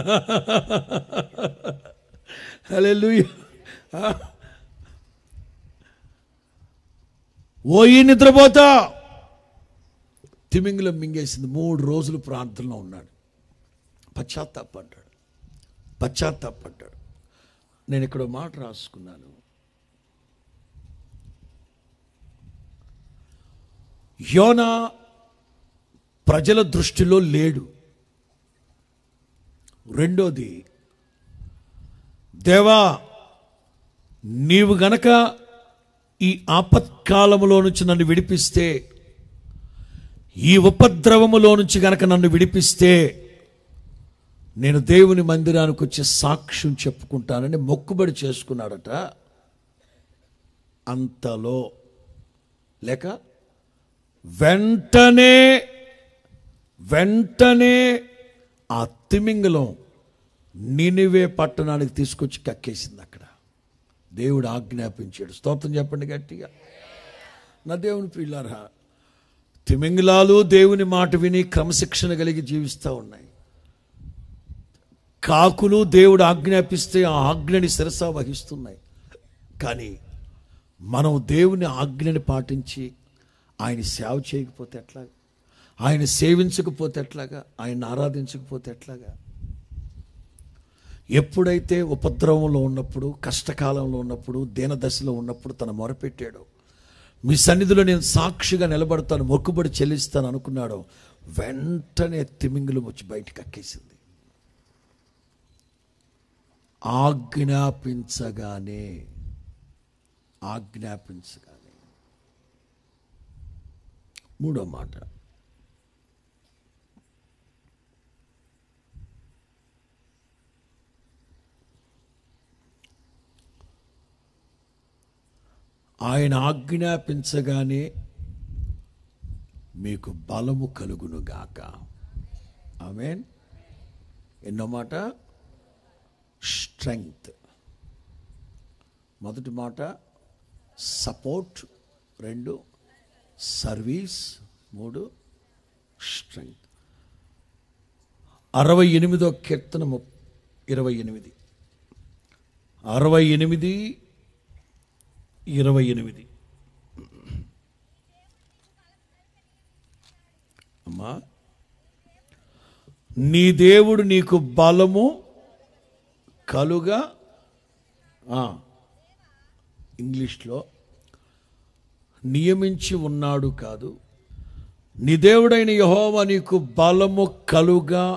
హల్లెలూయా ఓయి నిద్రపోతా తిమింగిలం మింగేసింది మూడు రోజులు ప్రార్థనలో ఉన్నాడు పశ్చాత్తాపడ్డాడు పశ్చాత్తాపడ్డాడు నేను ఇక్కడ ఒక మాట రాసుకున్నాను యోనా ప్రజల దృష్టిలో లేడు రెండోది దేవా నీవు గనక ఈ ఆపత్కాలములో నుంచి నన్ను విడిపిస్తే ఈ ఉపద్రవములో నుంచి గనక నన్ను విడిపిస్తే నేను దేవుని మందిరానికి వచ్చి సాక్ష్యం చెప్పుకుంటానని మొక్కుబడి చేసుకున్నాడట అంతలో లేక వెంటనే వెంటనే ఆ తిమింగలం నినివే పట్టణానికి తీసుకొచ్చి కక్కేసింది అక్కడ దేవుడు ఆజ్ఞాపించాడు స్తోత్రం చెప్పండి గట్టిగా నా దేవుని పిల్లారా తిమింగలాలు దేవుని మాట విని క్రమశిక్షణ కలిగి జీవిస్తూ ఉన్నాయి కాకులు దేవుడు ఆజ్ఞాపిస్తే ఆ ఆజ్ఞని శిరస వహిస్తున్నాయి కానీ మనం దేవుని ఆజ్ఞని పాటించి ఆయన సేవ చేయకపోతే ఎట్లాగా ఆయన సేవించకపోతే ఎట్లాగా ఆయన ఆరాధించకపోతే ఎట్లాగా ఎప్పుడైతే ఉపద్రవంలో ఉన్నప్పుడు కష్టకాలంలో ఉన్నప్పుడు దీనదశలో ఉన్నప్పుడు తన మొరపెట్టాడో మీ సన్నిధిలో నేను సాక్షిగా నిలబడతాను మొక్కుబడి చెల్లిస్తాను అనుకున్నాడో వెంటనే తిమింగులు వచ్చి బయటికి అక్కేసింది ఆజ్ఞాపించగానే ఆజ్ఞాపించగానే మూడో మాట ఆయన ఆజ్ఞాపించగానే మీకు బలము కలుగును గాక ఆమెన్ ఎన్నో మాట స్ట్రెంగ్త్ మొదటి మాట సపోర్ట్ రెండు సర్వీస్ మూడు స్ట్రెంగ్త్ అరవై ఎనిమిదో కీర్తన ము- ఇరవై ఎనిమిది అరవై ఎనిమిది ఇరవై ఎనిమిది అమ్మా నీ దేవుడు నీకు బలము కలుగా ఆ, ఇంగ్లీష్లో నియమించి ఉన్నాడు కాదు నీ దేవుడైన యహోవా నీకు బలము కలుగా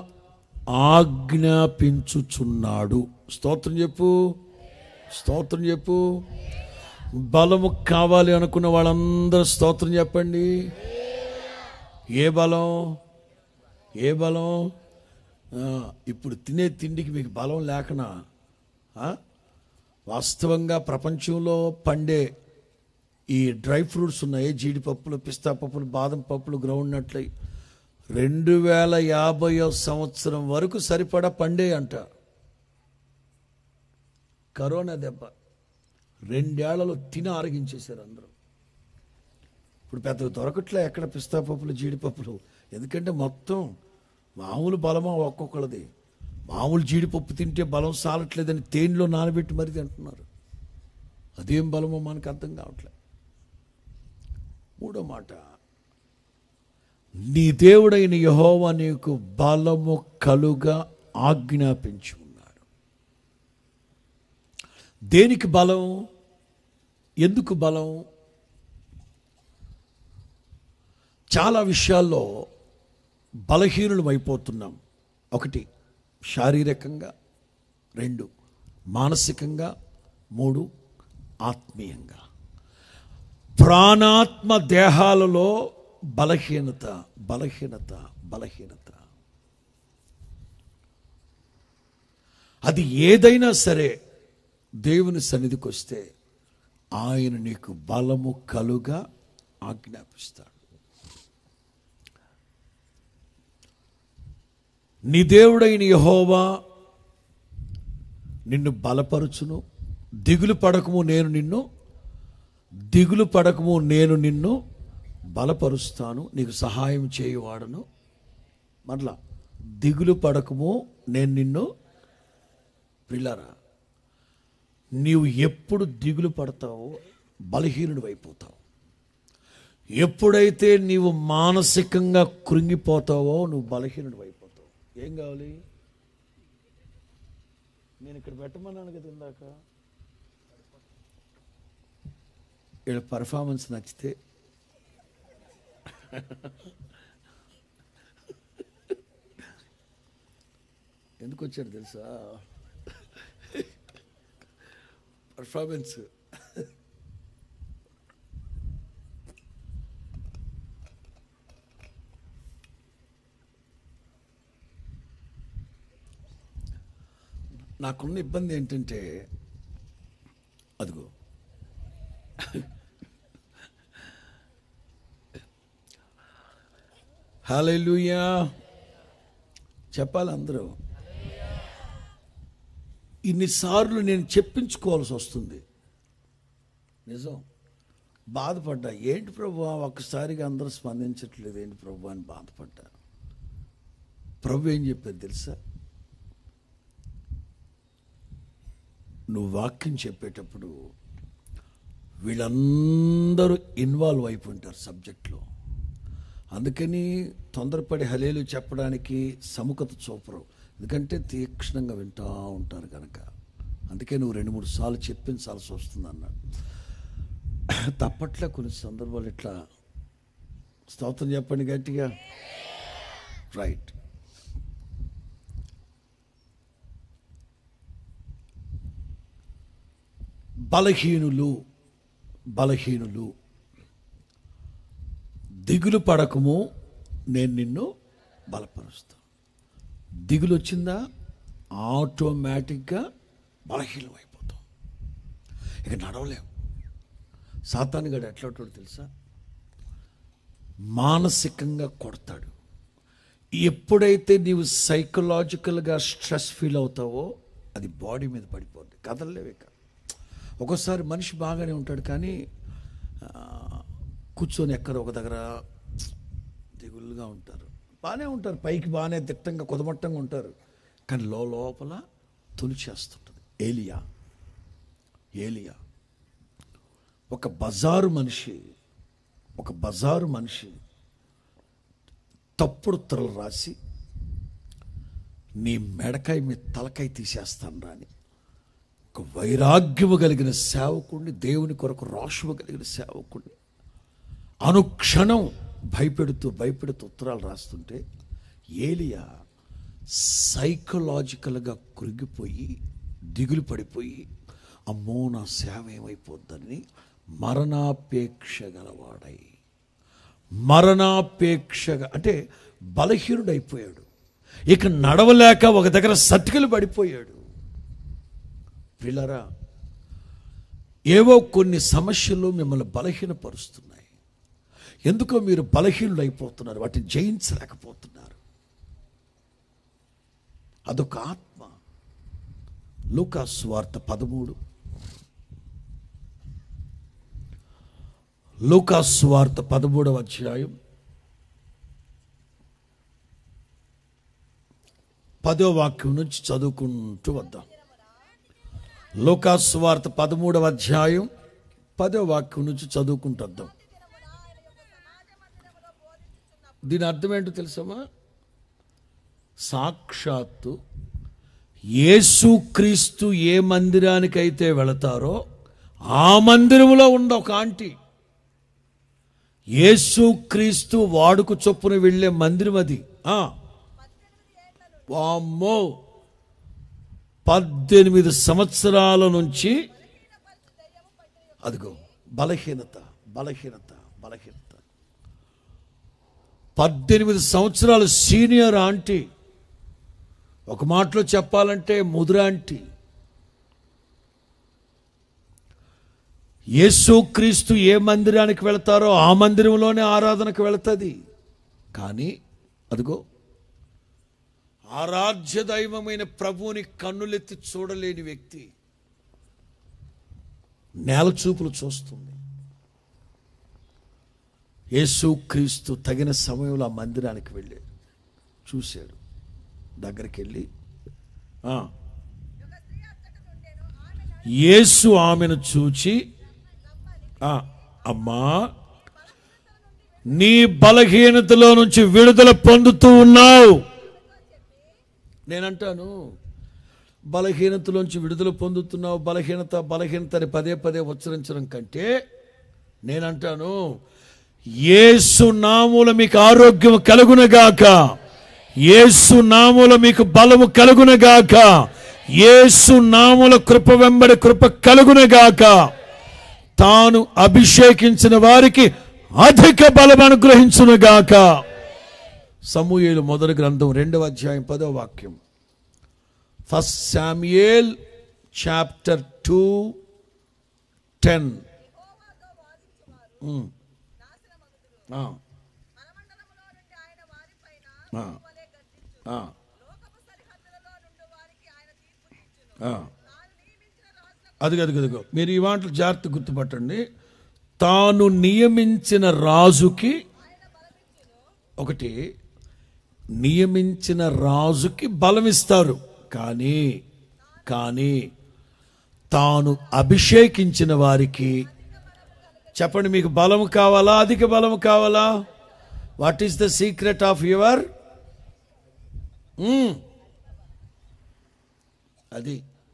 ఆజ్ఞాపించుచున్నాడు స్తోత్రం చెప్పు స్తోత్రం చెప్పు బలము కావాలి అనుకున్న వాళ్ళందరూ స్తోత్రం చెప్పండి ఏ బలం ఏ బలం ఆ, ఇప్పుడు తినే తిండికి మీకు బలం లేకనా ఆ? వాస్తవంగా ప్రపంచంలో పండే ఈ డ్రై ఫ్రూట్స్ ఉన్నాయి జీడిపప్పులు పిస్తా పప్పులు బాదం పప్పులు గ్రౌండ్ నట్లయి రెండు వేల యాభైవ సంవత్సరం వరకు సరిపడా పండే అంట కరోనా దెబ్బ రెండేళ్లలో తిని ఆరగించేశారు అందరూ ఇప్పుడు పెద్దగా దొరకట్లే ఎక్కడ పిస్తా పప్పులు జీడిపప్పులు ఎందుకంటే మొత్తం మామూలు బలమా ఒక్కొక్కళ్ళది మామూలు జీడిపప్పు తింటే బలం సాలట్లేదని తేనెలో నానబెట్టి మరి తింటున్నారు అదేం బలమో మనకు అర్థం కావట్లే మూడో మాట నీ దేవుడైన యహోవా నీకు బలము కలుగా ఆజ్ఞాపించి ఉన్నాడు దేనికి బలం ఎందుకు బలం చాలా విషయాల్లో బలహీనులం అయిపోతున్నాం ఒకటి శారీరకంగా రెండు మానసికంగా మూడు ఆత్మీయంగా ప్రాణాత్మ దేహాలలో బలహీనత బలహీనత బలహీనత అది ఏదైనా సరే దేవుని సన్నిధికి వస్తే ఆయన నీకు బలము కలుగా ఆజ్ఞాపిస్తాడు నీ దేవుడైన యహోవా నిన్ను బలపరుచును దిగులు పడకము నేను నిన్ను దిగులు పడకము నేను నిన్ను బలపరుస్తాను నీకు సహాయం చేయువాడను మరలా దిగులు పడకము నేను నిన్ను పిల్లరా నీవు ఎప్పుడు దిగులు పడతావో బలహీనుడు అయిపోతావు ఎప్పుడైతే నీవు మానసికంగా కృంగిపోతావో నువ్వు బలహీనుడు అయిపోతావు ఏం కావాలి నేను ఇక్కడ పెట్టమన్నాను కదా ఇందాక వీళ్ళ పర్ఫార్మెన్స్ నచ్చితే ఎందుకు వచ్చాడు తెలుసా పర్ఫార్మెన్స్ నాకున్న ఇబ్బంది ఏంటంటే అదిగో హాలూయా చెప్పాలి అందరూ ఇన్నిసార్లు నేను చెప్పించుకోవాల్సి వస్తుంది నిజం బాధపడ్డా ఏంటి ప్రభు ఒక్కసారిగా అందరూ స్పందించట్లేదు ఏంటి ప్రభు అని బాధపడ్డా ప్రభు ఏం చెప్పారు తెలుసా నువ్వు వాక్యం చెప్పేటప్పుడు వీళ్ళందరూ ఇన్వాల్వ్ అయిపోయింటారు సబ్జెక్ట్లో అందుకని తొందరపడి హలేలు చెప్పడానికి సముఖత చూపరు ఎందుకంటే తీక్షణంగా వింటూ ఉంటారు కనుక అందుకే నువ్వు రెండు మూడు సార్లు చెప్పించాల్సి వస్తుంది అన్నాడు తప్పట్లే కొన్ని సందర్భాలు ఇట్లా స్తోత్రం చెప్పండి గట్టిగా రైట్ బలహీనులు బలహీనులు దిగులు పడకము నేను నిన్ను బలపరుస్తాను దిగులు వచ్చిందా ఆటోమేటిక్గా బలహీనం అయిపోతాం ఇక నడవలేం సాతాను గడు ఎట్లా ఉంటాడో తెలుసా మానసికంగా కొడతాడు ఎప్పుడైతే నీవు సైకలాజికల్గా స్ట్రెస్ ఫీల్ అవుతావో అది బాడీ మీద పడిపోద్ది కదలలేవు ఇక ఒక్కోసారి మనిషి బాగానే ఉంటాడు కానీ ఆ, కూర్చొని ఎక్కడ ఒక దగ్గర దిగులుగా ఉంటారు బాగానే ఉంటారు పైకి బాగానే దిట్టంగా కుదమట్టంగా ఉంటారు కానీ లో లోపల తొలిచేస్తుంటుంది ఏలియా ఏలియా ఒక బజారు మనిషి ఒక బజారు మనిషి తప్పుడు ఉత్తరాలు రాసి నీ మెడకాయ మీ తలకాయ తీసేస్తాను రాని ఒక వైరాగ్యము కలిగిన సేవకుడిని దేవుని కొరకు రాషువు కలిగిన సేవకుడిని అనుక్షణం భయపెడుతూ భయపెడుతూ ఉత్తరాలు రాస్తుంటే ఏలియా సైకలాజికల్గా కృంగిపోయి దిగులు పడిపోయి అమ్మో నా సేవ ఏమైపోద్దని మరణాపేక్ష గలవాడై మరణాపేక్షగా అంటే బలహీనుడైపోయాడు ఇక నడవలేక ఒక దగ్గర సతికిలు పడిపోయాడు పిల్లరా ఏవో కొన్ని సమస్యలు మిమ్మల్ని బలహీనపరుస్తున్నాయి ఎందుకో మీరు బలహీనులు అయిపోతున్నారు వాటిని జయించలేకపోతున్నారు అదొక ఆత్మ లూకాసు వార్త పదమూడు లూకాసు వార్త పదమూడవ అధ్యాయం పదో వాక్యం నుంచి చదువుకుంటూ వద్దాం లూకాసు వార్త పదమూడవ అధ్యాయం పదో వాక్యం నుంచి చదువుకుంటూ వద్దాం దీని అర్థం ఏంటో తెలుసమ్మా సాక్షాత్తు యేసుక్రీస్తు ఏ మందిరానికైతే వెళతారో ఆ మందిరంలో ఉన్న ఒక ఆంటీ యేసుక్రీస్తు వాడుకు చొప్పున వెళ్ళే మందిరం అది ఆ. వామ్మో పద్దెనిమిది సంవత్సరాల నుంచి అదిగో బలహీనత బలహీనత బలహీనత పద్దెనిమిది సంవత్సరాల సీనియర్ ఆంటీ ఒక మాటలో చెప్పాలంటే ముదురు ఆంటీ యేసుక్రీస్తు ఏ మందిరానికి వెళతారో ఆ మందిరంలోనే ఆరాధనకు వెళుతుంది కానీ అదిగో ఆరాధ్య దైవమైన ప్రభువుని కన్నులెత్తి చూడలేని వ్యక్తి నేల చూపులు చూస్తుంది యేసుక్రీస్తు తగిన సమయంలో ఆ మందిరానికి వెళ్ళాడు చూశాడు దగ్గరికి వెళ్ళి ఆ, యేసు ఆమెను చూచి ఆ, అమ్మా నీ బలహీనతలో నుంచి విడుదల పొందుతూ ఉన్నావు నేనంటాను బలహీనతలోంచి విడుదల పొందుతున్నావు బలహీనత బలహీనత అని పదే పదే ఉచ్చరించడం కంటే నేనంటాను యేసు నామూల మీకు ఆరోగ్యం కలుగునగాక యేసు నామూల మీకు బలము కలుగునగాక యేసు నామూల కృప వెంబడి కృప కలుగునగాక తాను అభిషేకించిన వారికి అధిక బలం అనుగ్రహించునుగాక సమూయేలు మొదటి గ్రంథం రెండవ అధ్యాయం పదవ వాక్యం first Samuel chapter two ten పరమండలములో నుండి ఆయన వారిపైన వలె గర్జించును. లోకపు సరిహద్దులలో నుండి వారికి ఆయన తీర్పు తీర్చును. తాను నియమించిన రాజులకు అది అది అదిగో మీరు ఈ మాటలు జాగ్రత్త గుర్తుపట్టండి తాను నియమించిన రాజుకి ఒకటి నియమించిన రాజుకి బలమిస్తారు కానీ కానీ తాను అభిషేకించిన వారికి చెప్పండి మీకు బలము కావాలా అధిక బలము కావాలా what is the secret of your అది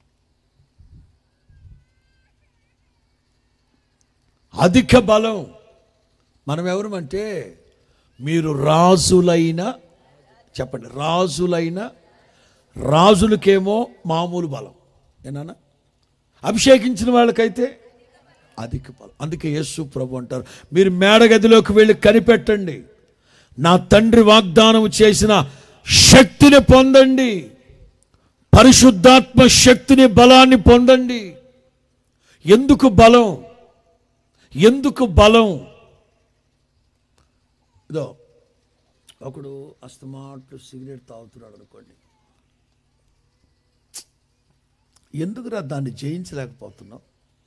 అధిక బలం మనం ఎవరమంటే మీరు రాజులైన చెప్పండి రాజులైన రాజులకేమో మామూలు బలం ఏనా అభిషేకించిన వాళ్ళకైతే అధిక బలం అందుకే యేసు ప్రభు అంటారు మీరు మేడగదిలోకి వెళ్ళి కనిపెట్టండి నా తండ్రి వాగ్దానం చేసిన శక్తిని పొందండి పరిశుద్ధాత్మ శక్తిని బలాన్ని పొందండి ఎందుకు బలం ఎందుకు బలం ఇదో ఒకడు అస్తమాట్లు సిగరెట్ తాగుతున్నాడు అనుకోండి ఎందుకురా దాన్ని జయించలేకపోతున్నావు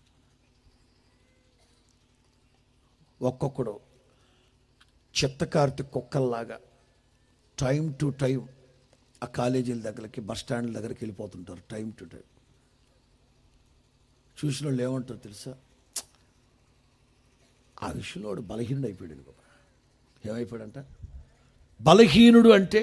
ఒక్కొక్కడు చిత్తకార్తె కుక్కల్లాగా టైం టు టైం ఆ కాలేజీల దగ్గరికి బస్ స్టాండ్ల దగ్గరికి వెళ్ళిపోతుంటారు టైం టు టైం చూసిన వాళ్ళు ఏమంటారు తెలుసా ఆ విషయంలో వాడు బలహీనుడు అయిపోయాడు బాబా ఏమైపోయాడంట బలహీనుడు అంటే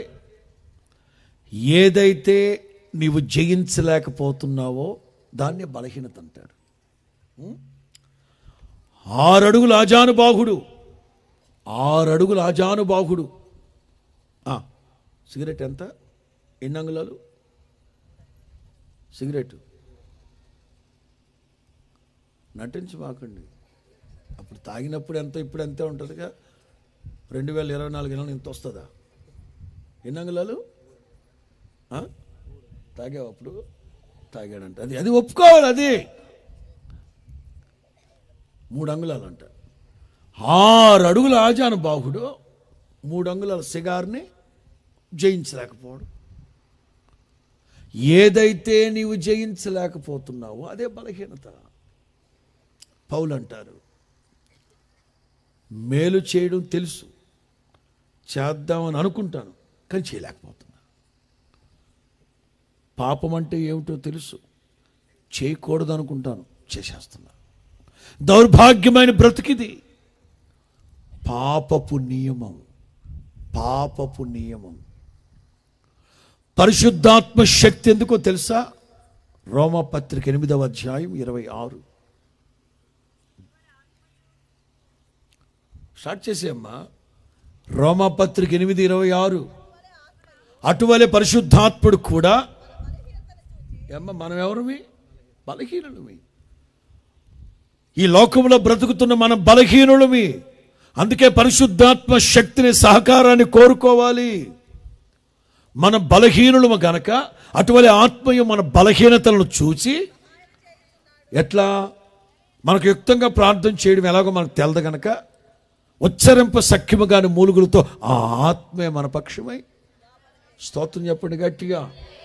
ఏదైతే నీవు జయించలేకపోతున్నావో దాన్నే బలహీనత అంటాడు ఉం? ఆరడుగుల ఆజానుబాహుడు ఆరడుగుల ఆజానుబాహుడు ఆ, సిగరెట్ ఎంత ఎన్ని అంగుళాలు సిగరెట్ నటించి మాకండి అప్పుడు తాగినప్పుడు ఎంత ఇప్పుడు ఎంతే ఉంటుందిగా రెండు వేల ఇరవై నాలుగు నెలలు ఇంత వస్తుందా ఎన్ని అంగుళాలు ఆ? తాగావు అప్పుడు తాగాడంట అది అది ఒప్పుకోవాలి అది మూడు అంగుళాలు అంట ఆరు అడుగుల ఆజాను బాహుడు మూడు అంగుళాల సిగార్ని జయించలేకపోవడం ఏదైతే నీవు జయించలేకపోతున్నావో అదే బలహీనత పౌలు అంటారు మేలు చేయడం తెలుసు చేద్దామని అనుకుంటాను కానీ చేయలేకపోతున్నా పాపం అంటే ఏమిటో తెలుసు చేయకూడదు అనుకుంటాను చేసేస్తున్నా దౌర్భాగ్యమైన బ్రతికిది పాపపు నియమం పాపపు నియమం పరిశుద్ధాత్మ శక్తి ఎందుకో తెలుసా రోమపత్రిక ఎనిమిదవ అధ్యాయం ఇరవై ఆరు స్టార్ట్ చేసేయమ్మా రోమపత్రిక ఎనిమిది ఇరవై ఆరు అటువలే పరిశుద్ధాత్ముడు కూడా ఏమ్మ మనం ఎవరిమి బలహీనులమి ఈ లోకంలో బ్రతుకుతున్న మనం బలహీనులమి అందుకే పరిశుద్ధాత్మ శక్తిని సహకారాన్ని కోరుకోవాలి మన బలహీనులము గనక అటువలి ఆత్మయు మన బలహీనతలను చూసి ఎట్లా మనకు యుక్తంగా ప్రార్థన చేయడం ఎలాగో మనకు తెలదు గనక ఉచ్చరింప సఖ్యము కాని మూలుగులతో ఆ ఆత్మే మన పక్షమై స్తోత్రం చెప్పండి గట్టిగా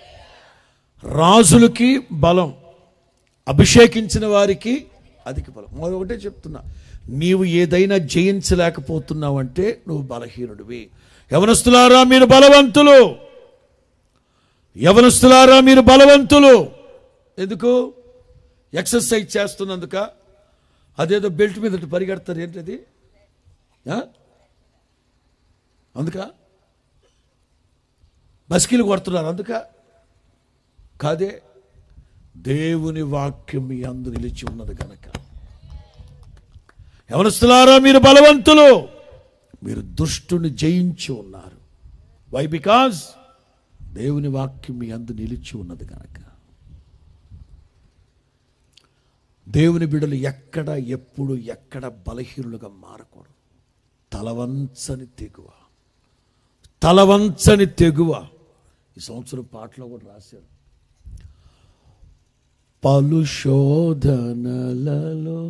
రాజులకి బలం అభిషేకించిన వారికి అధిక బలం మరి ఒకటే చెప్తున్నా నీవు ఏదైనా జయించలేకపోతున్నావంటే నువ్వు బలహీనుడివి యవనస్తులారా మీరు బలవంతులు యవనస్తులారా మీరు బలవంతులు ఎందుకు ఎక్సర్సైజ్ చేస్తున్నందుక అదేదో బెల్ట్ మీద ఇటు పరిగెడతారు ఏంటది ఆ? అందుక బస్కీలు కొడుతున్నారు అందుక కాదే దేవుని వాక్యం మీ అందు నిలిచి ఉన్నది కనుక ఎవరిస్తున్నారా మీరు బలవంతులు మీరు దుష్టుని జయించి ఉన్నారు వై బికాజ్ దేవుని వాక్యం మీ అందు నిలిచి ఉన్నది కనుక దేవుని బిడలు ఎక్కడ ఎప్పుడు ఎక్కడ బలహీనులుగా మారకూడదు తలవంచని తెగువ తలవంచని తెగువ ఈ సంవత్సరం పాటలో కూడా రాశారు పలు శోధనలలో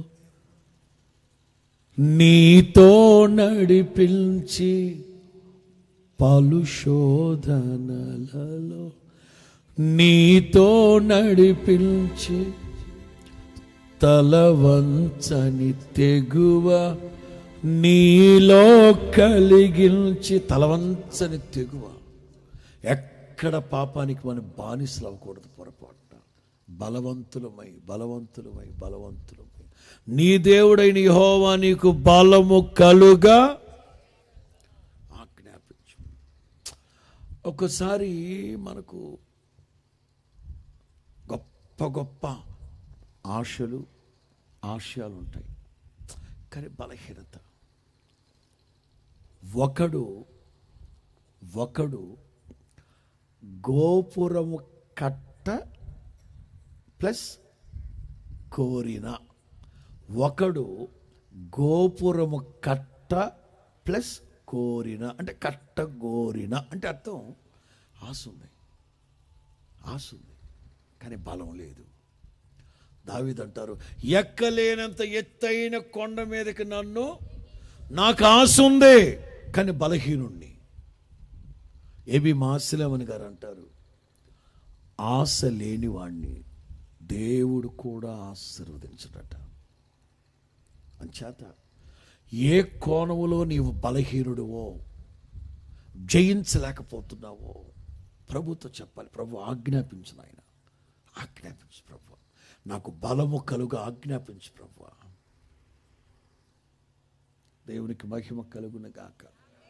నీతో నడిపించి పలు శోధనలలో నీతో నడిపించి తలవంచని తెగువ నీలో కలిగించి తలవంచని తెగువ ఎక్కడ పాపానికి మనం బానిసలు అవ్వకూడదు పొరపాటున బలవంతులమై బలవంతులమై బలవంతులమై నీ దేవుడైన యెహోవా నీకు బలము కలుగా ఆజ్ఞాపించు ఒకసారి మనకు గొప్ప గొప్ప ఆశలు ఆశయాలు ఉంటాయి కానీ బలహీనత ఒకడు ఒకడు గోపురము కట్ట ప్లస్ కోరిన ఒకడు గోపురము కట్ట ప్లస్ కోరిన అంటే కట్ట గోరిన అంటే అర్థం ఆశ ఉంది ఆశ ఉంది కానీ బలం లేదు దావిదంటారు ఎక్కలేనంత ఎత్తైన కొండ మీదకి నన్ను నాకు ఆశ ఉంది కానీ బలహీనుణ్ణి ఏబి మాసిలమని గారు అంటారు ఆశ లేనివాణ్ణి దేవుడు కూడా ఆశీర్వదించడట అంచేత ఏ కోణములో నీవు బలహీనుడువో జయించలేకపోతున్నావో ప్రభుతో చెప్పాలి ప్రభు ఆజ్ఞాపించిన ఆయన ఆజ్ఞాపించు ప్రభు నాకు బలము కలుగు ఆజ్ఞాపించు ప్రభు దేవునికి మహిమ కలుగున గాక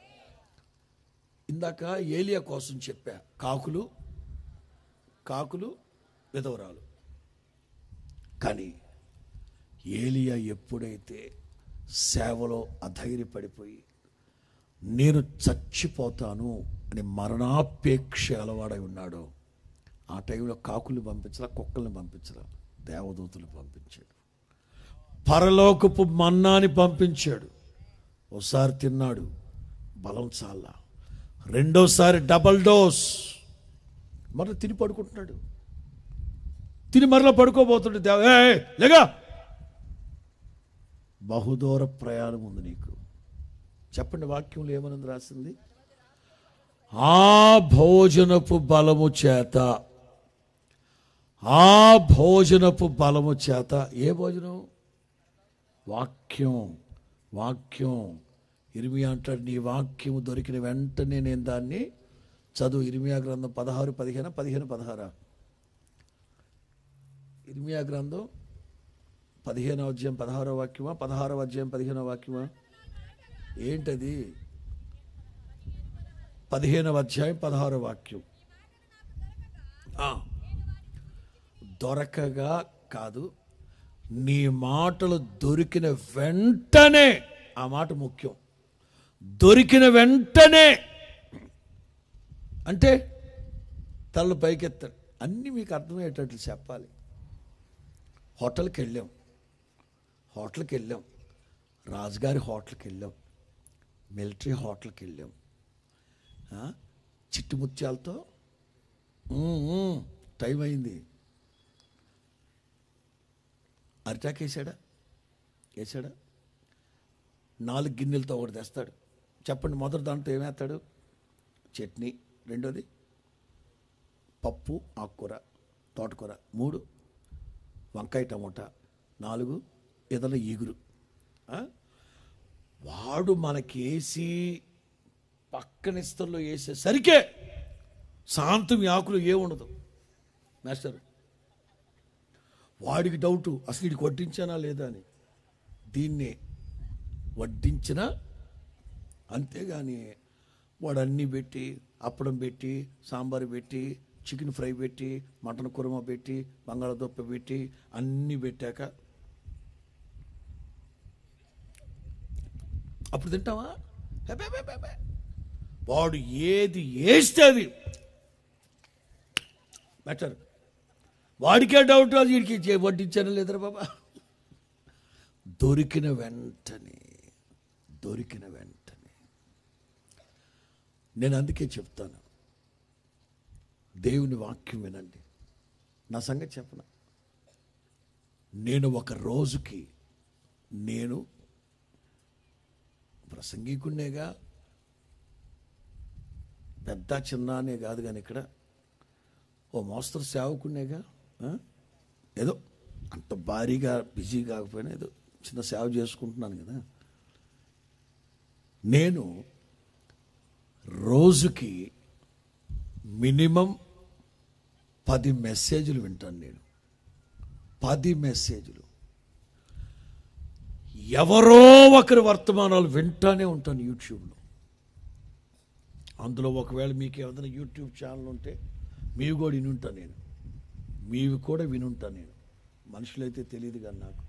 ఇందాక ఏలియా కోసం చెప్పా కాకులు కాకులు విధవరాలు కానీ ఏలియా ఎప్పుడైతే సేవలో అధైర్యపడిపోయి నేను చచ్చిపోతాను అని మరణాపేక్ష అలవాడై ఉన్నాడో ఆ టైంలో కాకులు పంపించరా కుక్కల్ని పంపించరా దేవదూతలు పంపించాడు పరలోకపు మన్నాని పంపించాడు ఒకసారి తిన్నాడు బలం చాలా రెండోసారి డబల్ డోస్ మరలా తిని పడుకుంటున్నాడు తిని మరలా పడుకోబోతుండే దేవ "ఏయ్, లేగా బహుదూర ప్రయాణం ఉంది నీకు చెప్పండి వాక్యంలో ఏమనుంది రాసింది ఆ భోజనపు బలము చేత ఆ భోజనపు బలము చేత ఏ భోజనం వాక్యం వాక్యం ఇరిమియా అంటాడు నీ వాక్యం దొరికిన వెంటనే నేను దాన్ని చదువు ఇరిమియా గ్రంథం పదహారు పదిహేను పదిహేను పదహారా ఇరిమియా గ్రంథం పదిహేనవ అధ్యాయం పదహారవ వాక్యమా పదహారవ అధ్యాయం పదిహేనవ వాక్యమా ఏంటది పదిహేనవ అధ్యాయం పదహారవ వాక్యం ఆ. దొరకగా కాదు నీ మాటలు దొరికిన వెంటనే ఆ మాట ముఖ్యం దొరికిన వెంటనే అంటే తల పైకెత్తాడు అన్నీ మీకు అర్థమయ్యేటట్లు చెప్పాలి హోటల్కి వెళ్ళాం హోటల్కి వెళ్ళాం రాజుగారి హోటల్కి వెళ్ళాం మిలిటరీ హోటల్కి వెళ్ళాం ఆ? చిట్టి ముత్యాలతో "ఉమ్, ఉమ్, టైం అయింది అరిటాక్ వేసాడా వేసాడా నాలుగు గిన్నెలతో ఒకటి తెస్తాడు చెప్పండి మొదటి దాంట్లో ఏమేస్తాడు చట్నీ రెండోది పప్పు ఆకుకూర తోటకూర మూడు వంకాయ టమోటా నాలుగు ఏదైనా ఈగురు ఆ? వాడు మనకి వేసి పక్కనిస్తల్లో వేసేసరికే శాంతం ఈ ఆకులు ఏముండదు మాస్టర్ వాడికి డౌటు అసలు వీడికి వడ్డించానా లేదా అని దీన్ని వడ్డించినా అంతేగాని వాడు అన్నీ పెట్టి అప్పడం పెట్టి సాంబారు పెట్టి చికెన్ ఫ్రై పెట్టి మటన్ కుర్మ పెట్టి బంగాళదుంప పెట్టి అన్నీ పెట్టాక అప్పుడు తింటావా హెబే, హెబే, హెబే. వాడు ఏది వేస్తే అది బెటర్ వాడికే డౌట్ రాదు వీడికి చే- వడ్డించాను లేదరా బాబా దొరికిన వెంటనే దొరికిన వెంటనే నేను అందుకే చెప్తాను దేవుని వాక్యం వినండి నా సంగతి చెప్పన నేను ఒక రోజుకి నేను ప్రసంగికునేగా పెద్ద చిన్న అనే కాదు కానీ ఇక్కడ ఓ మోస్తరు సేవకునేగా ఆ? ఏదో అంత భారీగా బిజీ కాకపోయినా ఏదో చిన్న సేవ చేసుకుంటున్నాను కదా నేను రోజుకి మినిమం పది మెసేజ్లు వింటాను నేను పది మెసేజ్లు ఎవరో ఒకరి వర్తమానాలు వింటానే ఉంటాను యూట్యూబ్లో అందులో ఒకవేళ మీకు ఏదైనా యూట్యూబ్ ఛానల్ ఉంటే మీవి కూడా వినుంటా నేను మీవి కూడా వినుంటా నేను మనుషులైతే తెలియదు కానీ నాకు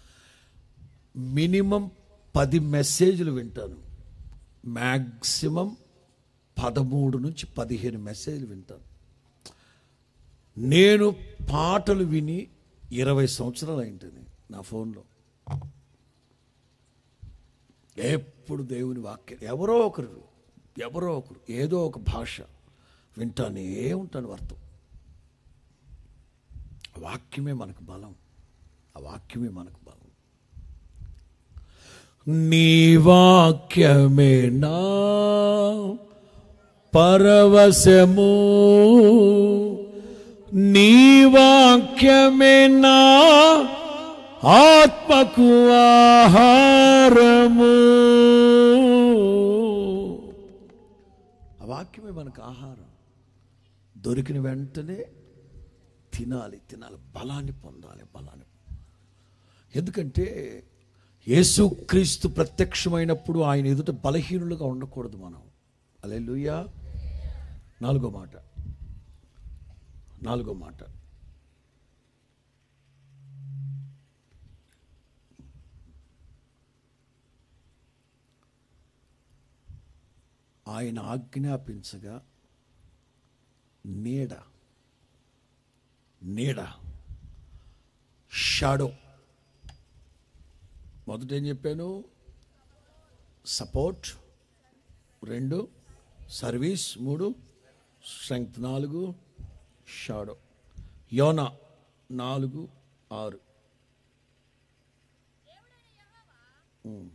మినిమం పది మెసేజ్లు వింటాను మ్యాక్సిమం పదమూడు నుంచి పదిహేను మెసేజ్లు వింటాను నేను పాటలు విని ఇరవై సంవత్సరాలు అయింటుంది నా ఫోన్లో ఎప్పుడు దేవుని వాక్యం ఎవరో ఒకరు ఎవరో ఒకరు ఏదో ఒక భాష వింటానే ఉంటాను అర్థం ఆ వాక్యమే మనకు బలం ఆ వాక్యమే మనకు బలం నీ వాక్యమే నా పరవశము నీ వాక్యమే నా ఆత్మకు ఆహారము ఆ వాక్యమే మనకు ఆహారం దొరికిన వెంటనే తినాలి తినాలి బలాన్ని పొందాలి బలాన్ని ఎందుకంటే యేసుక్రీస్తు ప్రత్యక్షమైనప్పుడు ఆయన ఎదుట బలహీనులుగా ఉండకూడదు మనం అలే నాలుగో మాట నాలుగో మాట ఆయన ఆజ్ఞాపించగా నీడ నీడ షాడో మొదట ఏం చెప్పాను సపోర్ట్ రెండు సర్వీస్ మూడు స్ట్రెంగ్త్ నాలుగు షాడో యోన నాలుగు ఆరు ఉమ్.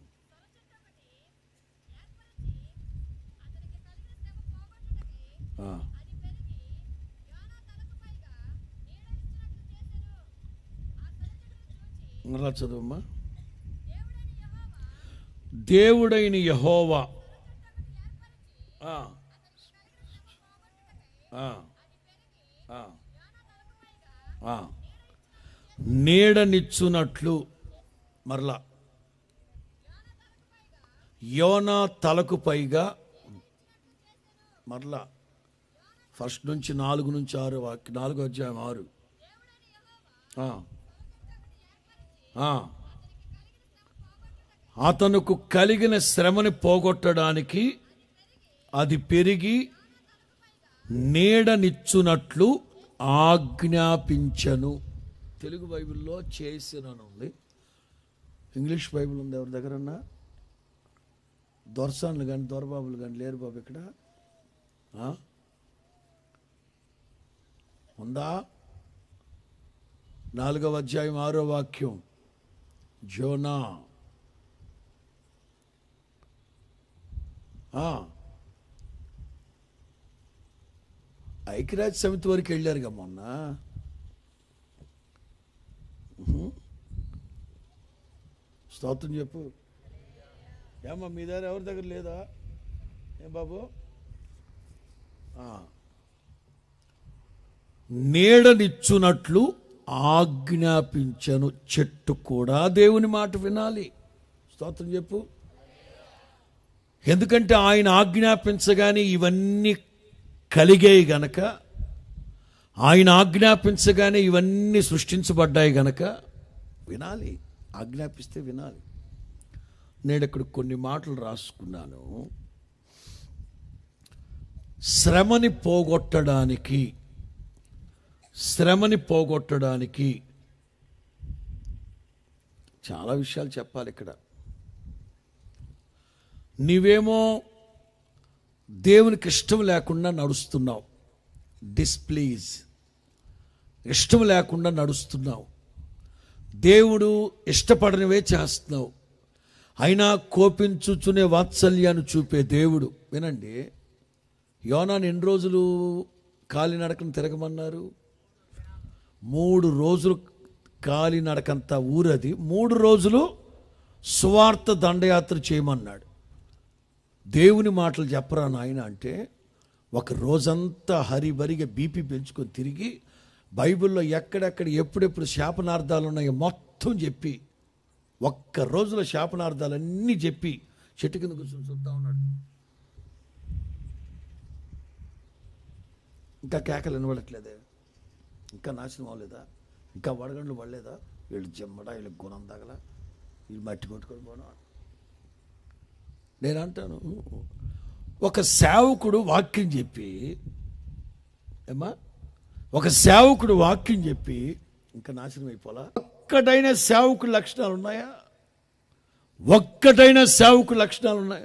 ఆ. మరలా చదువమ్మా దేవుడైన యహోవా ఆ. ఆ. ఆ. ఆ. నీడనిచ్చునట్లు మరలా యోనా తలకు పైగా మరలా ఫస్ట్ నుంచి నాలుగు నుంచి ఆరు వాక్య నాలుగు అధ్యాయం ఆరు ఆ. ఆ. అతనుకు కలిగిన శ్రమని పోగొట్టడానికి అది పెరిగి నీడనిచ్చునట్లు ఆజ్ఞాపించను తెలుగు బైబిల్లో చేసినను ఉంది ఇంగ్లీష్ బైబిల్ ఉంది ఎవరి దగ్గరన్నా దొరసాన్లు కానీ దొరబాబులు కానీ లేరు బాబు ఇక్కడ ఆ? ఉందా నాలుగవ అధ్యాయం ఆరో వాక్యం జోనా ఆ. ఐక్యరాజ్య సమితి వరకు వెళ్ళారుగా మొన్న ఉహు. స్తోత్రం చెప్పు ఏమ్మా మీ దగ్గర ఎవరి దగ్గర లేదా ఏం బాబు ఆ. నీడనిచ్చునట్లు ఆజ్ఞాపించను చెట్టు కూడా దేవుని మాట వినాలి స్తోత్రం చెప్పు ఎందుకంటే ఆయన ఆజ్ఞాపించగానే ఇవన్నీ కలిగాయి గనక ఆయన ఆజ్ఞాపించగానే ఇవన్నీ సృష్టించబడ్డాయి గనక వినాలి ఆజ్ఞాపిస్తే వినాలి నేను ఇక్కడ కొన్ని మాటలు రాసుకున్నాను శ్రమని పోగొట్టడానికి శ్రమని పోగొట్టడానికి చాలా విషయాలు చెప్పాలి ఇక్కడ నీవేమో దేవునికి ఇష్టం లేకుండా నడుస్తున్నావు డిస్ప్లీజ్ ఇష్టం లేకుండా నడుస్తున్నావు దేవుడు ఇష్టపడనివే చేస్తున్నావు అయినా కోపించుచునే వాత్సల్యాన్ని చూపే దేవుడు వినండి యోనాని ఎన్ని రోజులు కాలినడకను తిరగమన్నారు మూడు రోజులు కాలినడకంత ఊరది మూడు రోజులు సువార్త దండయాత్ర చేయమన్నాడు దేవుని మాటలు చెప్పరా నాయన అంటే ఒక రోజంతా హరిబరిగా బీపీ పెంచుకొని తిరిగి బైబిల్లో ఎక్కడెక్కడ ఎప్పుడెప్పుడు శాపనార్థాలు ఉన్నాయో మొత్తం చెప్పి ఒక్క రోజులో శాపనార్థాలన్నీ చెప్పి చెట్టు కింద కూర్చొని చూద్దా ఉన్నాడు ఇంకా కేకలు వినబడట్లేదే ఇంకా నాశనం అవ్వలేదా ఇంకా వడగండ్లు పడలేదా వీళ్ళు జమ్మడ వీళ్ళకి గుణం తగల వీళ్ళు మట్టి కొట్టుకొని పోవడం నేను అంటాను ఒక సేవకుడు వాక్యం చెప్పి ఏమా ఒక సేవకుడు వాక్యం చెప్పి ఇంకా నాశనం అయిపోలా ఒక్కటైన సేవకుడు లక్షణాలు ఉన్నాయా ఒక్కటైన సేవకు లక్షణాలు ఉన్నాయా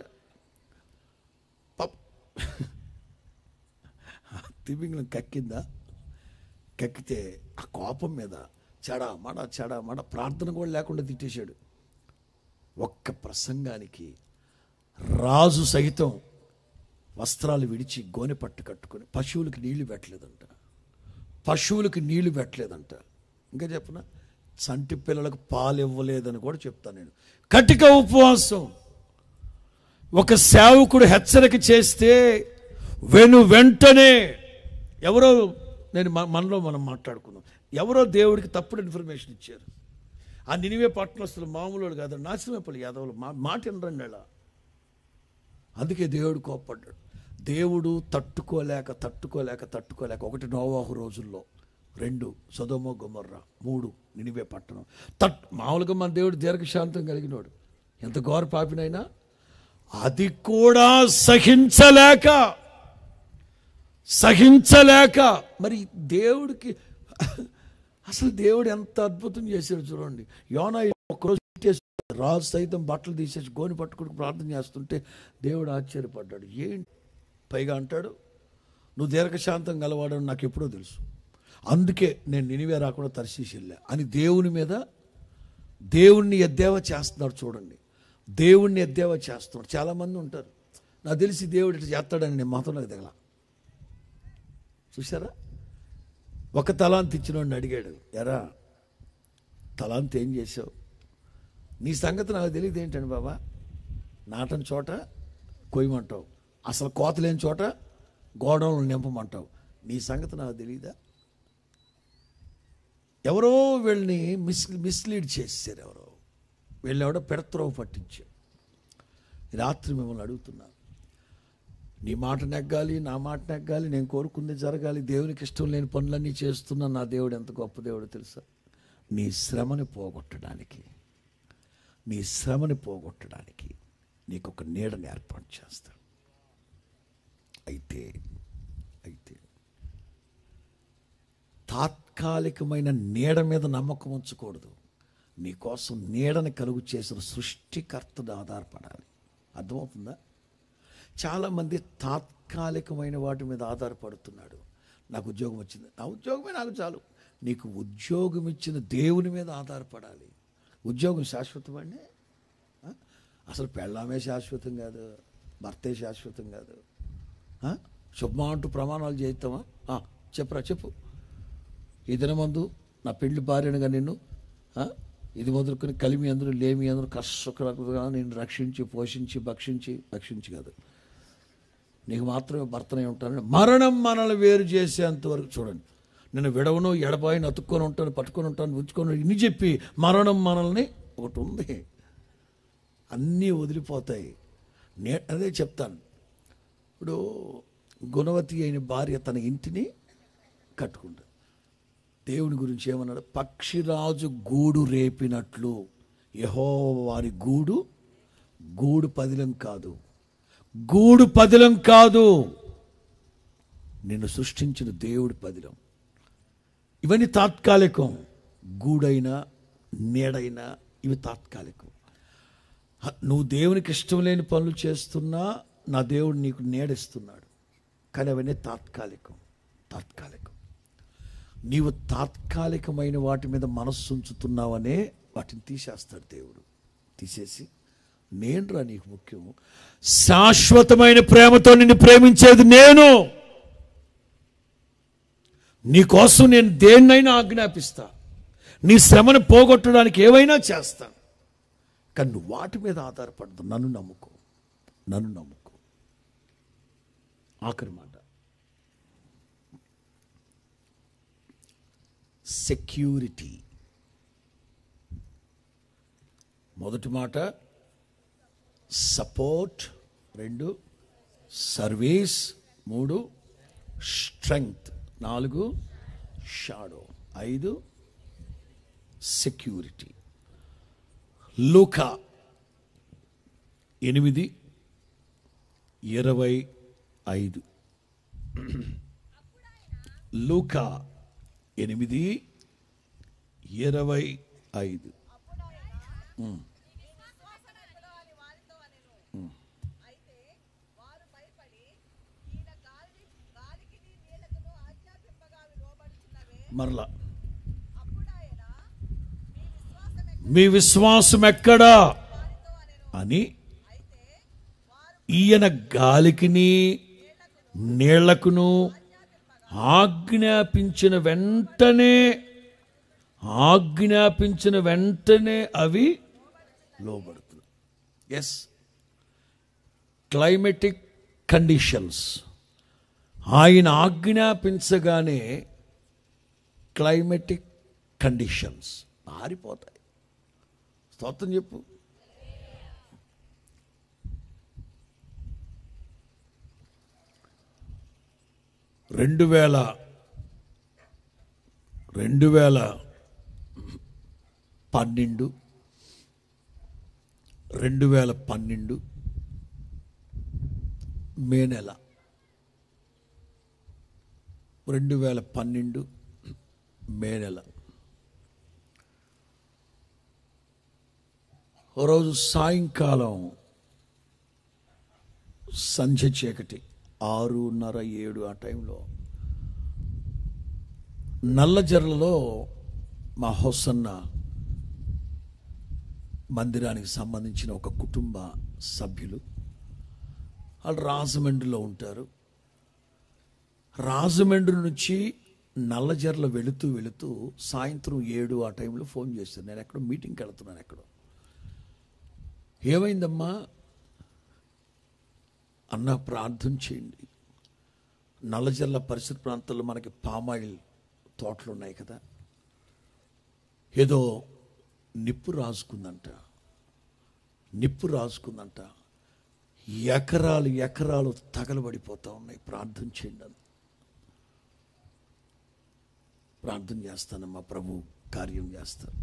తిమింగలం కక్కిందా కక్కితే ఆ కోపం మీద చెడా మడ చెడా మడ ప్రార్థన కూడా లేకుండా తిట్టేశాడు ఒక్క ప్రసంగానికి రాజు సహితం వస్త్రాలు విడిచి గోనె పట్టు కట్టుకొని పశువులకి నీళ్లు పెట్టలేదంట పశువులకి నీళ్లు పెట్టలేదంట ఇంకా చెప్పన చంటి పిల్లలకు పాలు ఇవ్వలేదని కూడా చెప్తాను నేను కటిక ఉపవాసం ఒక సేవకుడు హెచ్చరిక చేస్తే వెను వెంటనే ఎవరో నేను మన- మనలో మనం మాట్లాడుకున్నాం ఎవరో దేవుడికి తప్పుడు ఇన్ఫర్మేషన్ ఇచ్చారు ఆ నినివే పట్టణస్తులు మామూలు కాదు నాశనమైపోయి యాదవులు మా మాట వినరండి అలా అందుకే దేవుడు కోప్పడ్డాడు దేవుడు తట్టుకోలేక తట్టుకోలేక తట్టుకోలేక ఒకటి నోవాహు రోజుల్లో రెండు సొదోమో గుమర్ర మూడు నినివే పట్టణం తట్ మామూలుగా మన దేవుడు దీర్ఘశాంతం కలిగినోడు ఎంత ఘోర పాపినైనా అది కూడా సహించలేక సహించలేక మరి దేవుడికి అసలు దేవుడు ఎంత అద్భుతం చేశాడు చూడండి యోనా ఒక్కరోజు తీసేసి రాజు సైతం బట్టలు తీసేసి గోని పట్టుకుని ప్రార్థన చేస్తుంటే దేవుడు ఆశ్చర్యపడ్డాడు ఏంటి పైగా అంటాడు నువ్వు దీర్ఘశాంతం గలవాడని నాకు ఎప్పుడో తెలుసు అందుకే నేను నినివే రాకుండా తరిశీసి వెళ్ళా అని దేవుని మీద దేవుణ్ణి ఎద్దేవా చేస్తున్నాడు చూడండి దేవుణ్ణి ఎద్దేవా చేస్తున్నాడు చాలామంది ఉంటారు నాకు తెలిసి దేవుడు ఇట్లా చేస్తాడని నేను మతంలోకి దిగల చూసారా ఒక తలాంతి ఇచ్చినోడిని అడిగాడు ఎరా తలాంతి ఏం చేసావు నీ సంగతి నాకు తెలియదు ఏంటండి బాబా నాటని చోట కొయ్యమంటావు అసలు కోత లేని చోట గోడౌన్లు నింపమంటావు నీ సంగతి నాకు తెలియదా ఎవరో వీళ్ళని మిస్ మిస్లీడ్ చేశారు ఎవరో వీళ్ళని ఎవడో పెడత్రోవ పట్టించారు ఈ రాత్రి మిమ్మల్ని అడుగుతున్నాను నీ మాట నెగ్గాలి నా మాట నెగ్గాలి నేను కోరుకుంది జరగాలి దేవునికి ఇష్టం లేని పనులన్నీ చేస్తున్నా నా దేవుడు ఎంత గొప్ప దేవుడు తెలుసా నీ శ్రమని పోగొట్టడానికి నీ శ్రమని పోగొట్టడానికి నీకు ఒక నీడని ఏర్పాటు చేస్తాడు అయితే అయితే తాత్కాలికమైన నీడ మీద నమ్మకం ఉంచకూడదు నీకోసం నీడని కలుగు చేసిన సృష్టికర్తను ఆధారపడాలి అర్థమవుతుందా చాలామంది తాత్కాలికమైన వాటి మీద ఆధారపడుతున్నాడు నాకు ఉద్యోగం వచ్చింది నా ఉద్యోగమే నాకు చాలు నీకు ఉద్యోగం ఇచ్చిన దేవుని మీద ఆధారపడాలి ఉద్యోగం శాశ్వతమండి ఆ? అసలు పెళ్ళామే శాశ్వతం కాదు భర్తే శాశ్వతం కాదు ఆ? శుభమా అంటూ ప్రమాణాలు చేయిస్తామా ఆ, చెప్పురా చెప్పు ఈ దినమందు నా పెళ్లి భార్యనుగా నిన్ను ఆ, ఇది మొదలుకొని కలిమి అందరూ లేమి అందరూ కష్టసుఖగా నేను రక్షించి పోషించి భక్షించి భక్షించి కాదు నీకు మాత్రమే భర్తనే ఉంటాను మరణం మనల్ని వేరు చేసేంత వరకు చూడండి నేను విడవను ఎడబాయిని అతుక్కొని ఉంటాను పట్టుకొని ఉంటాను ఉంచుకొని ఇన్ని చెప్పి మరణం మనల్ని ఒకటి ఉంది అన్నీ వదిలిపోతాయి నే అదే చెప్తాను ఇప్పుడు గుణవతి అయిన భార్య తన ఇంటిని కట్టుకుంటారు దేవుని గురించి ఏమన్నాడు పక్షిరాజు గూడు రేపినట్లు యహో వారి గూడు గూడు పదిలం కాదు గూడు పదిలం కాదు నిన్ను సృష్టించిన దేవుడి పదిలం ఇవన్నీ తాత్కాలికం గూడైనా నీడైనా ఇవి తాత్కాలికం హ, నువ్వు దేవునికి ఇష్టం లేని పనులు చేస్తున్నా నా దేవుడు నీకు నీడిస్తున్నాడు కానీ అవన్నీ తాత్కాలికం తాత్కాలికం నీవు తాత్కాలికమైన వాటి మీద మనస్సు ఉంచుతున్నావనే వాటిని తీసేస్తాడు దేవుడు తీసేసి నేనురా నీకు ముఖ్యం శాశ్వతమైన ప్రేమతో నిన్ను ప్రేమించేది నేను నీ కోసం నేను దేన్నైనా ఆజ్ఞాపిస్తా నీ శ్రమను పోగొట్టడానికి ఏవైనా చేస్తాను కానీ నువ్వు వాటి మీద ఆధారపడదు నన్ను నమ్ముకో నన్ను నమ్ముకో ఆఖరి మాట సెక్యూరిటీ మొదటి మాట సపోర్ట్ రెండు సర్వీస్ మూడు స్ట్రెంగ్త్ నాలుగు షాడో ఐదు సెక్యూరిటీ లూకా ఎనిమిది ఇరవై ఐదు లూకా ఎనిమిది ఇరవై ఐదు విశ్వాసనెక్కడో అని వారితో అనెను. అయితే వారు భయపడి ఈయన గాలి గాలికిని నీళ్లకును ఆజ్ఞాపింపగా అవి లోబడుచున్నవే మరలా అప్పుడాయన మీ విశ్వాసం మీ విశ్వాసం ఎక్కడా వారితో అనెను. అని అయితే వారు ఈయన గాలికిని నీళ్లకును ఆజ్ఞాపించిన వెంటనే ఆజ్ఞాపించిన వెంటనే అవి లోబడుతున్నాయి ఎస్ క్లైమేటిక్ కండిషన్స్ ఆయన ఆజ్ఞాపించగానే క్లైమేటిక్ కండిషన్స్ మారిపోతాయి స్తోత్రం చెప్పు రెండు వేల రెండు వేల పన్నెండు రెండు వేల పన్నెండు మే నెల రెండు వేల పన్నెండు మే నెల ఓ రోజు సాయంకాలం సంధ్య చీకటి ఆరున్నర ఏడు ఆ టైంలో నల్లజర్లలో మా హొసన్న మందిరానికి సంబంధించిన ఒక కుటుంబ సభ్యులు వాళ్ళు రాజమండ్రిలో ఉంటారు రాజమండ్రి నుంచి నల్లజర్ల వెళుతూ వెళుతూ సాయంత్రం ఏడు ఆ టైంలో ఫోన్ చేశారు నేను ఎక్కడో మీటింగ్కి వెళ్తున్నాను ఎక్కడో ఏమైందమ్మా అన్న ప్రార్థన చేయండి నల్లజర్ల పరిసర ప్రాంతాల్లో మనకి పామాయిల్ తోటలు ఉన్నాయి కదా ఏదో నిప్పు రాసుకుందంట నిప్పు రాసుకుందంట ఎకరాలు ఎకరాలు తగలబడిపోతా ఉన్నాయి ప్రార్థన చేయండి అని ప్రార్థన చేస్తానమ్మా ప్రభు కార్యం చేస్తాను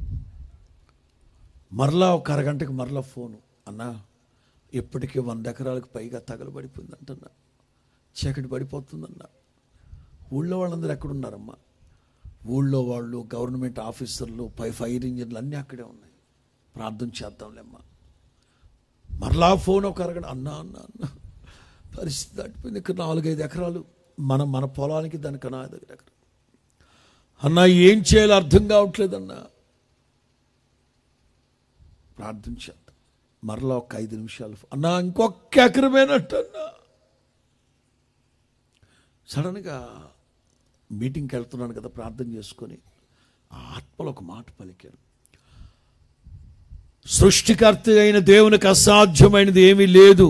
మరలా ఒక అరగంటకి మరలా ఫోను అన్నా ఇప్పటికే వంద ఎకరాలకు పైగా తగలబడిపోయిందంటన్నా చీకటి పడిపోతుందన్నా ఊళ్ళో వాళ్ళందరూ ఎక్కడున్నారమ్మా ఊళ్ళో వాళ్ళు గవర్నమెంట్ ఆఫీసర్లు పై ఫైర్ ఇంజిన్లు అన్నీ అక్కడే ఉన్నాయి ప్రార్థన చేద్దాంలేమ్మా మరలా ఫోన్ ఒక అరగంట అన్నా అన్నా అన్నా పరిస్థితి దాటిపోయింది ఇక్కడ నాలుగైదు ఎకరాలు మన మన పొలానికి దానికన్నా ఐదు ఎకరాలు అన్నా ఏం చేయాలో అర్థం కావట్లేదన్నా ప్రార్థన చేద్దాం మరలా ఒక ఐదు నిమిషాలు అన్నా ఇంకొక ఎకరమేనట్టు అన్నా సడన్గా మీటింగ్కి వెళ్తున్నాను కదా ప్రార్థన చేసుకొని ఆ ఆత్మలో ఒక మాట పలికాను సృష్టికర్త అయిన దేవునికి అసాధ్యమైనది ఏమీ లేదు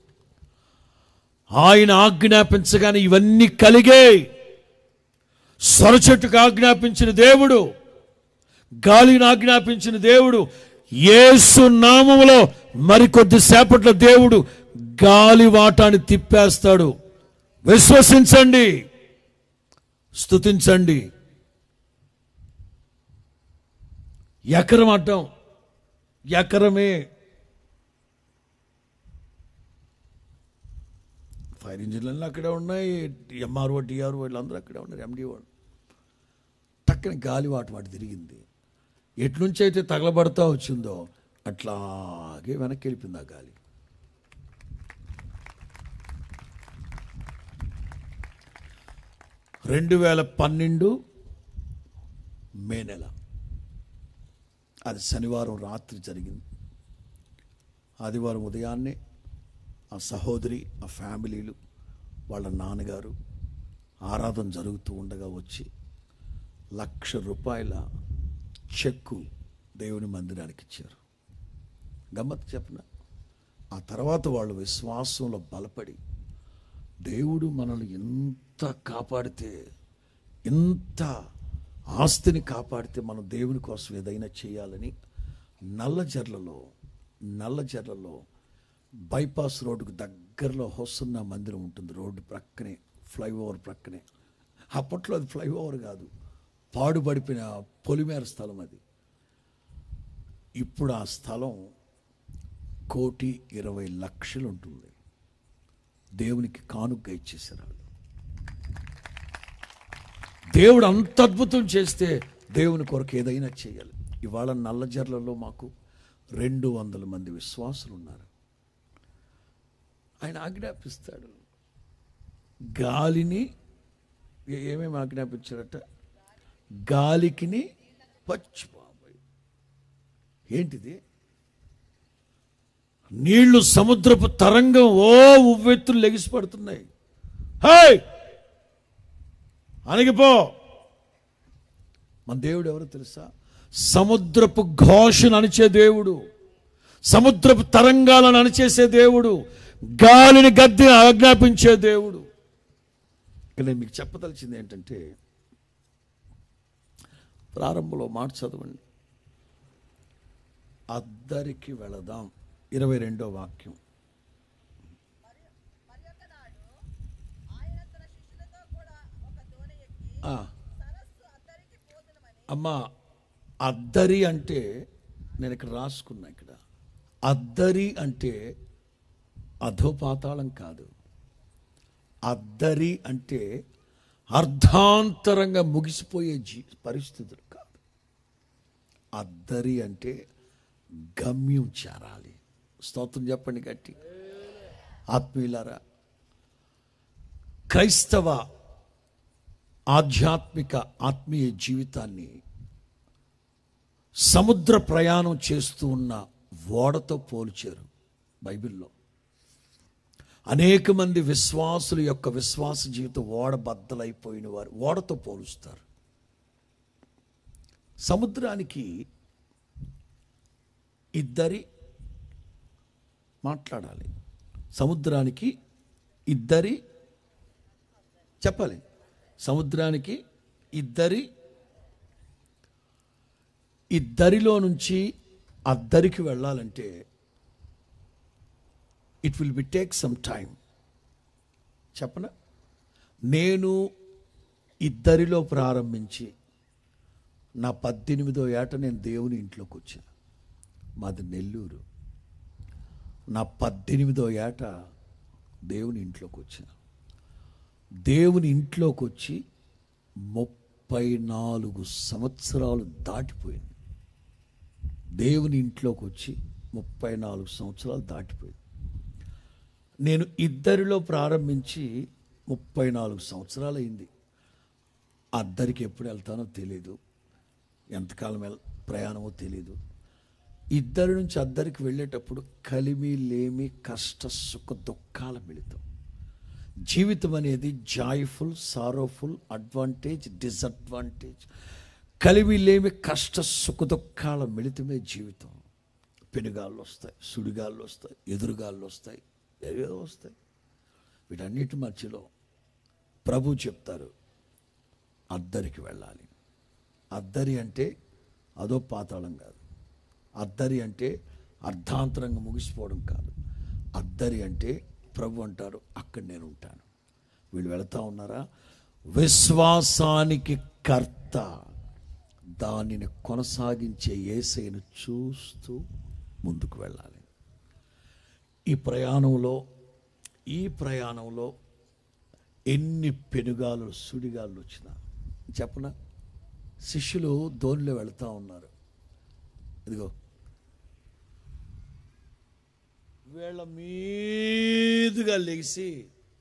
ఆయన ఆజ్ఞాపించగానే ఇవన్నీ కలిగాయి సొరచెట్టుకు ఆజ్ఞాపించిన దేవుడు గాలిని ఆజ్ఞాపించిన దేవుడు యేసు నామములో మరికొద్ది సేపట్లో దేవుడు గాలి వాటాన్ని తిప్పేస్తాడు విశ్వసించండి స్తుతించండి ఎకరం అడ్డం ఎకరమే ఫైర్ ఇంజిన్లన్నీ అక్కడే ఉన్నాయి ఎంఆర్ఓ టీఆర్ఓ వీళ్ళందరూ అక్కడే ఉన్నారు ఎండి వాళ్ళు టక్కన గాలి వాటి వాటి తిరిగింది ఎట్నుంచి అయితే తగలబడతా వచ్చిందో అట్లాగే వెనక్కి వెళ్ళిపోయింది ఆ గాలి రెండు వేల పన్నెండు మే నెల అది శనివారం రాత్రి జరిగింది ఆదివారం ఉదయాన్నే ఆ సహోదరి ఆ ఫ్యామిలీలు వాళ్ళ నాన్నగారు ఆరాధన జరుగుతూ ఉండగా వచ్చి లక్ష రూపాయల చెక్కు దేవుని మందిరానికి ఇచ్చారు గమ్మత్ చెప్పిన ఆ తర్వాత వాళ్ళు విశ్వాసంలో బలపడి దేవుడు మనల్ని ఎంత కాపాడితే ఎంత ఆస్తిని కాపాడితే మనం దేవుని కోసం ఏదైనా చేయాలని నల్లజర్లలో నల్లజర్లలో బైపాస్ రోడ్డుకు దగ్గరలో హొస్తున్న మందిరం ఉంటుంది రోడ్డు ప్రక్కనే ఫ్లైఓవర్ ప్రక్కనే అప్పట్లో అది ఫ్లైఓవర్ కాదు పాడుపడిపోయిన పొలిమేర స్థలం అది ఇప్పుడు ఆ స్థలం కోటి ఇరవై లక్షలు ఉంటుంది దేవునికి కానుక ఇచ్చేసారు వాళ్ళు దేవుడు అంత అద్భుతం చేస్తే దేవుని కొరకు ఏదైనా చేయాలి ఇవాళ నల్లజర్లలో మాకు రెండు వందల మంది విశ్వాసులు ఉన్నారు ఆయన ఆజ్ఞాపిస్తాడు గాలిని ఏ- ఏమేమి ఆజ్ఞాపించాడట గాలికిని పచ్చి బాబాయ్ ఏంటిది నీళ్లు సముద్రపు తరంగం ఓ ఉవ్వెత్తులు లెగిసి పడుతున్నాయి హై అణిగిపో మన దేవుడు ఎవరో తెలుసా సముద్రపు ఘోషను అణిచే దేవుడు సముద్రపు తరంగాలను అణిచేసే దేవుడు గాలిని గద్దె ఆజ్ఞాపించే దేవుడు ఇక నేను మీకు చెప్పదలిచింది ఏంటంటే ప్రారంభంలో మాట చదవండి అద్దరికి వెళదాం ఇరవై రెండో వాక్యం మరి ఒక నాడు ఆయన తన శిష్యులతో కూడా ఒక దోణి ఎక్కి ఆ, సరస్సు అద్దరికి పోతునమని అమ్మా అద్దరి అంటే నేను ఇక్కడ రాసుకున్నా ఇక్కడ అద్దరి అంటే అధోపాతాళం కాదు అద్దరి అంటే అర్ధాంతరంగా ముగిసిపోయే జీ పరిస్థితులు కాదు అద్దరి అంటే గమ్యం చేరాలి స్తోత్రం చెప్పండి గట్టి ఆత్మీయులారా క్రైస్తవ ఆధ్యాత్మిక ఆత్మీయ జీవితాన్ని సముద్ర ప్రయాణం చేస్తూ ఉన్న ఓడతో పోల్చారు బైబిల్లో అనేక మంది విశ్వాసుల యొక్క విశ్వాస జీవితం ఓడ బద్దలైపోయిన వారు ఓడతో పోలుస్తారు సముద్రానికి ఇద్దరి మాట్లాడాలి సముద్రానికి ఇద్దరి చెప్పాలి సముద్రానికి ఇద్దరి ఇద్దరిలో నుంచి అద్దరికి వెళ్ళాలంటే it will be take some time చెప్పనా నేను ఇద్దరిలో ప్రారంభించి నా పద్దెనిమిదో ఏట నేను దేవుని ఇంట్లోకి వచ్చాను మాది నెల్లూరు నా పద్దెనిమిదో ఏట దేవుని ఇంట్లోకి వచ్చాను దేవుని ఇంట్లోకి వచ్చి ముప్పై నాలుగు సంవత్సరాలు దాటిపోయింది దేవుని ఇంట్లోకి వచ్చి ముప్పై నాలుగు సంవత్సరాలు దాటిపోయింది నేను ఇద్దరిలో ప్రారంభించి ముప్పై నాలుగు సంవత్సరాలు అయింది అద్దరికి ఎప్పుడు వెళ్తానో తెలీదు ఎంతకాలం వెళ్ ప్రయాణమో తెలీదు ఇద్దరి నుంచి అద్దరికి వెళ్ళేటప్పుడు కలిమి లేమి కష్ట సుఖ దుఃఖాల మిళితం జీవితం అనేది జాయ్ఫుల్ సారోఫుల్ అడ్వాంటేజ్ డిసడ్వాంటేజ్ కలిమి లేమి కష్ట సుఖ దుఃఖాల మిళితమే జీవితం పెనుగాళ్ళు వస్తాయి సుడిగాళ్ళు వస్తాయి ఎదురుగాళ్ళు వస్తాయి ఏవేవో వస్తాయి వీటన్నిటి మధ్యలో ప్రభు చెప్తారు అద్దరికి వెళ్ళాలి అద్దరి అంటే అదో పాతాళం కాదు అద్దరి అంటే అర్ధాంతరంగా ముగిసిపోవడం కాదు అద్దరి అంటే ప్రభు అంటారు అక్కడ నేను ఉంటాను వీళ్ళు వెళతా ఉన్నారా విశ్వాసానికి కర్త దానిని కొనసాగించే ఏసైను చూస్తూ ముందుకు వెళ్ళాలి ఈ ప్రయాణంలో ఈ ప్రయాణంలో ఎన్ని పెనుగాలు సుడిగాలు వచ్చినా చెప్పనా శిష్యులు దోనిలో వెళ్తా ఉన్నారు ఇదిగో వీళ్ళ మీదుగా లెగిసి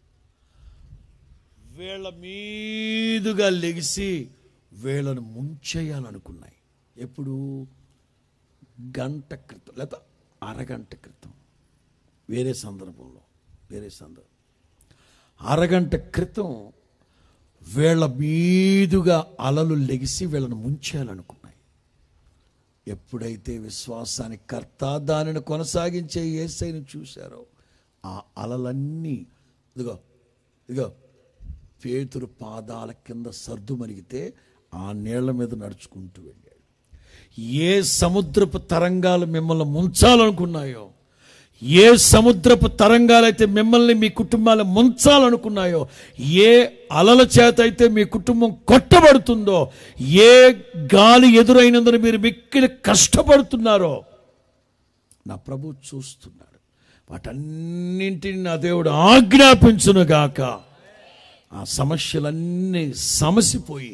వీళ్ళ మీదుగా లెగిసి వీళ్ళను ముంచేయాలనుకున్నాయి ఎప్పుడు గంట క్రితం లేదా అరగంట క్రితం వేరే సందర్భంలో వేరే సందర్భం అరగంట క్రితం వీళ్ళ మీదుగా అలలు లెగిసి వీళ్ళను ముంచేయాలనుకున్నాయి ఎప్పుడైతే విశ్వాసానికి కర్త దానిని కొనసాగించే ఏసైని చూశారో ఆ అలలన్నీ ఇదిగో ఇదిగో పేతురు పాదాల కింద సర్దు మరిగితే ఆ నీళ్ల మీద నడుచుకుంటూ వెళ్ళాడు ఏ సముద్రపు తరంగాలు మిమ్మల్ని ముంచాలనుకున్నాయో ఏ సముద్రపు తరంగాలైతే మిమ్మల్ని మీ కుటుంబాలు ముంచాలనుకున్నాయో ఏ అలల చేత అయితే మీ కుటుంబం కొట్టబడుతుందో ఏ గాలి ఎదురైనందున మీరు మిక్కిలి కష్టపడుతున్నారో నా ప్రభు చూస్తున్నాడు వాటన్నింటిని నా దేవుడు ఆజ్ఞాపించునుగాక ఆ సమస్యలన్నీ సమసిపోయి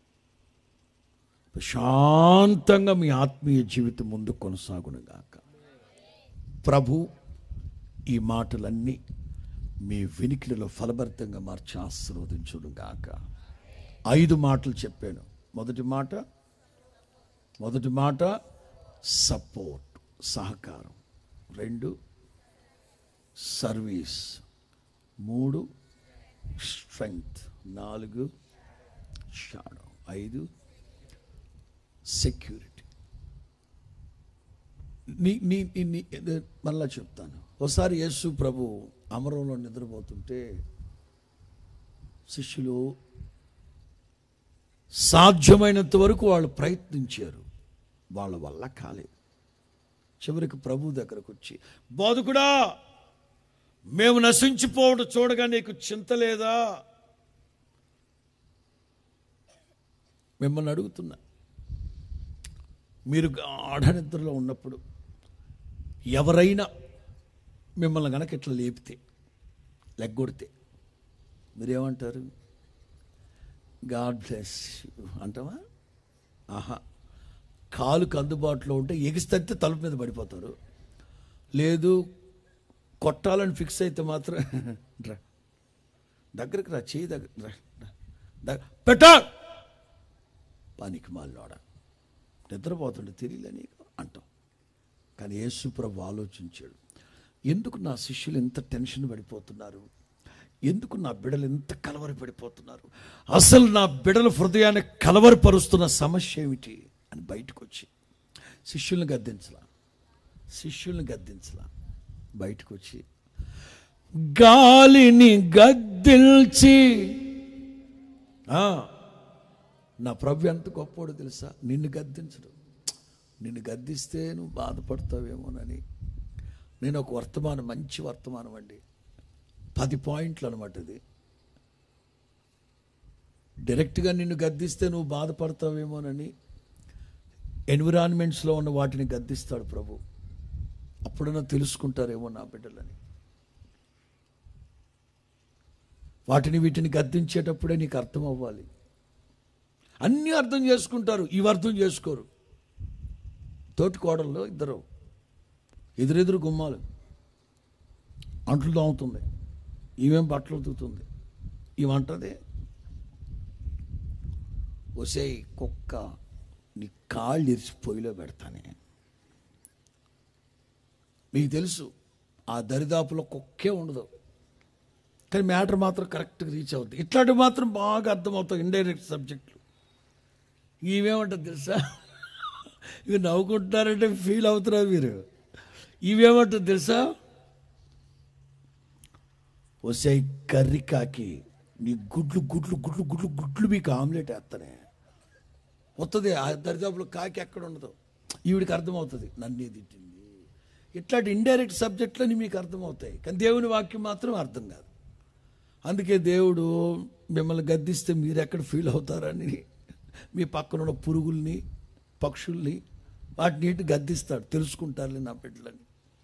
ప్రశాంతంగా మీ ఆత్మీయ జీవితం ముందు కొనసాగునుగాక ప్రభు ఈ మాటలన్నీ మీ వినికిడిలో ఫలభరితంగా మార్చి ఆశీర్వదించునుగాక ఐదు మాటలు చెప్పాను మొదటి మాట మొదటి మాట సపోర్ట్ సహకారం రెండు సర్వీస్ మూడు స్ట్రెంగ్త్ నాలుగు షాడో ఐదు సెక్యూరిటీ నీ నీ నీ- నీ ఇది మళ్ళా చెప్తాను ఒకసారి యేసు ప్రభు అమరంలో నిద్రపోతుంటే శిష్యులు సాధ్యమైనంత వరకు వాళ్ళు ప్రయత్నించారు వాళ్ళ వల్ల కాలేదు చివరికి ప్రభు దగ్గరకు వచ్చి బోధకుడా మేము నశించిపోవడం చూడగా నీకు చింత లేదా మిమ్మల్ని అడుగుతున్నా మీరు గాఢ నిద్రలో ఉన్నప్పుడు ఎవరైనా మిమ్మల్ని గనక ఇట్లా లేపితే లెగ్గొడితే మీరేమంటారు గాడ్ బ్లెస్ అంటావా ఆహా కాలుకు అందుబాటులో ఉంటే ఎగిస్తే తలుపు మీద పడిపోతారు లేదు కొట్టాలని ఫిక్స్ అయితే మాత్రం రా దగ్గరికి రా చేయి దగ్గర రా, రా, ద- పెట్టా పనికి మాలినోడా నిద్రపోతుండే తెలియలే నీకు అంటాం కానీ యేసు ప్రభు ఆలోచించాడు ఎందుకు నా శిష్యులు ఎంత టెన్షన్ పడిపోతున్నారు ఎందుకు నా బిడలు ఎంత కలవరి పడిపోతున్నారు అసలు నా బిడల హృదయాన్ని కలవరపరుస్తున్న సమస్య ఏమిటి అని బయటకు వచ్చి శిష్యుల్ని గద్దించలా శిష్యుల్ని గద్దించలా బయటకు వచ్చి గాలిని గద్దిల్చి ఆ, నా ప్రభు ఎంత గొప్పోడు తెలుసా నిన్ను గద్దించడు నిన్ను గద్దిస్తే నువ్వు బాధపడతావేమోనని నేను ఒక వర్తమానం మంచి వర్తమానం అండి పది పాయింట్లు అనమాట ఇది డైరెక్ట్గా నిన్ను గద్దిస్తే నువ్వు బాధపడతావేమోనని ఎన్విరాన్మెంట్స్లో ఉన్న వాటిని గద్దిస్తాడు ప్రభు అప్పుడన్నా తెలుసుకుంటారేమో నా బిడ్డలని వాటిని వీటిని గద్దించేటప్పుడే నీకు అర్థం అవ్వాలి అన్నీ అర్థం చేసుకుంటారు ఇవి అర్థం చేసుకోరు తోటి కోడల్లో ఇద్దరు ఎదురెదురు గుమ్మాలు అంట్లు తోముతుంది ఈమెం బట్టలు ఉతుకుతుంది ఇవంటది ఒసేయ్ కుక్క నీ కాళ్ళు ఇరిచి పొయ్యిలో పెడతానే మీకు తెలుసు ఆ దరిదాపులో కుక్కే ఉండదు కానీ మ్యాటర్ మాత్రం కరెక్ట్గా రీచ్ అవుతుంది ఇట్లాంటివి మాత్రం బాగా అర్థమవుతాయి ఇండైరెక్ట్ సబ్జెక్టులు ఇవేమంటారు తెలుసా ఇవి నవ్వుకుంటున్నారంటే ఫీల్ అవుతున్నారు మీరు ఇవేమంటారు తెలుసా వసే కర్రీ కాకి నీ గుడ్లు గుడ్లు గుడ్లు గుడ్లు గుడ్లు మీకు ఆమ్లెట్ వేస్తానే వస్తుంది ఆ దరిదాపులో కాకి ఎక్కడ ఉండదు ఈవిడికి అర్థమవుతుంది నన్నే తిట్టింది ఇట్లాంటి ఇండైరెక్ట్ సబ్జెక్టులని మీకు అర్థమవుతాయి కానీ దేవుని వాక్యం మాత్రం అర్థం కాదు అందుకే దేవుడు మిమ్మల్ని గద్దిస్తే మీరు ఎక్కడ ఫీల్ అవుతారని మీ పక్కన ఉన్న పురుగుల్ని పక్షుల్ని వాటిని ఇటు గద్దిస్తాడు తెలుసుకుంటారులే నా బిడ్డలని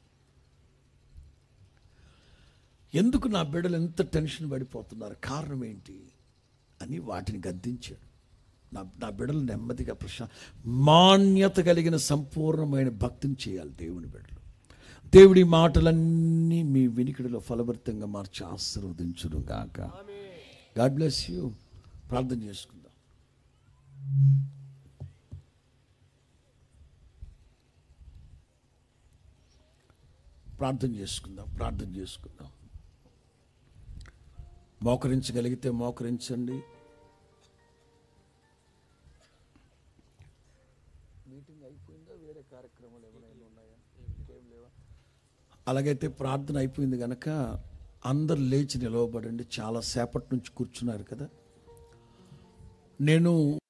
ఎందుకు నా బిడ్డలు ఎంత టెన్షన్ పడిపోతున్నారు కారణం ఏంటి అని వాటిని గద్దించాడు నా నా బిడ్డలు నెమ్మదిగా ప్రశా మాన్యత కలిగిన సంపూర్ణమైన భక్తిని చేయాలి దేవుని బిడ్డలు దేవుడి మాటలన్నీ మీ వినికిడిలో ఫలభరితంగా మార్చి ఆశీర్వదించును గాక గాడ్ బ్లెస్ యూ ప్రార్థన చేసుకుందాం ప్రార్థన చేసుకుందాం ప్రార్థన చేసుకుందాం మోకరించగలిగితే మోకరించండి అలాగైతే ప్రార్థన అయిపోయింది కనుక అందరు లేచి నిలవబడండి చాలా సేపటి నుంచి కూర్చున్నారు కదా నేను